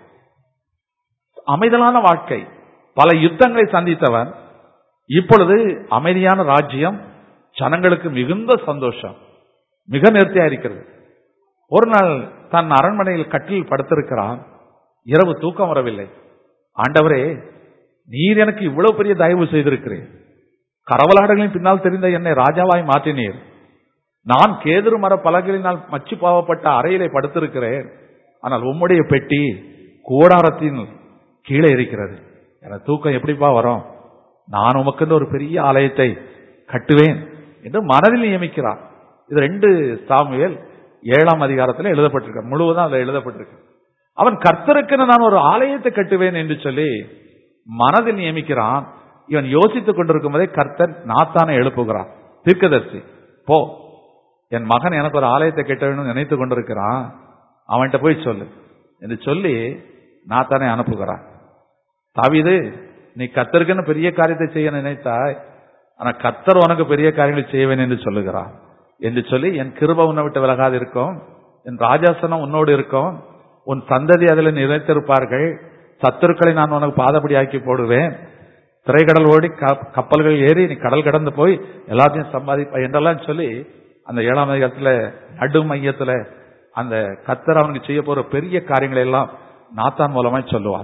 அமைதலான வாழ்க்கை பல யுத்தங்களை சந்தித்தவன் இப்பொழுது அமைதியான ராஜ்யம் ஜனங்களுக்கு மிகுந்த சந்தோஷம் மிக நேர்த்தியா இருக்கிறது ஒரு நாள் தன் அரண்மனையில் கட்டில் படுத்திருக்கிறான் இரவு தூக்கம் வரவில்லை ஆண்டவரே நீர் எனக்கு இவ்வளவு பெரிய தயவு செய்திருக்கிறேன் கரவலாடுகளின் பின்னால் தெரிந்த என்னை ராஜாவாய் மாற்றினீர் நான் கேதுரு மர பலகைகளினால் மச்சு பாவப்பட்ட அறையிலே படுத்திருக்கிறேன் ஆனால் உம்முடைய பெட்டி கூடாரத்தின் கீழே இருக்கிறது எனக்கு தூக்கம் எப்படிப்பா வரும் நான் உமக்குன்னு ஒரு பெரிய ஆலயத்தை கட்டுவேன் என்று மனதில் நியமிக்கிறான் இது ரெண்டு சாமுவேல் ஏழாம் அதிகாரத்தில் எழுதப்பட்டிருக்க முழுவதும் அதில் எழுதப்பட்டிருக்கு அவன் கர்த்தருக்குன்னு நான் ஒரு ஆலயத்தை கட்டுவேன் என்று சொல்லி மனதில் நியமிக்கிறான் இவன் யோசித்துக் கொண்டிருக்கும் போதே கர்த்தர் நாத்தானை எழுப்புகிறான் தீர்க்கதர்சி போ என் மகன் எனக்கு ஒரு ஆலயத்தை கட்ட வேண்டும் நினைத்துக் கொண்டிருக்கிறான் அவன்கிட்ட போய் சொல்லு என்று சொல்லி நாத்தானை அனுப்புகிறான் தாவீது நீ கத்தருக்குன்னு பெரிய காரியத்தை செய்ய நினைத்தாய் ஆனா கத்தர் உனக்கு பெரிய காரியங்களை செய்வேன் என்று சொல்லுகிறான் என்று சொல்லி என் கிருப உன்னை விட்டு விலகாது இருக்கும் என் ராஜாசனம் உன்னோடு இருக்கும் உன் சந்ததி அதில் நிலைத்திருப்பார்கள் சத்துருக்களை நான் உனக்கு பாதபடி ஆக்கி போடுவேன் திரைக்கடல் ஓடி க- கப்பல்கள் ஏறி நீ கடல் கடந்து போய் எல்லாத்தையும் சம்பாதிப்ப என்றெல்லாம் சொல்லி அந்த ஏழாம் அதிகாரத்துல நடு மையத்துல அந்த கத்தர் அவனுக்கு செய்ய போற பெரிய காரியங்களை எல்லாம் நாத்தான் மூலமாய் சொல்லுவார்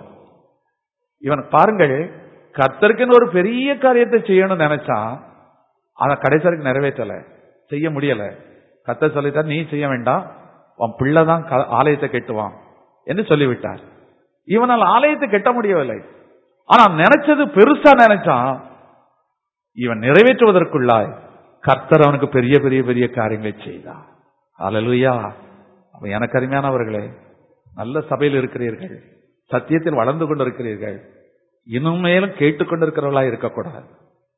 இவன் பாருங்கள் கர்த்தருக்குன்னு ஒரு பெரிய காரியத்தை செய்யணும்னு நினைச்சான் ஆனா கடைசி வரைக்கும் நிறைவேற்றல செய்ய முடியல கர்த்தர் சொல்லிட்டார் நீ செய்ய வேண்டாம் உன் பிள்ளை தான் க- ஆலயத்தை கட்டுவான் என்று சொல்லிவிட்டார் இவனால் ஆலயத்தை கட்ட முடியவில்லை ஆனா நினைச்சது பெருசா நினைச்சான் இவன் நிறைவேற்றுவதற்குள்ளாய் கர்த்தர் அவனுக்கு பெரிய பெரிய பெரிய காரியங்களை செய்தார் அல்லேலூயா அப்ப எனக்கு அருமையானவர்களே நல்ல சபையில் இருக்கிறீர்கள் சத்தியத்தில் வளர்ந்து கொண்டிருக்கிறீர்கள் இன்னும் மேலும் கேட்டுக்கொண்டிருக்கிறவர்களா இருக்கக்கூடாது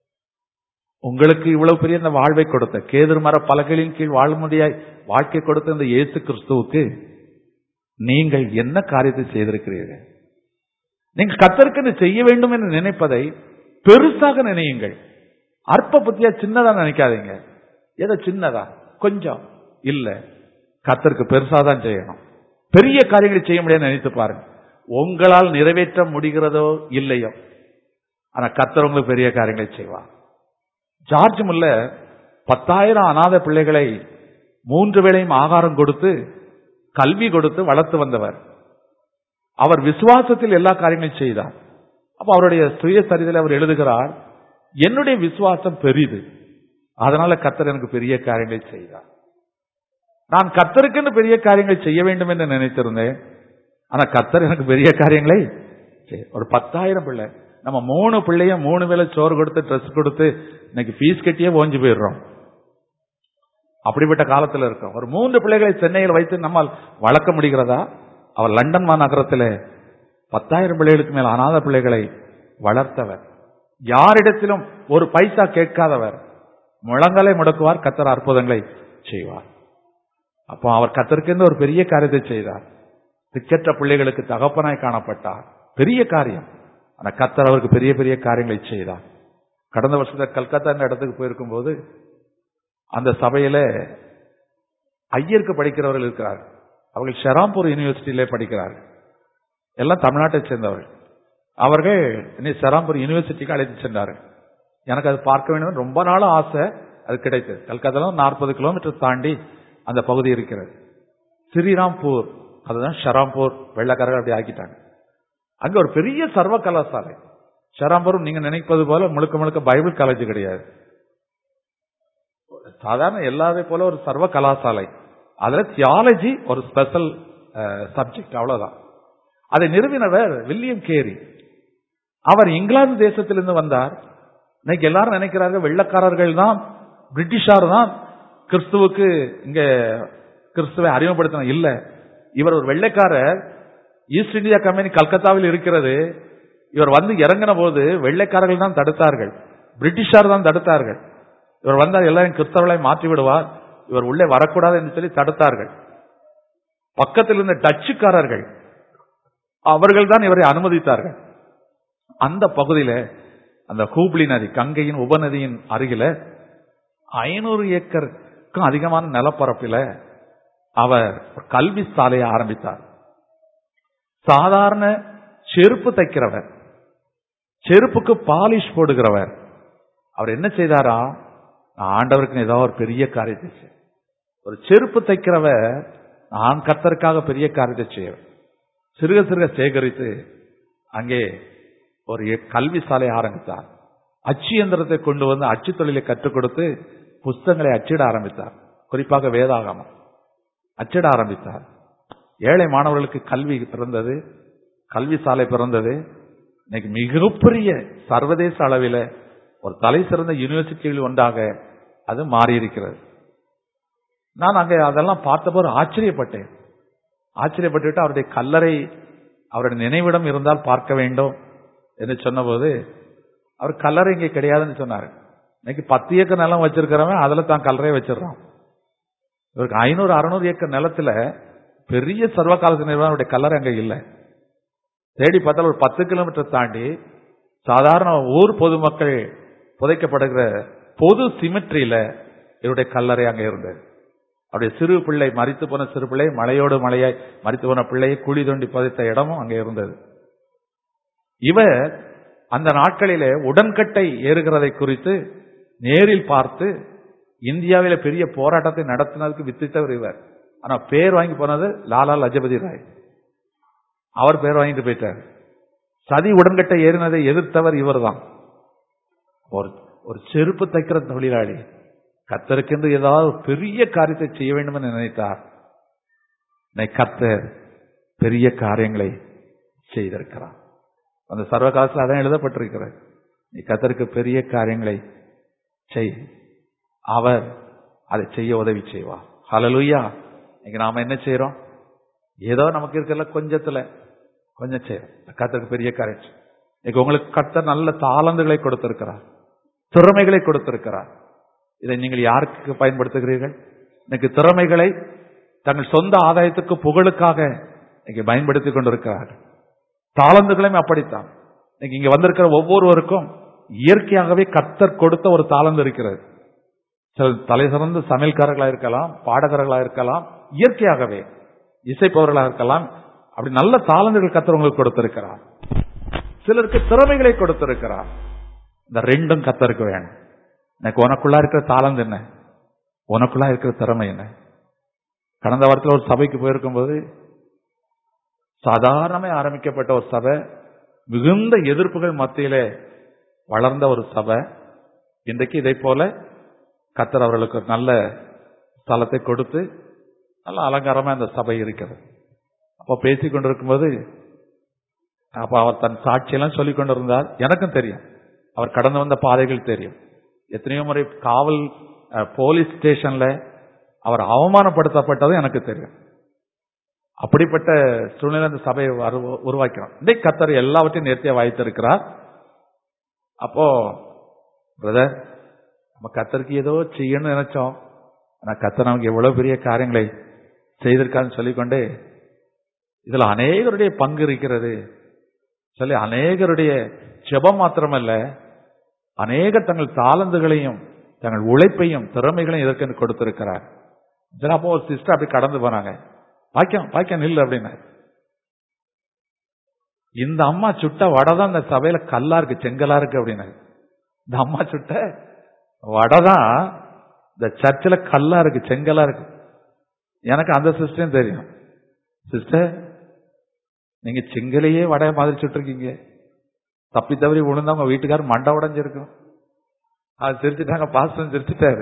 உங்களுக்கு இவ்வளவு பெரிய இந்த வாழ்வை கொடுத்த கேதுர் மர பலகைகளின் கீழ் வாழும்படியாய் வாழ்க்கை கொடுத்த இந்த இயேசு கிறிஸ்துவுக்கு நீங்கள் என்ன காரியத்தை செய்திருக்கிறீர்கள் நீங்க கத்தருக்கு செய்ய வேண்டும் என்று நினைப்பதை பெருசாக நினையுங்கள் அற்ப புத்தியா சின்னதா நினைக்காதீங்க ஏதோ சின்னதா கொஞ்சம் இல்ல கத்தருக்கு பெருசா தான் செய்யணும் பெரிய காரியங்களை செய்ய முடியாது நினைத்து பாருங்க உங்களால் நிறைவேற்ற முடிகிறதோ இல்லையோ ஆனா கத்தர் உங்களுக்கு பெரிய காரியங்களை செய்வார் ஜார்ஜ் முல்ல பத்தாயிரம் அநாத பிள்ளைகளை மூன்று வேளையும் ஆகாரம் கொடுத்து கல்வி கொடுத்து வளர்த்து வந்தவர் அவர் விசுவாசத்தில் எல்லா காரியங்களையும் செய்தார் அப்ப அவருடைய சுயசரிதையில் அவர் எழுதுகிறார் என்னுடைய விசுவாசம் பெரிது அதனால கத்தர் எனக்கு பெரிய காரியங்களை செய்தார் நான் கத்தருக்குன்னு பெரிய காரியங்களை செய்ய வேண்டும் என்று நினைத்திருந்தேன் ஆனா கத்தர் எனக்கு பெரிய காரியங்களை செய்- ஒரு பத்தாயிரம் பிள்ளை நம்ம மூணு பிள்ளைய மூணு வேளை சோறு கொடுத்து ட்ரெஸ் கொடுத்து இன்னைக்கு ஃபீஸ் கட்டியே ஓஞ்சு போயிடுறோம் அப்படிப்பட்ட காலத்துல இருக்கோம் ஒரு மூன்று பிள்ளைகளை சென்னையில் வைத்து நம்மால் வளர்க்க முடிகிறதா அவர் லண்டன் மாநகரத்தில் பத்தாயிரம் பிள்ளைகளுக்கு மேல் அனாத பிள்ளைகளை வளர்த்தவர் யாரிடத்திலும் ஒரு பைசா கேட்காதவர் முழங்கலை முடக்குவார் கத்தர் அற்புதங்களை செய்வார் அப்போ அவர் கத்தருக்கென்று ஒரு பெரிய காரியத்தை செய்தார் திக்கற்ற பிள்ளைகளுக்கு தகப்பனாய் காணப்பட்டார் பெரிய காரியம் ஆனா கத்தர் அவருக்கு பெரிய பெரிய காரியங்களை செய்தார் கடந்த வருஷத்துல கல்கத்தா இந்த இடத்துக்கு போயிருக்கும் போது அந்த சபையில ஐயருக்கு படிக்கிறவர்கள் இருக்கிறார் அவர்கள் ஷெராம்பூர் யூனிவர்சிட்டியிலே படிக்கிறார்கள் எல்லாம் தமிழ்நாட்டை சேர்ந்தவர்கள் அவர்கள் என்னை ஷெராம்பூர் யூனிவர்சிட்டிக்கு அழைத்து சென்றார்கள் எனக்கு அது பார்க்க வேண்டும் ரொம்ப நாள் ஆசை அது கிடைத்தது கல்கத்தால நாற்பது கிலோமீட்டர் தாண்டி அந்த பகுதி இருக்கிறது ஸ்ரீராம்பூர் அதுதான் ஷராம்பூர் வெள்ளக்காரர்கள் அப்படி ஆக்கிட்டாங்க அங்க ஒரு பெரிய சர்வ கலாசாலை ஷராம்பூர் நீங்க நினைப்பது போல முழுக்க முழுக்க பைபிள் காலேஜ் கிடையாது சாதாரண எல்லாரை போல ஒரு சர்வ கலாசாலை அதுல தியாலஜி ஒரு ஸ்பெஷல் சப்ஜெக்ட் அவ்வளவுதான் அதை நிறுவினவர் வில்லியம் கேரி அவர் இங்கிலாந்து தேசத்திலிருந்து வந்தார் இன்னைக்கு எல்லாரும் நினைக்கிறார்கள் வெள்ளக்காரர்கள் தான் பிரிட்டிஷார் தான் கிறிஸ்துவுக்கு இங்க கிறிஸ்துவை அறிமுகப்படுத்தின இல்ல இவர் ஒரு வெள்ளைக்காரர் ஈஸ்ட் இந்தியா கம்பெனி கல்கத்தாவில் இருக்கிறது இவர் வந்து இறங்கின போது வெள்ளைக்காரர்கள் தான் தடுத்தார்கள் பிரிட்டிஷார் தான் தடுத்தார்கள் இவர் வந்தால் எல்லாரும் கிறிஸ்தவர்களை மாற்றி விடுவார் இவர் உள்ளே வரக்கூடாது என்று சொல்லி தடுத்தார்கள் பக்கத்தில் இருந்த டச்சுக்காரர்கள் அவர்கள் தான் இவரை அனுமதித்தார்கள் அந்த பகுதியில அந்த ஹூப்ளி நதி கங்கையின் உபநதியின் அருகில ஐநூறு ஏக்கருக்கும் அதிகமான நிலப்பரப்பில அவர் ஒரு கல்வி சாலையை ஆரம்பித்தார் சாதாரண செருப்பு தைக்கிறவர் செருப்புக்கு பாலிஷ் போடுகிறவர் அவர் என்ன செய்தாரா ஆண்டவருக்கு ஏதாவது ஒரு பெரிய காரியத்தை செய்ய ஒரு செருப்பு தைக்கிறவர் நான் கத்தருக்காக பெரிய காரியத்தை செய்ய சிறுக சிறுக சேகரித்து அங்கே ஒரு கல்வி சாலை ஆரம்பித்தார் அச்சு இயந்திரத்தை கொண்டு வந்து அச்சு தொழிலை கற்றுக் கொடுத்து புஸ்தகங்களை அச்சிட ஆரம்பித்தார் குறிப்பாக வேதாகமம் அச்சிட ஆரம்பித்தார் ஏழை மாணவர்களுக்கு கல்வி பிறந்தது கல்வி சாலை பிறந்தது இன்னைக்கு மிகப்பெரிய சர்வதேச அளவில் ஒரு தலை சிறந்த யூனிவர்சிட்டிகள் ஒன்றாக அது மாறியிருக்கிறது நான் அங்கே அதெல்லாம் பார்த்தபோது ஆச்சரியப்பட்டேன் ஆச்சரியப்பட்டுவிட்டு அவருடைய கல்லறை அவருடைய நினைவிடம் இருந்தால் பார்க்க வேண்டும் என்று சொன்னபோது அவர் கல்லறை இங்கே கிடையாதுன்னு சொன்னார் இன்னைக்கு பத்து ஏக்கர் நிலம் வச்சிருக்கிறவன் அதுல தான் கல்லறை வச்சிடறான் இவருக்கு ஐநூறு அறுநூறு ஏக்கர் நிலத்துல பெரிய சர்வகால நிறுவனருடைய கல்லறை அங்க இல்லை தேடி பார்த்தால் ஒரு பத்து கிலோமீட்டர் தாண்டி சாதாரண ஊர் பொதுமக்கள் புதைக்கப்படுகிற பொது சிமெட்ரியில இவருடைய கல்லறை அங்க இருந்தது அவருடைய சிறு பிள்ளை மறித்து போன சிறு பிள்ளை மலையோடு மலையாய் மறித்து போன பிள்ளையை குழி தோண்டி புதைத்த இடமும் அங்கே இருந்தது இவர் அந்த நாட்களிலே உடன்கட்டை ஏறுகிறதை குறித்து நேரில் பார்த்து இந்தியாவில பெரிய போராட்டத்தை நடத்தினதுக்கு வித்தித்தவர் இவர் ஆனா பேர் வாங்கி போனது லாலா லஜபதி ராய் அவர் பேர் வாங்கிட்டு போயிட்டார் சதி உடன்கட்டை ஏறினதை எதிர்த்தவர் இவர் தான் ஒரு ஒரு செருப்பு தைக்கிற தொழிலாளி கத்தருக்கென்று ஏதாவது பெரிய காரியத்தை செய்ய வேண்டும் என்று நினைத்தார் கத்தர் பெரிய காரியங்களை செய்திருக்கிறார் அந்த சர்வ காலத்தில் அதான் எழுதப்பட்டிருக்கிறது நீ கத்தருக்கு பெரிய காரியங்களை செய் அவர் அதை செய்ய உதவி செய்வார் ஹலலுயா இன்னைக்கு நாம என்ன செய்யறோம் ஏதோ நமக்கு இருக்கல கொஞ்சத்துல கொஞ்சம் செய்யறோம் கத்தருக்கு பெரிய காரியம் இன்னைக்கு உங்களுக்கு கத்தர் நல்ல தாளந்துகளை கொடுத்திருக்கிறார் திறமைகளை கொடுத்திருக்கிறார் இதை நீங்கள் யாருக்கு பயன்படுத்துகிறீர்கள் இன்னைக்கு திறமைகளை தங்கள் சொந்த ஆதாயத்துக்கு புகழுக்காக இன்னைக்கு பயன்படுத்திக் கொண்டிருக்கிறார்கள் தாளந்துகளையும் அப்படித்தான் இன்னைக்கு இங்க வந்திருக்கிற ஒவ்வொருவருக்கும் இயற்கையாகவே கத்தர் கொடுத்த ஒரு தாளந்து இருக்கிறது சில தலை சிறந்த சமையல்காரர்களா இருக்கலாம் பாடகர்களா இருக்கலாம் இயற்கையாகவே இசைப்பவர்களாக இருக்கலாம் அப்படி நல்ல தாளந்துகள் கத்தர் உங்களுக்கு கொடுத்திருக்கிறார் சிலருக்கு திறமைகளை கொடுத்திருக்கிறார் இந்த ரெண்டும் கத்தருக்கு வேணும் எனக்கு உனக்குள்ளா இருக்கிற தாளந்து என்ன உனக்குள்ளா இருக்கிற திறமை என்ன கடந்த வாரத்தில் ஒரு சபைக்கு போயிருக்கும் போது சாதாரணமே ஆரம்பிக்கப்பட்ட ஒரு சபை மிகுந்த எதிர்ப்புகள் மத்தியிலே வளர்ந்த ஒரு சபை இன்றைக்கு இதை போல கத்தர் அவர்களுக்கு ஒரு நல்ல ஸ்தலத்தை கொடுத்து நல்ல அலங்காரமா இந்த சபை இருக்கிறது அப்போ பேசிக் கொண்டிருக்கும்போது அப்ப அவர் தன் சாட்சியெல்லாம் சொல்லிக் கொண்டிருந்தார் எனக்கும் தெரியும் அவர் கடந்து வந்த பாதைகள் தெரியும் எத்தனையோ முறை காவல் போலீஸ் ஸ்டேஷன்ல அவர் அவமானப்படுத்தப்பட்டதும் எனக்கு தெரியும் அப்படிப்பட்ட சூழ்நிலை அந்த சபையை உருவாக்கிறோம் இன்றைக்கு கத்தர் எல்லாவற்றையும் நேர்த்தியா வாய்த்திருக்கிறார் அப்போ பிரதர் நம்ம கத்தருக்கு ஏதோ செய்யணும்னு நினைச்சோம் ஆனா கத்தர் நமக்கு எவ்வளவு பெரிய காரியங்களை செய்திருக்கான்னு சொல்லிக்கொண்டே இதுல அநேகருடைய பங்கு இருக்கிறது சொல்லி அநேகருடைய ஜெபம் மாத்திரமல்ல அநேகர் தங்கள் தாளந்துகளையும் தங்கள் உழைப்பையும் திறமைகளையும் இதற்கு கொடுத்திருக்கிறார் சரி, அப்போ ஒரு சிஸ்டர் அப்படி கடந்து போனாங்க பாக்கியம் பாக்கியம் நில்லு அப்படின்னு இந்த அம்மா சுட்ட வடை தான் இந்த சபையில கல்லா இருக்கு செங்கலா இருக்கு அப்படின்னு இந்த அம்மா சுட்ட வடை தான் இந்த சர்ச்சில் கல்லா இருக்கு செங்கலா இருக்கு எனக்கு அந்த சிஸ்டரும் தெரியும் சிஸ்டர் நீங்க செங்கலையே வடை மாதிரி சுட்டிருக்கீங்க தப்பி தவறி விழுந்தா உங்க வீட்டுக்காரர் மண்டை உடைஞ்சிருக்கும் அது சிரிச்சுட்டாங்க பாஸ்டர் சிரிச்சுட்டாரு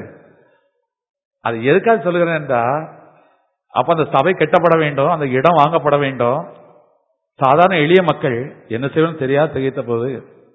அது எதுக்காக சொல்லுகிறேன்டா அப்ப அந்த சபை கெட்டப்பட வேண்டும் அந்த இடம் வாங்கப்பட வேண்டும் சாதாரண எளிய மக்கள் என்ன செய்யணும் தெரியாது திகைத்த போது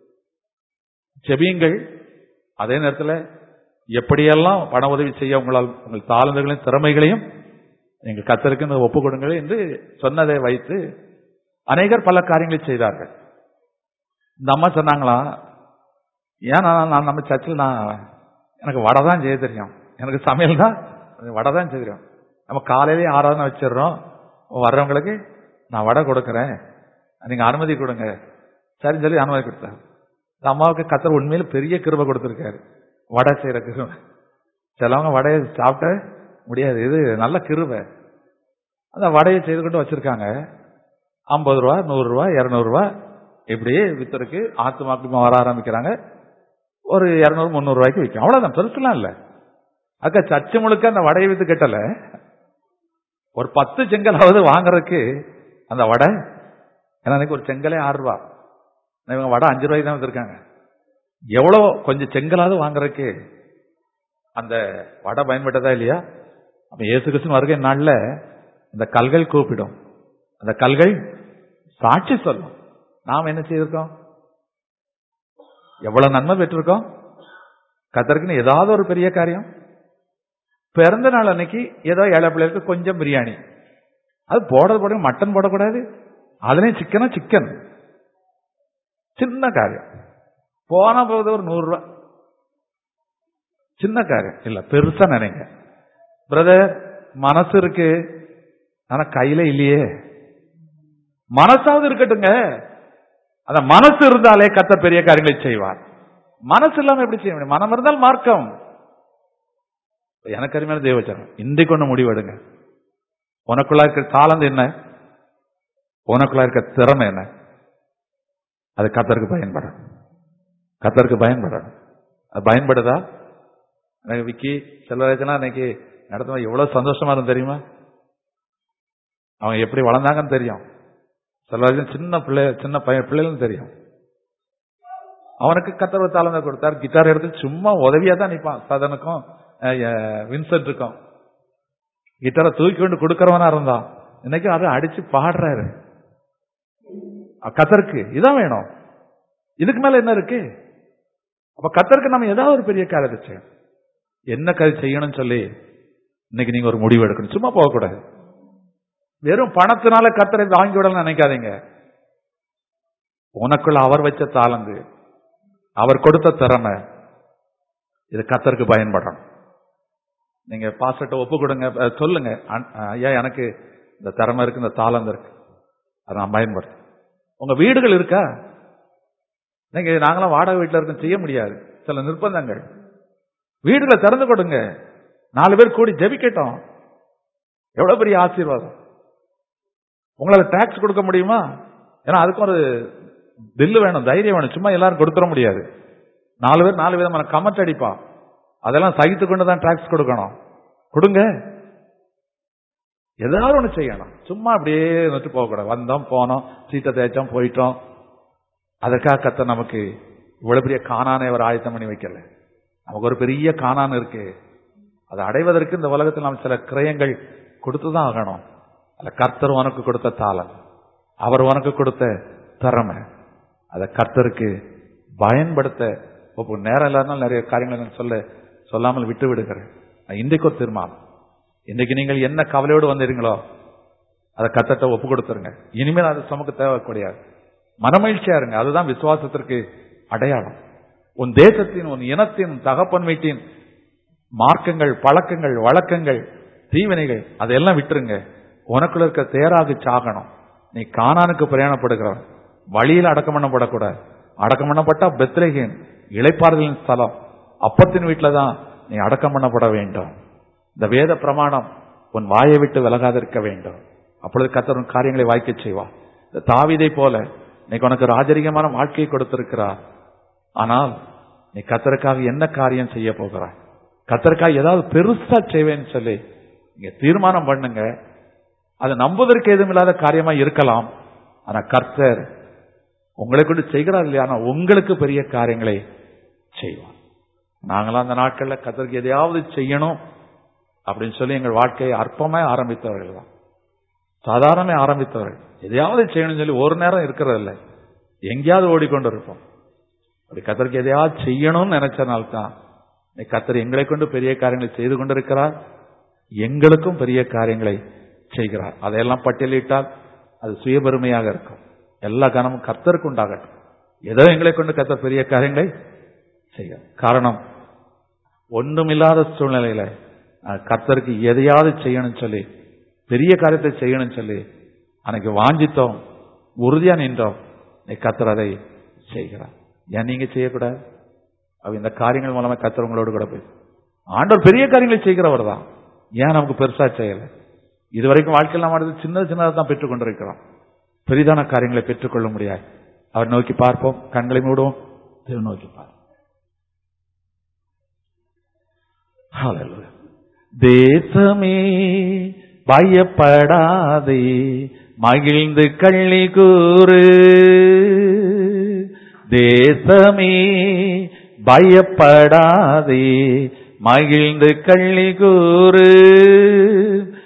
செபியுங்கள் அதே நேரத்தில் எப்படியெல்லாம் பண உதவி செய்ய உங்களால் உங்கள் தாளந்துகளையும் திறமைகளையும் நீங்கள் கத்தருக்கு ஒப்பு கொடுங்கள் என்று சொன்னதை வைத்து அநேகர் பல காரியங்களை செய்தார்கள் இந்த அம்மா சொன்னாங்களா ஏன் நான் நான் நம்ம சர்ச்சில் நான் எனக்கு வடை தான் செய்ய தெரியும் எனக்கு சமையல் தான் வடை தான் செய்ய தெரியும் நம்ம காலையிலேயே ஆராதனை வச்சிடுறோம் வர்றவங்களுக்கு நான் வடை கொடுக்குறேன் நீங்க அனுமதி கொடுங்க சரின்னு சொல்லி அனுமதி கொடுத்தாரு இந்த அம்மாவுக்கு கத்தர் உண்மையில பெரிய கிருபை கொடுத்துருக்காரு வடை செய்யற கிருபை சிலவங்க வடையை சாப்பிட்ட முடியாது இது நல்ல கிருபை அந்த வடையை செய்து கொண்டு வச்சிருக்காங்க ஐம்பது ரூபா நூறு ரூபா இருநூறு ரூபா இப்படியே வித்தருக்கு ஆத்துமாக்குமா வர ஆரம்பிக்கிறாங்க ஒரு இருநூறு முந்நூறு ரூபாய்க்கு விற்கும் அவ்வளவுதான் பெருசுலாம் இல்ல அக்கா சர்ச்சை முழுக்க அந்த வடையை வித்து கட்டல ஒரு பத்து செங்கலாவது வாங்குறதுக்கு அந்த வடை ஏன்னா அன்னைக்கு ஒரு செங்கலே ஆறு ரூபா இவங்க வடை அஞ்சு ரூபாய்க்கு தான் வச்சிருக்காங்க எவ்வளோ கொஞ்சம் செங்கலாவது வாங்குறதுக்கு அந்த வடை பயன்பட்டதா இல்லையா அப்ப இயேசு கிறிஸ்துவின் வருகை நாள்ல இந்த கல்கள் கூப்பிடும் அந்த கல்கள் சாட்சி சொல்லும் நாம் என்ன செய்திருக்கோம் எவ்வளவு நன்மை பெற்றிருக்கோம் கத்தருக்குன்னு ஏதாவது ஒரு பெரிய காரியம் பிறந்த நாள் அன்னைக்கு ஏதோ ஏழை பிள்ளைகளுக்கு கொஞ்சம் பிரியாணி அது போடுறது போட மட்டன் போடக்கூடாது அதுலயும் சிக்கனா சிக்கன் சின்ன காரியம் போன போது ஒரு நூறு ரூபாய் சின்ன காரியம் இல்ல பெருசா நினைங்க பிரதர் மனசு இருக்கு ஆனா கையில இல்லையே மனசாவது இருக்கட்டுங்க அந்த மனசு இருந்தாலே கத்த பெரிய காரியங்களை செய்வார் மனசு இல்லாம எப்படி செய்ய முடியும் மனம் இருந்தால் மார்க்கம் எனக்கு அருமையான தேவச்சரம் இன்றைக்கு ஒண்ணு முடிவெடுங்க உனக்குள்ள இருக்க தாளந்து என்ன உனக்குள்ள இருக்க திறமை என்ன அது கத்தருக்கு பயன்படும் கத்தருக்கு பயன்படணும் அது பயன்படுதா எனக்கு விக்கி செல்வராஜனா இன்னைக்கு நடத்தும் எவ்வளவு சந்தோஷமா இருக்கும் தெரியுமா அவங்க எப்படி வளர்ந்தாங்கன்னு தெரியும் செல்வராஜன் சின்ன பிள்ளை சின்ன பையன் பிள்ளைகளும் தெரியும் அவனுக்கு கத்தர் ஒரு தாளந்தை கொடுத்தார் கிட்டார் எடுத்து சும்மா உதவியா தான் நிற்பான் சதனுக்கும் வின்சென்ட்டுக்கும் கிட்டாரை தூக்கி கொண்டு கொடுக்கறவனா இருந்தான் இன்னைக்கு அதை அடிச்சு பாடுறாரு கத்தருக்கு இதான் வேணும் இதுக்கு மேல என்ன இருக்கு அப்ப கத்தருக்கு நம்ம ஏதாவது ஒரு பெரிய காரியத்தை செய்யணும் என்ன காரியம் செய்யணும்னு சொல்லி இன்னைக்கு நீங்க ஒரு முடிவு எடுக்கணும் சும்மா போகக்கூடாது வெறும் பணத்தினால கத்தரை வாங்கி விடலாம் நினைக்காதீங்க உனக்குள்ள அவர் வச்ச தாளந்து அவர் கொடுத்த திறமை இது கத்தருக்கு பயன்படணும் நீங்க பாஸ்டர்ட்ட ஒப்பு கொடுங்க அஹ் சொல்லுங்க அன்- ஐயா எனக்கு இந்த திறமை இருக்கு இந்த தாளந்து இருக்கு அதை நான் பயன்படுத்தும் உங்க வீடுகள் இருக்கா நீங்க நாங்களாம் வாடகை வீட்டில் இருக்கோம் செய்ய முடியாது சில நிர்பந்தங்கள் வீடுகளை திறந்து கொடுங்க நாலு பேர் கூடி ஜெபிக்கட்டும் எவ்வளவு பெரிய ஆசீர்வாதம் உங்களால டாக்ஸ் கொடுக்க முடியுமா ஏன்னா அதுக்கு ஒரு பில்லு வேணும் தைரியம் வேணும் சும்மா எல்லாரும் கொடுத்துட முடியாது நாலு பேர் நாலு விதமான கமெண்ட் அடிப்பா அதெல்லாம் சகித்து கொண்டு தான் டாக்ஸ் கொடுக்கணும் கொடுங்க ஏதாவது ஒண்ணு செய்யணும் சும்மா அப்படியே வந்துட்டு போகக்கூடாது வந்தோம் போனோம் சீட்டை தேய்ச்சோம் போயிட்டோம் அதற்காக கத்த நமக்கு இவ்வளவு பெரிய காணானை அவர் ஆயத்தம் பண்ணி வைக்கல நமக்கு ஒரு பெரிய காணான் இருக்கு அதை அடைவதற்கு இந்த உலகத்தில் நாம் சில கிரயங்கள் கொடுத்துதான் ஆகணும் அதுல கர்த்தர் உனக்கு கொடுத்த தாளம் அவர் உனக்கு கொடுத்த திறமை அதை கர்த்தருக்கு பயன்படுத்த இப்போ நேரம் இல்லாதனால நிறைய காரியங்களை நான் சொல்ல சொல்லாமல் விட்டு விடுகிறேன் நான் இன்றைக்கு ஒரு தீர்மானம் இன்றைக்கு நீங்கள் என்ன கவலையோடு வந்தீங்களோ அதை கத்தட்ட ஒப்பு கொடுத்துருங்க இனிமேல் அது சுமக்கு தேவைக்கூடியாது மனமகிழ்ச்சியா இருங்க அதுதான் விசுவாசத்திற்கு அடையாளம் உன் தேசத்தின் உன் இனத்தின் உன் தகப்பன் வீட்டின் மார்க்கங்கள் பழக்கங்கள் வழக்கங்கள் தீவினைகள் அதையெல்லாம் விட்டுருங்க உனக்குள்ள இருக்க தேராகு சாகணும் நீ கானானுக்கு பிரயாணப்படுகிறவன் வழியில் அடக்கம் பண்ணப்படக்கூடாது அடக்கம் பண்ணப்பட்டா பெத்ரேகேன் இளைப்பாறுதலின் ஸ்தலம் அப்பத்தின் வீட்டில தான் நீ அடக்கம் பண்ணப்பட வேண்டும் இந்த வேத பிரமாணம் உன் வாயை விட்டு விலகாதிருக்க வேண்டும் அப்பொழுது கத்தர் உன் காரியங்களை வாய்க்க செய்வார் இந்த தாவீதை போல இன்னைக்கு உனக்கு ராஜரிகமான வாழ்க்கையை கொடுத்திருக்கிறார் ஆனால் நீ கத்தருக்காக என்ன காரியம் செய்ய போகிறாய் கத்தருக்காக ஏதாவது பெருசா செய்வேன்னு சொல்லி நீங்க தீர்மானம் பண்ணுங்க அது நம்புவதற்கு எதுவும் இல்லாத காரியமா இருக்கலாம் ஆனா கர்த்தர் உங்களை கொண்டு செய்கிறார் இல்லையா ஆனா உங்களுக்கு பெரிய காரியங்களை செய்வார் நாங்களாம் அந்த நாட்கள்ல கத்தருக்கு எதையாவது செய்யணும் அப்படின்னு சொல்லி எங்கள் வாழ்க்கையை அற்பமா ஆரம்பித்தவர்கள் தான் சாதாரண ஆரம்பித்தவர்கள் எதையாவது செய்யணும்னு சொல்லி ஒரு நேரம் இருக்கிறது இல்லை எங்கேயாவது ஓடிக்கொண்டு இருப்போம் அப்படி கத்தருக்கு எதையாவது செய்யணும்னு நினைச்சனால்தான் கத்தர் எங்களை கொண்டு பெரிய காரியங்களை செய்து கொண்டிருக்கிறார் எங்களுக்கும் பெரிய காரியங்களை செய்கிறார் அதையெல்லாம் பட்டியலிட்டால் அது சுயபெருமையாக இருக்கும் எல்லா கனமும் கர்த்தருக்கு உண்டாகட்டும் ஏதோ எங்களை கொண்டு கத்தர் பெரிய காரியங்களை செய்ய காரணம் ஒன்றுமில்லாத சூழ்நிலையில அஹ், கர்த்தருக்கு எதையாவது செய்யணும்னு சொல்லி பெரிய காரியத்தை செய்யணும்னு சொல்லி அன்னைக்கு வாஞ்சித்தோம் உறுதியா நின்றோம் இன்னைக்கு கர்த்தர் அதை செய்கிறார் ஏன் நீங்க செய்யக்கூடாது அவ இந்த காரியங்கள் மூலமா கர்த்தர் உங்களோடு கூட போய் ஆண்டவர் பெரிய காரியங்களை செய்கிறவர் தான் ஏன் நமக்கு பெருசா செய்யல இதுவரைக்கும் வாழ்க்கையில் நாம் அடுத்து சின்ன சின்னதாக தான் பெற்றுக் கொண்டிருக்கிறோம் பெரிதான காரியங்களை பெற்றுக்கொள்ள முடியாது அவர் நோக்கி பார்ப்போம் கண்களை மூடுவோம் தேவ நோக்கி பார்ப்போம் Hallelujah. தேசமே பயப்படாதே மகிழ்ந்து கள்ளி கூறு தேசமே பயப்படாதே மகிழ்ந்து கள்ளி கூறு